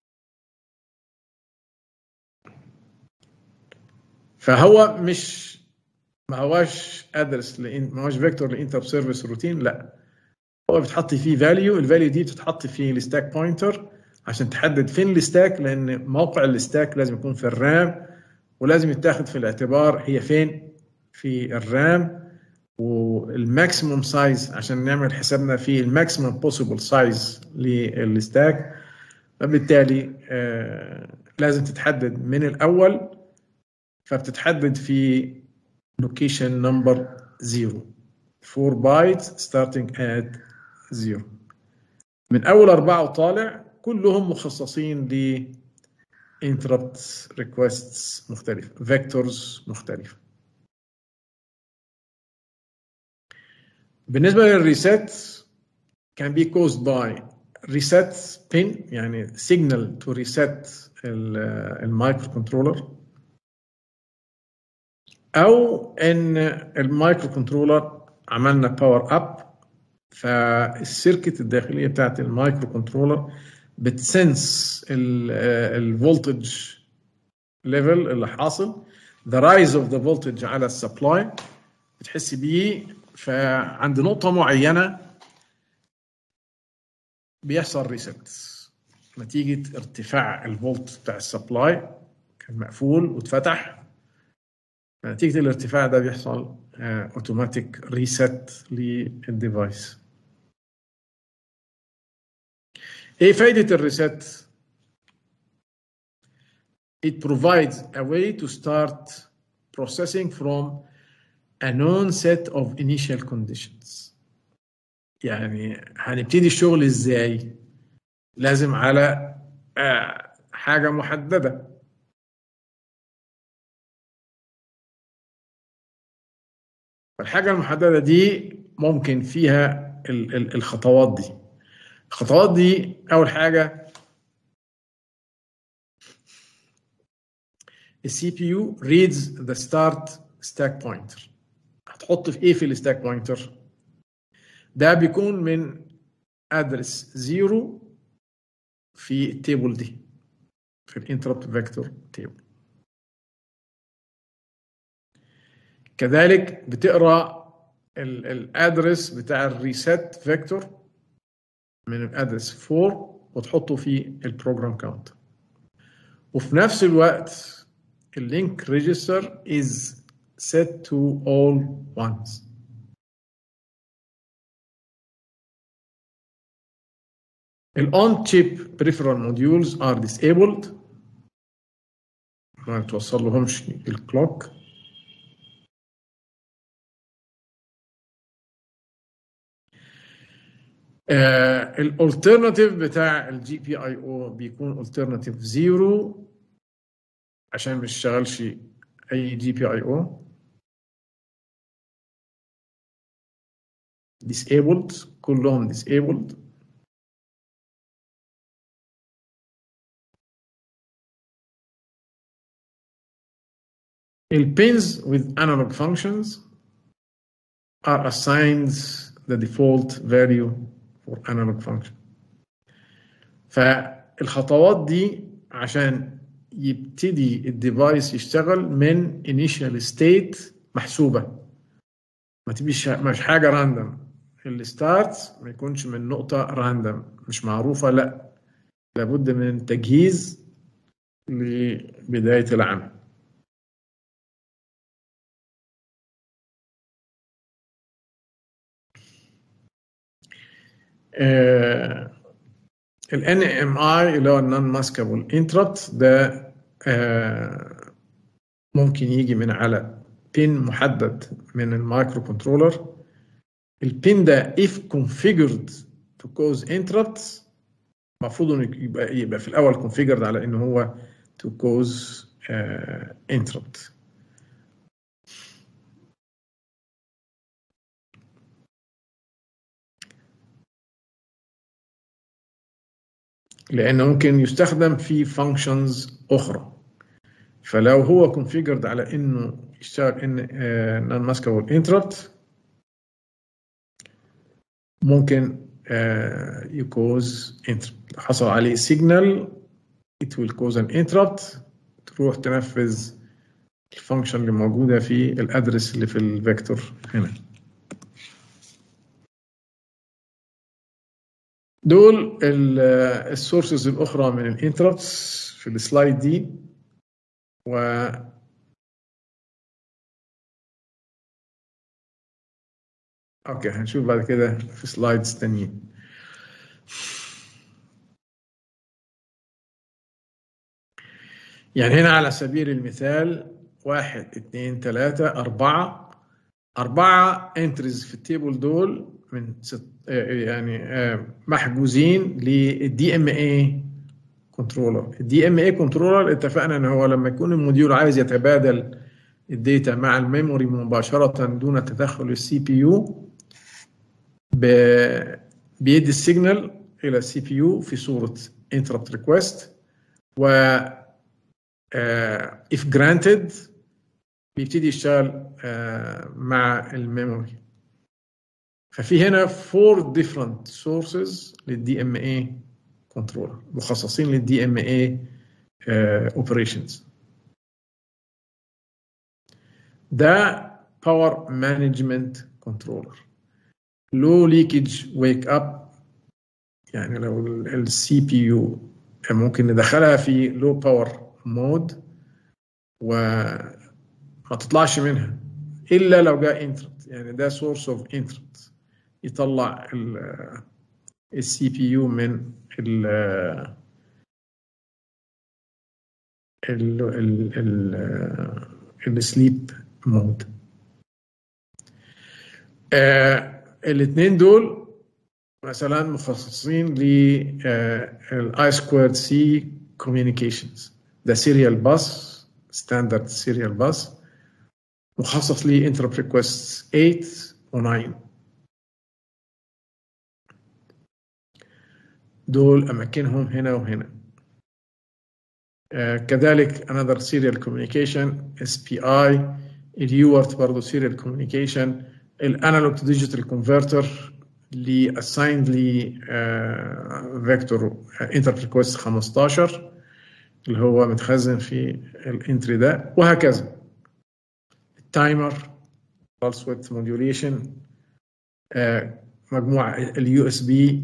فهو مش ما هواش ادرس ما هواش فيكتور لانتر سيرفيس روتين لا هو بتحط فيه فاليو الفاليو دي بتتحط في الستاك بوينتر عشان تحدد فين الستاك لان موقع الستاك لازم يكون في الرام ولازم يتاخد في الاعتبار هي فين في الرام والماكسيموم سايز عشان نعمل حسابنا في الماكسيموم بوسيبل سايز للستاك فبالتالي آه لازم تتحدد من الاول فبتتحدد في لوكيشن نمبر 0 4 بايت ستارتنج ات 0 من اول اربعه وطالع كلهم مخصصين ل interrupt requests مختلفة vectors مختلفة بالنسبة للريسيت can be caused by reset pin يعني signal to reset المايكرو كنترولر او ان المايكرو كنترولر عملنا باور اب فالسيركت الداخليه بتاعت المايكرو كنترولر بتسنس الفولتج ليفل اللي حاصل the rise of the voltage على السبلاي بتحس بيه فعند نقطة معينة بيحصل ريست نتيجة ارتفاع الفولت بتاع السبلاي كان مقفول واتفتح نتيجة الارتفاع ده بيحصل اوتوماتيك ريست للديفايس ايه فايدة الريست؟ It provides a way to start processing from a known set of initial conditions. يعني هنبتدي الشغل ازاي؟ لازم على حاجة محددة الحاجة المحددة دي ممكن فيها ال- ال- الخطوات دي الخطوات دي أول حاجة السي بي يو reads the start stack pointer هتحط في ايه في الستاك بوينتر ده بيكون من ادرس زيرو في التيبل دي في الانتربت فيكتور تيبل كذلك بتقرا الادرس بتاع الريسيت فيكتور من الادرس 4 وتحطه في البروجرام كاونت وفي نفس الوقت اللينك ريجستر is set to all ones ال on chip peripheral modules are disabled ما توصل لهمش الكلوك الالترناتيف بتاع الجي بي اي او بيكون الترناتيف زيرو عشان ما يشتغلش اي جي بي اي او disabled كلهم disabled البينز with analog functions are assigned the default value for analog function فالخطوات دي عشان يبتدي الديفايس يشتغل من initial state محسوبة ما تبيش مش حاجة راندوم الستارت ما يكونش من نقطة راندوم مش معروفة لا لابد من تجهيز لبداية العمل ال NMI اللي هو النون ماسكابل انتربت ده آه، ممكن يجي من على بين محدد من المايكرو كنترولر البين ده if configured to cause interrupts المفروض انه يبقى يبقى في الاول configured على ان هو to cause uh, interrupt لانه ممكن يستخدم في functions اخرى فلو هو configured على انه يشتغل ان non maskable interrupt ممكن يكوز interrupt حصل عليه signal it will cause an interrupt تروح تنفذ الفانكشن اللي موجوده في الادرس اللي في الفيكتور هنا دول السورسز الاخرى من الانتربتس في السلايد دي و اوكي هنشوف بعد كده في سلايدز تانيين يعني هنا على سبيل المثال واحد اثنين ثلاثة أربعة أربعة انتريز في التيبل دول من ست يعني محجوزين للدي ام اي كنترولر الدي ام اي كنترولر اتفقنا ان هو لما يكون الموديول عايز يتبادل الداتا مع الميموري مباشرة دون تدخل السي بي يو بيدي السيجنال الى السي بي يو في صورة interrupt request و uh, if granted بيبتدي يشتغل uh, مع الميموري ففي هنا four different sources للدي ام اي كنترولر مخصصين للدي ام اي اوبريشنز ده باور مانجمنت كنترولر لو ليكج ويك اب يعني لو السي بي يو ممكن ندخلها في لو باور مود وما تطلعش منها الا لو جاء انتربت يعني ده سورس اوف انتربت يطلع السي بي يو من ال ال ال السليب مود آه الاثنين دول مثلا مخصصين للاي سكويرد سي كوميونيكيشنز ده سيريال باس ستاندرد سيريال باس مخصص ليه انتربت ريكوست 8 و9 دول اماكنهم هنا وهنا آه كذلك another serial communication SPI اليورت برضه serial communication الانالوج تو ديجيتال كونفرتر اللي assigned لي فيكتور انتربت ريكوست 15 اللي هو متخزن في الانتري ده وهكذا التايمر pulse width modulation آه مجموعة اليو اس بي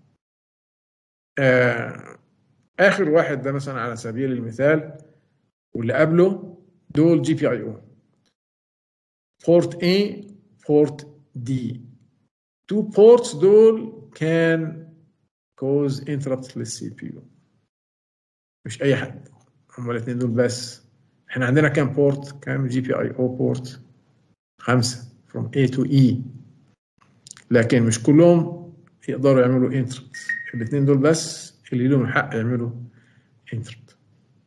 اخر واحد ده مثلا على سبيل المثال واللي قبله دول جي بي اي او بورت A بورت D two ports دول can cause interrupt للسي بي يو مش اي حد هم الاثنين دول بس احنا عندنا كام بورت كام جي بي اي او بورت خمسة from A to E لكن مش كلهم يقدروا يعملوا انتربت الاثنين دول بس اللي لهم الحق يعملوا انتربت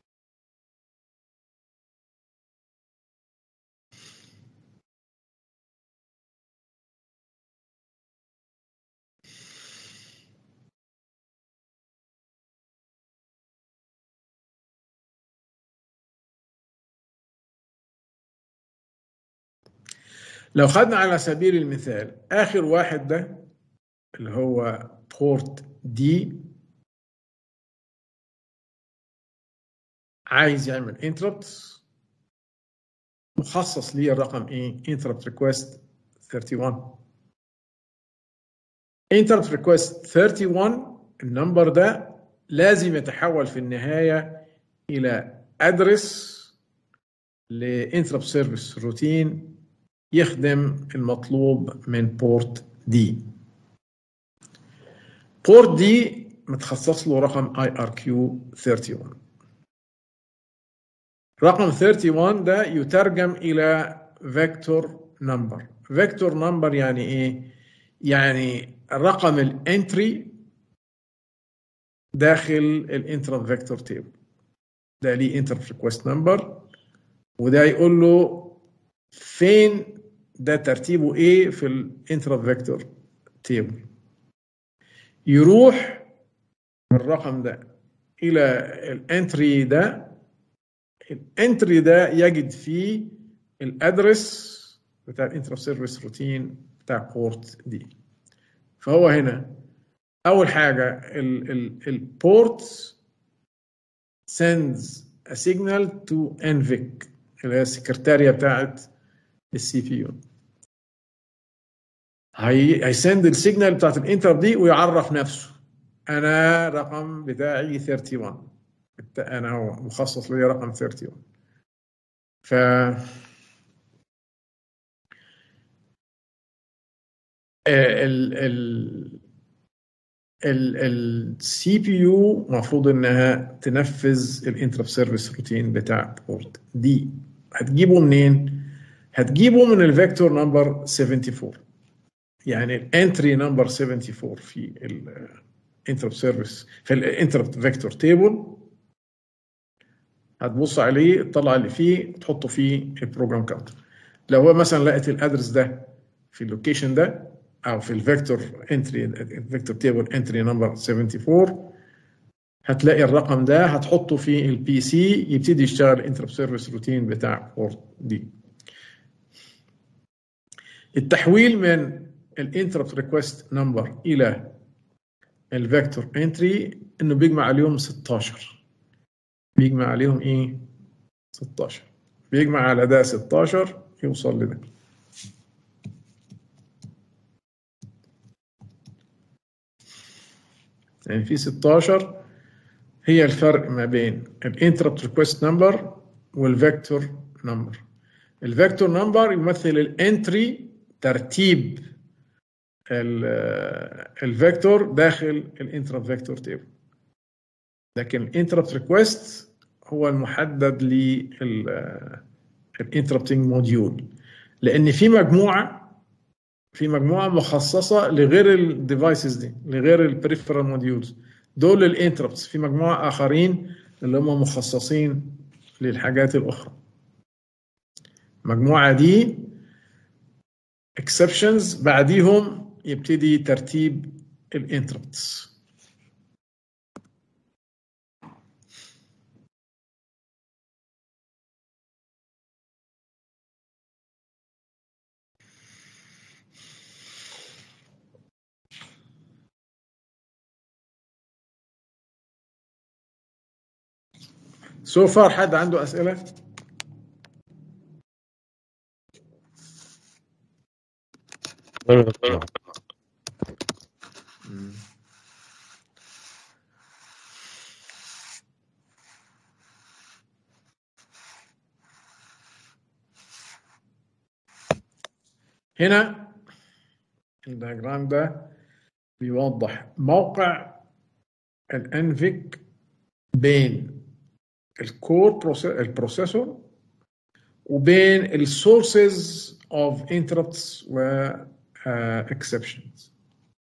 لو خدنا على سبيل المثال اخر واحد ده اللي هو بورت دي عايز يعمل انتربت مخصص ليه الرقم ايه انتربت ريكوست 31 انتربت ريكوست 31 النمبر ده لازم يتحول في النهايه الى ادرس لانتربت سيرفيس روتين يخدم المطلوب من بورت دي بورت دي متخصص له رقم اي ار كيو 31 رقم 31 ده يترجم الى فيكتور نمبر فيكتور نمبر يعني ايه يعني رقم الانتري داخل الانترا فيكتور تيبل ده ليه انتر ريكوست نمبر وده يقول له فين ده ترتيبه ايه في الانترا فيكتور تيبل يروح بالرقم ده الى الانتري ده الانتري ده يجد فيه الادرس بتاع الانترا سيرفيس روتين بتاع بورت دي فهو هنا اول حاجه البورت sends a signal to NVIC اللي هي السكرتاريه بتاعت السي بي يو هي هيسند السيجنال بتاعت الانتر دي ويعرف نفسه انا رقم بتاعي 31 انا هو مخصص لي رقم 31 ف ال ال السي بي يو المفروض انها تنفذ الانترب سيرفيس روتين بتاع بورت دي هتجيبه منين؟ هتجيبه من الفيكتور نمبر 74 يعني الانتري نمبر 74 في الانترب سيرفيس في الانترب فيكتور تيبل هتبص عليه تطلع اللي فيه تحطه في البروجرام كاونتر لو هو مثلا لقيت الادرس ده في اللوكيشن ده او في الفيكتور انتري الفيكتور تيبل انتري نمبر 74 هتلاقي الرقم ده هتحطه في البي سي يبتدي يشتغل انترب سيرفيس روتين بتاع بورت دي التحويل من الانتربت ريكوست نمبر الى الفيكتور انتري انه بيجمع عليهم 16 بيجمع عليهم ايه 16 بيجمع على ده 16 يوصل لده يعني في 16 هي الفرق ما بين الانتربت ريكوست نمبر والفيكتور نمبر الفيكتور نمبر يمثل الانتري ترتيب الفيكتور داخل الانتربت فيكتور تيبل لكن الانتربت ريكوست هو المحدد للانتربتنج موديول لان في مجموعه في مجموعه مخصصه لغير الديفايسز دي لغير البريفرال موديولز دول الانتربتس في مجموعه اخرين اللي هم مخصصين للحاجات الاخرى المجموعة دي exceptions بعديهم يبتدي ترتيب الانتربتس سو فار حد عنده أسئلة؟ هنا الدياجرام ده بيوضح موقع الانفيك بين الكور البروسيسور وبين السورسز اوف انتربتس و اكسبشنز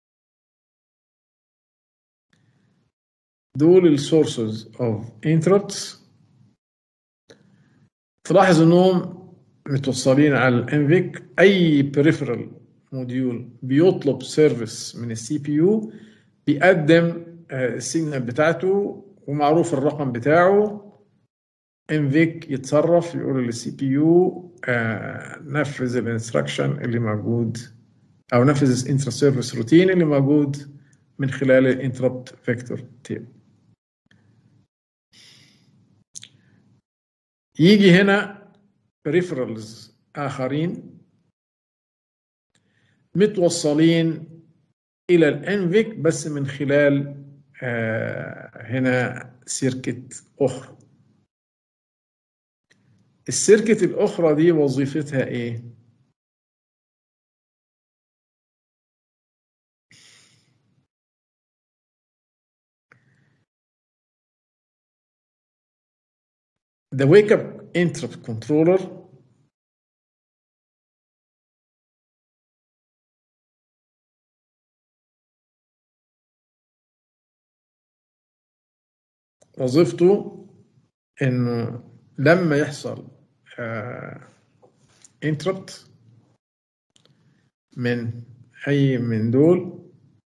دول السورسز اوف انتربتس تلاحظ انهم متوصلين على الانفيك اي بريفرال موديول بيطلب سيرفيس من السي بي يو بيقدم السيجنال بتاعته ومعروف الرقم بتاعه انفيك يتصرف يقول للسي بي يو نفذ الانستراكشن اللي موجود او نفذ الانترا سيرفيس روتين اللي موجود من خلال الانتربت فيكتور تيبل يجي هنا peripherals آخرين متوصلين إلى الانفيك بس من خلال آه هنا سيركت أخرى السيركت الأخرى دي وظيفتها إيه؟ The wake up interrupt controller وظيفته انه لما يحصل انتربت من اي من دول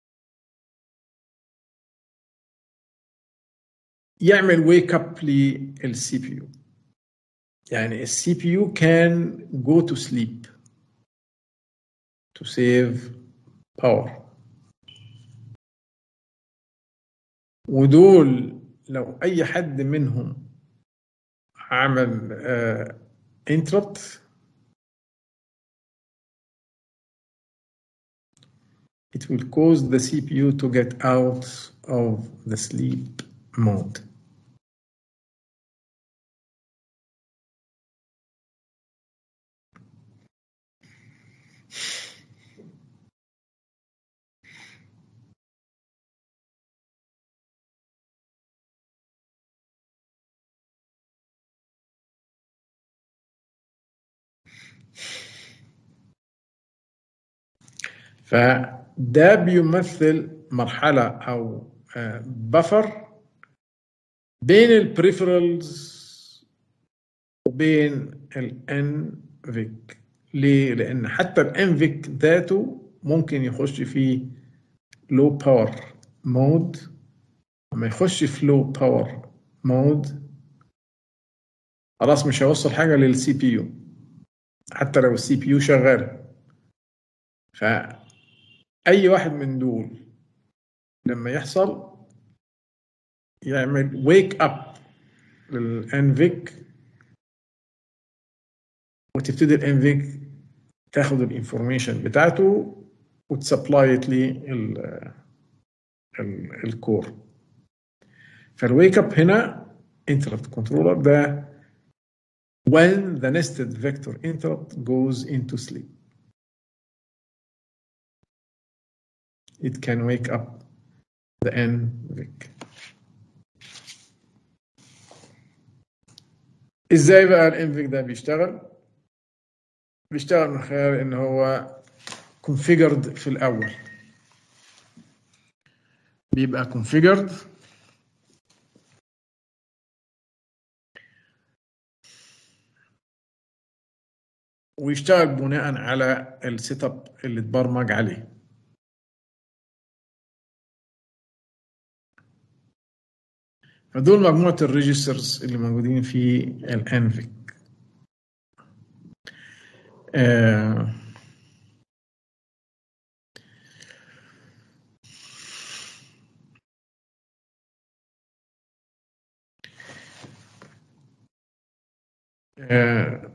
يعمل ويك اب للسي بي يو يعني السي بي يو كان جو تو سليب to save power ودول لو اي حد منهم عمل انتربت it will cause the CPU to get out of the sleep mode. فده بيمثل مرحلة أو بفر بين البريفرالز وبين الانفيك ليه؟ لأن حتى الانفيك ذاته ممكن يخش في لو باور مود لما يخش في لو باور مود خلاص مش هيوصل حاجة للسي بي يو حتى لو السي بي يو شغال ف اي واحد من دول لما يحصل يعمل ويك اب للانفيك وتبتدي الانفيك تاخد الانفورميشن بتاعته وتسبلايت لي الكور فالويك اب هنا interrupt controller ده when the nested vector interrupt goes into sleep it can wake up the NVIC. ازاي بقى الانفيك ده بيشتغل؟ بيشتغل من خلال ان هو configured في الاول بيبقى configured ويشتغل بناء على السيت اب اللي اتبرمج عليه فدول مجموعة الريجسترز اللي موجودين في الانفيك آه آه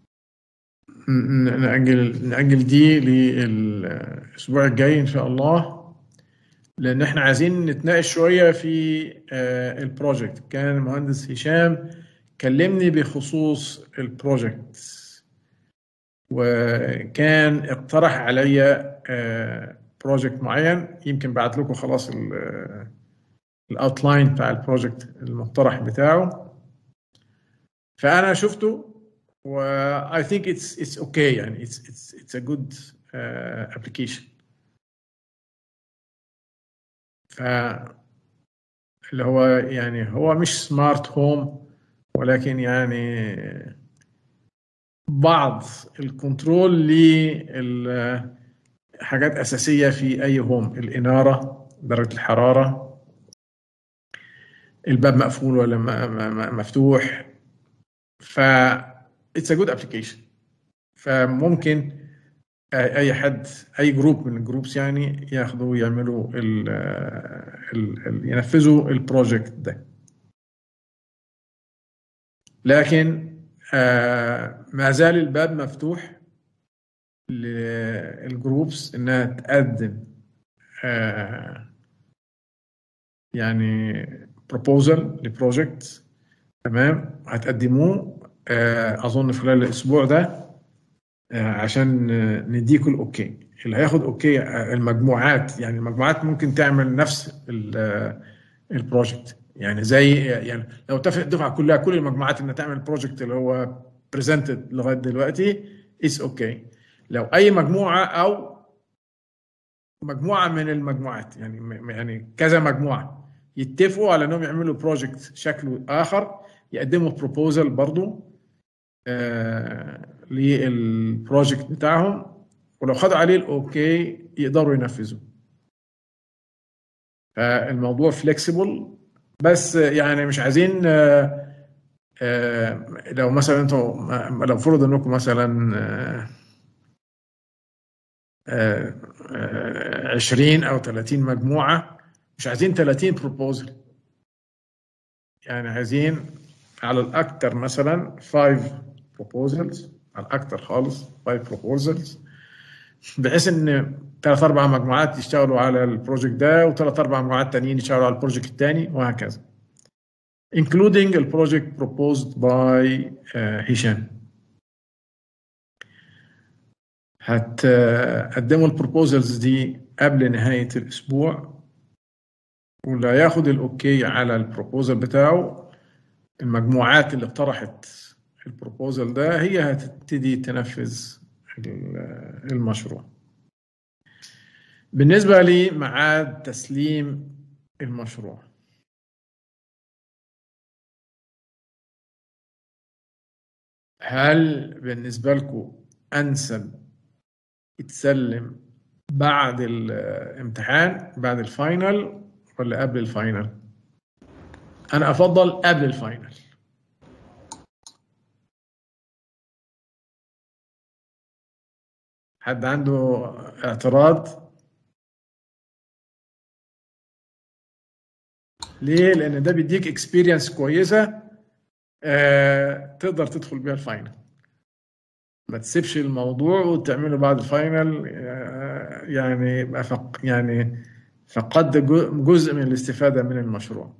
ن- نأجل نأجل دي للأسبوع الجاي إن شاء الله لأن إحنا عايزين نتناقش شوية في آه، البروجكت كان المهندس هشام كلمني بخصوص البروجكت وكان اقترح عليا بروجكت معين يمكن بعت لكم خلاص الاوتلاين بتاع البروجكت المقترح بتاعه فانا شفته و I think it's it's okay يعني it's it's it's a good uh, application ف اللي هو يعني هو مش سمارت هوم ولكن يعني بعض الكنترول لحاجات أساسية في أي هوم الإنارة درجة الحرارة الباب مقفول ولا م- م- م- مفتوح ف it's a good application فممكن اي حد اي جروب من الجروبس يعني ياخدوا يعملوا ال ال ال ينفذوا البروجكت ده لكن آه، ما زال الباب مفتوح للجروبس انها تقدم آه، يعني بروبوزل لبروجكت تمام هتقدموه آه، اظن خلال الاسبوع ده آه، عشان آه، نديكوا الاوكي اللي هياخد اوكي آه، المجموعات يعني المجموعات ممكن تعمل نفس ال- آه، البروجكت يعني زي يعني لو اتفق الدفعه كلها كل المجموعات انها تعمل البروجكت اللي هو بريزنتد لغايه دلوقتي از اوكي لو اي مجموعه او مجموعه من المجموعات يعني م- يعني كذا مجموعه يتفقوا على انهم يعملوا بروجكت شكله اخر يقدموا بروبوزل برضو آه للبروجكت بتاعهم ولو خدوا عليه الاوكي يقدروا ينفذوه فالموضوع فليكسيبل بس يعني مش عايزين آه، آه، لو مثلا انتوا لو فرض انكم مثلا آه، آه، آه، 20 او 30 مجموعه مش عايزين 30 بروبوزل يعني عايزين على الاكثر مثلا 5 بروبوزلز على الاكثر خالص 5 بروبوزلز بحيث ان ثلاث اربع مجموعات يشتغلوا على البروجكت ده وثلاث اربع مجموعات تانيين يشتغلوا على البروجكت الثاني وهكذا including the project proposed by uh, هشام هتقدموا البروبوزلز دي قبل نهاية الأسبوع واللي هياخد الأوكي على البروبوزل بتاعه المجموعات اللي اقترحت البروبوزل ده هي هتبتدي تنفذ ال- المشروع بالنسبة لميعاد تسليم المشروع هل بالنسبة لكم أنسب يتسلم بعد الامتحان بعد الفاينل ولا قبل الفاينل؟ أنا أفضل قبل الفاينل حد عنده اعتراض؟ ليه؟ لأن ده بيديك اكسبيرينس كويسة آه، تقدر تدخل بيها الفاينل ما تسيبش الموضوع وتعمله بعد الفاينل آه، يعني يبقى فق يعني فقدت جو- جزء من الاستفادة من المشروع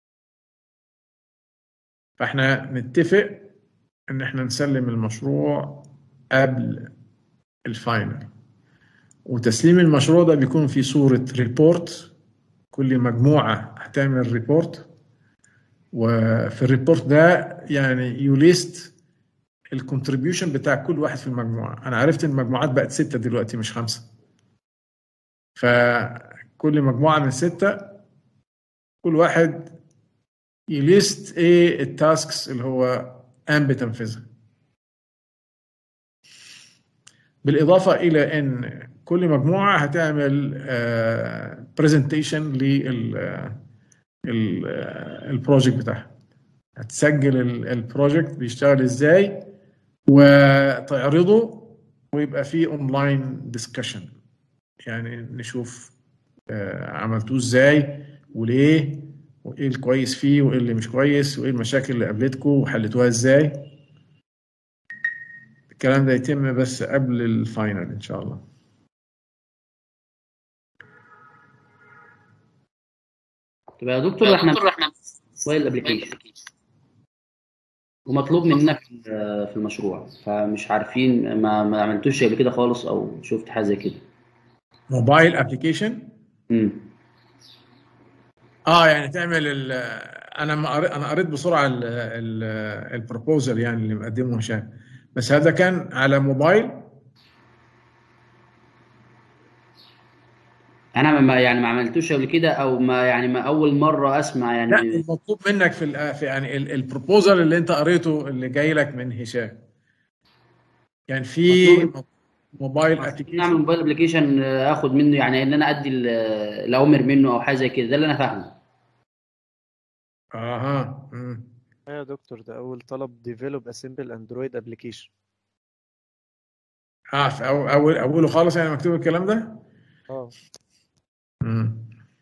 فاحنا نتفق ان احنا نسلم المشروع قبل الفاينل وتسليم المشروع ده بيكون في صورة ريبورت كل مجموعة هتعمل ريبورت وفي الريبورت ده يعني يوليست الكونتريبيوشن بتاع كل واحد في المجموعة أنا عرفت إن المجموعات بقت ستة دلوقتي مش خمسة فكل مجموعة من ستة كل واحد يليست ايه التاسكس اللي هو قام بتنفيذها بالاضافه الى ان كل مجموعه هتعمل برزنتيشن للبروجكت بتاعها هتسجل البروجكت بيشتغل ازاي وتعرضه ويبقى فيه اونلاين ديسكشن يعني نشوف آه، عملتوه ازاي وليه وايه الكويس فيه وايه اللي مش كويس وايه المشاكل اللي قابلتكم وحلتوها ازاي الكلام ده يتم بس قبل الفاينل ان شاء الله طب يا دكتور احنا موبايل ابلكيشن ومطلوب مننا في في المشروع فمش عارفين ما ما عملتوش قبل كده خالص او شفت حاجه زي كده موبايل ابلكيشن امم اه يعني تعمل ال انا ما قريت انا قريت بسرعه البروبوزل يعني اللي مقدمه هشام بس هذا كان على موبايل انا ما يعني ما عملتوش قبل كده او ما يعني ما اول مره اسمع لا يعني المطلوب منك في, ال- في يعني البروبوزل اللي انت قريته اللي جاي لك من هشام يعني في مطلوب- موبايل نعمل ابلكيشن موبايل ابلكيشن اخد منه يعني ان انا ادي ال- الاوامر منه او حاجه زي كده ده اللي انا فاهمه اها مم. يا دكتور ده أول طلب develop a simple Android application اه في اول اول اوله خالص يعني مكتوب الكلام ده اه مم.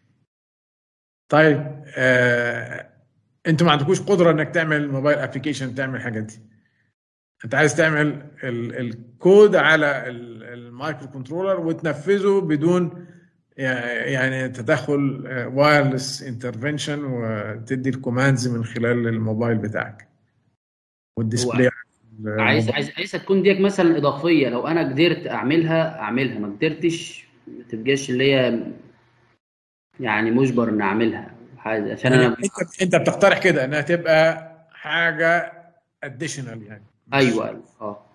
طيب آه، انتوا ما عندكوش قدره انك تعمل موبايل ابلكيشن تعمل الحاجات دي انت عايز تعمل ال- الكود على ال- المايكرو كنترولر وتنفذه بدون يع- يعني تدخل وايرلس انترفنشن وتدي الكوماندز من خلال الموبايل بتاعك والديسبلاي على عايز الموبايل. عايز عايزها تكون ديك مثلا اضافيه لو انا قدرت اعملها اعملها ما قدرتش ما تبقاش اللي هي يعني مجبر ان اعملها حاجة- عشان انا انت انت بتقترح كده انها تبقى حاجه اديشنال يعني مش- ايوه ايوه اه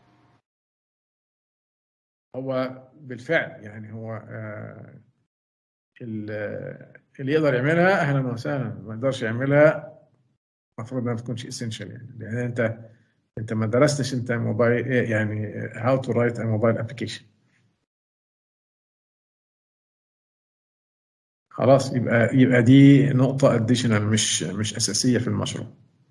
هو بالفعل يعني هو آه، ال- اللي يقدر يعملها اهلا وسهلا ما يقدرش يعملها المفروض انها ما تكونش اسينشال يعني لان انت انت ما درستش انت موبايل إيه يعني هاو تو رايت ا موبايل ابلكيشن خلاص يبقى يبقى دي نقطة اديشنال مش مش أساسية في المشروع.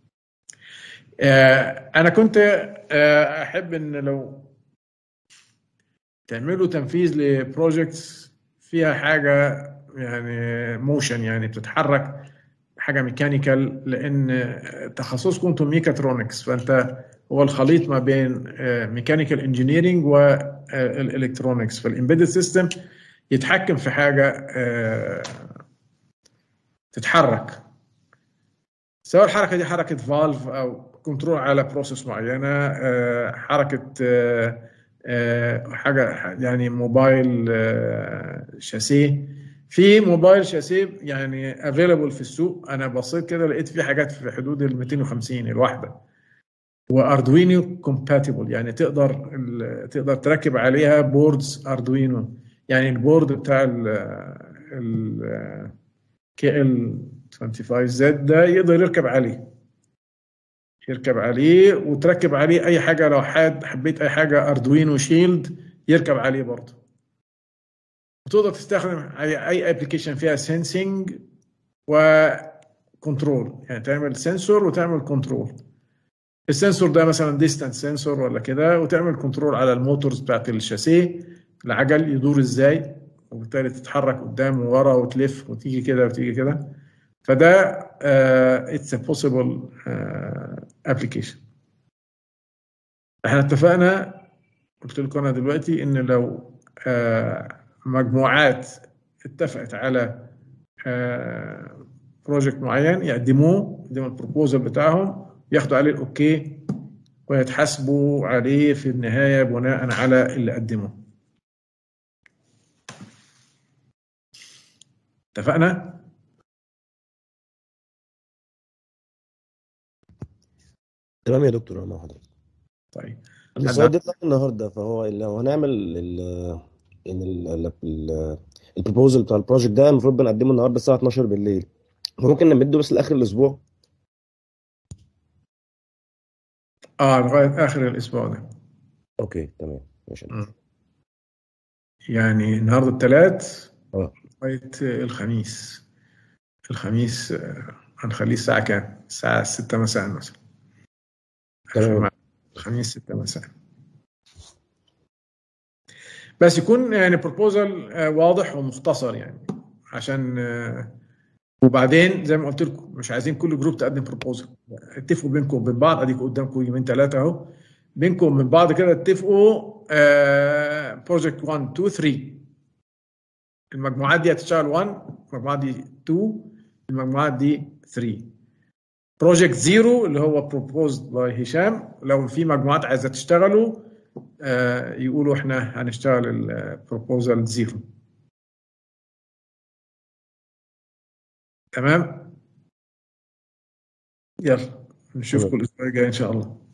آه، أنا كنت آه، أحب إن لو تعملوا تنفيذ لبروجكتس فيها حاجة يعني موشن يعني بتتحرك حاجة ميكانيكال لأن تخصصكم انتم ميكاترونكس فأنت هو الخليط ما بين ميكانيكال انجينيرنج والالكترونكس فالامبيدد سيستم يتحكم في حاجة آه، تتحرك سواء الحركة دي حركة فالف أو كنترول على بروسيس معينة آه، حركة آه، آه، حاجة يعني موبايل آه، شاسيه في موبايل شاسيه يعني افيلبل في السوق انا بصيت كده لقيت في حاجات في حدود ال 250 الواحده واردوينو كومباتيبل يعني تقدر ال- تقدر تركب عليها بوردز اردوينو يعني البورد بتاع ال ال كي ال 25 زد ده يقدر يركب عليه يركب عليه وتركب عليه اي حاجه لو حد حبيت اي حاجه اردوينو شيلد يركب عليه برضه وتقدر تستخدم اي اي ابلكيشن فيها سensing وكنترول يعني تعمل سنسور وتعمل كنترول السنسور ده مثلا ديستانس سنسور ولا كده وتعمل كنترول على الموتورز بتاعت الشاسيه العجل يدور ازاي وبالتالي تتحرك قدام وورا وتلف وتيجي كده وتيجي كده فده اتس ا بوسيبل ابلكيشن احنا اتفقنا قلت لكم انا دلوقتي ان لو آه، مجموعات اتفقت على بروجكت معين يقدموه يقدموا البروبوزل بتاعهم ياخدوا عليه الاوكي ويتحاسبوا عليه في النهايه بناء على اللي قدموه اتفقنا؟ تمام يا دكتور انا مع حضرتك طيب بس هو ديدلاين النهارده فهو لو هنعمل ال ان البروبوزل بتاع البروجكت ده المفروض بنقدمه النهارده الساعه 12 بالليل ممكن نمده بس لاخر الاسبوع اه لغايه اخر الاسبوع ده اوكي تمام ماشي مم. يعني النهارده الثلاث اه لغايه الخميس الخميس آه، هنخليه الساعه كام؟ الساعه 6 مساء مثلا تمام الخميس 6 مساء بس يكون يعني بروبوزال واضح ومختصر يعني عشان آه، وبعدين زي ما قلت لكم مش عايزين كل جروب تقدم بروبوزال اتفقوا بينكم وبين بعض اديكم قدامكم يومين ثلاثه اهو بينكم وبين بعض كده اتفقوا بروجكت 1 2 3 المجموعات دي هتشتغل 1 المجموعات دي 2 المجموعات دي 3 بروجكت زيرو اللي هو بروبوزد باي هشام لو في مجموعات عايزه تشتغلوا آه، يقولوا احنا هنشتغل البروبوزال زيرو تمام يلا نشوفكم الاسبوع الجاي ان شاء الله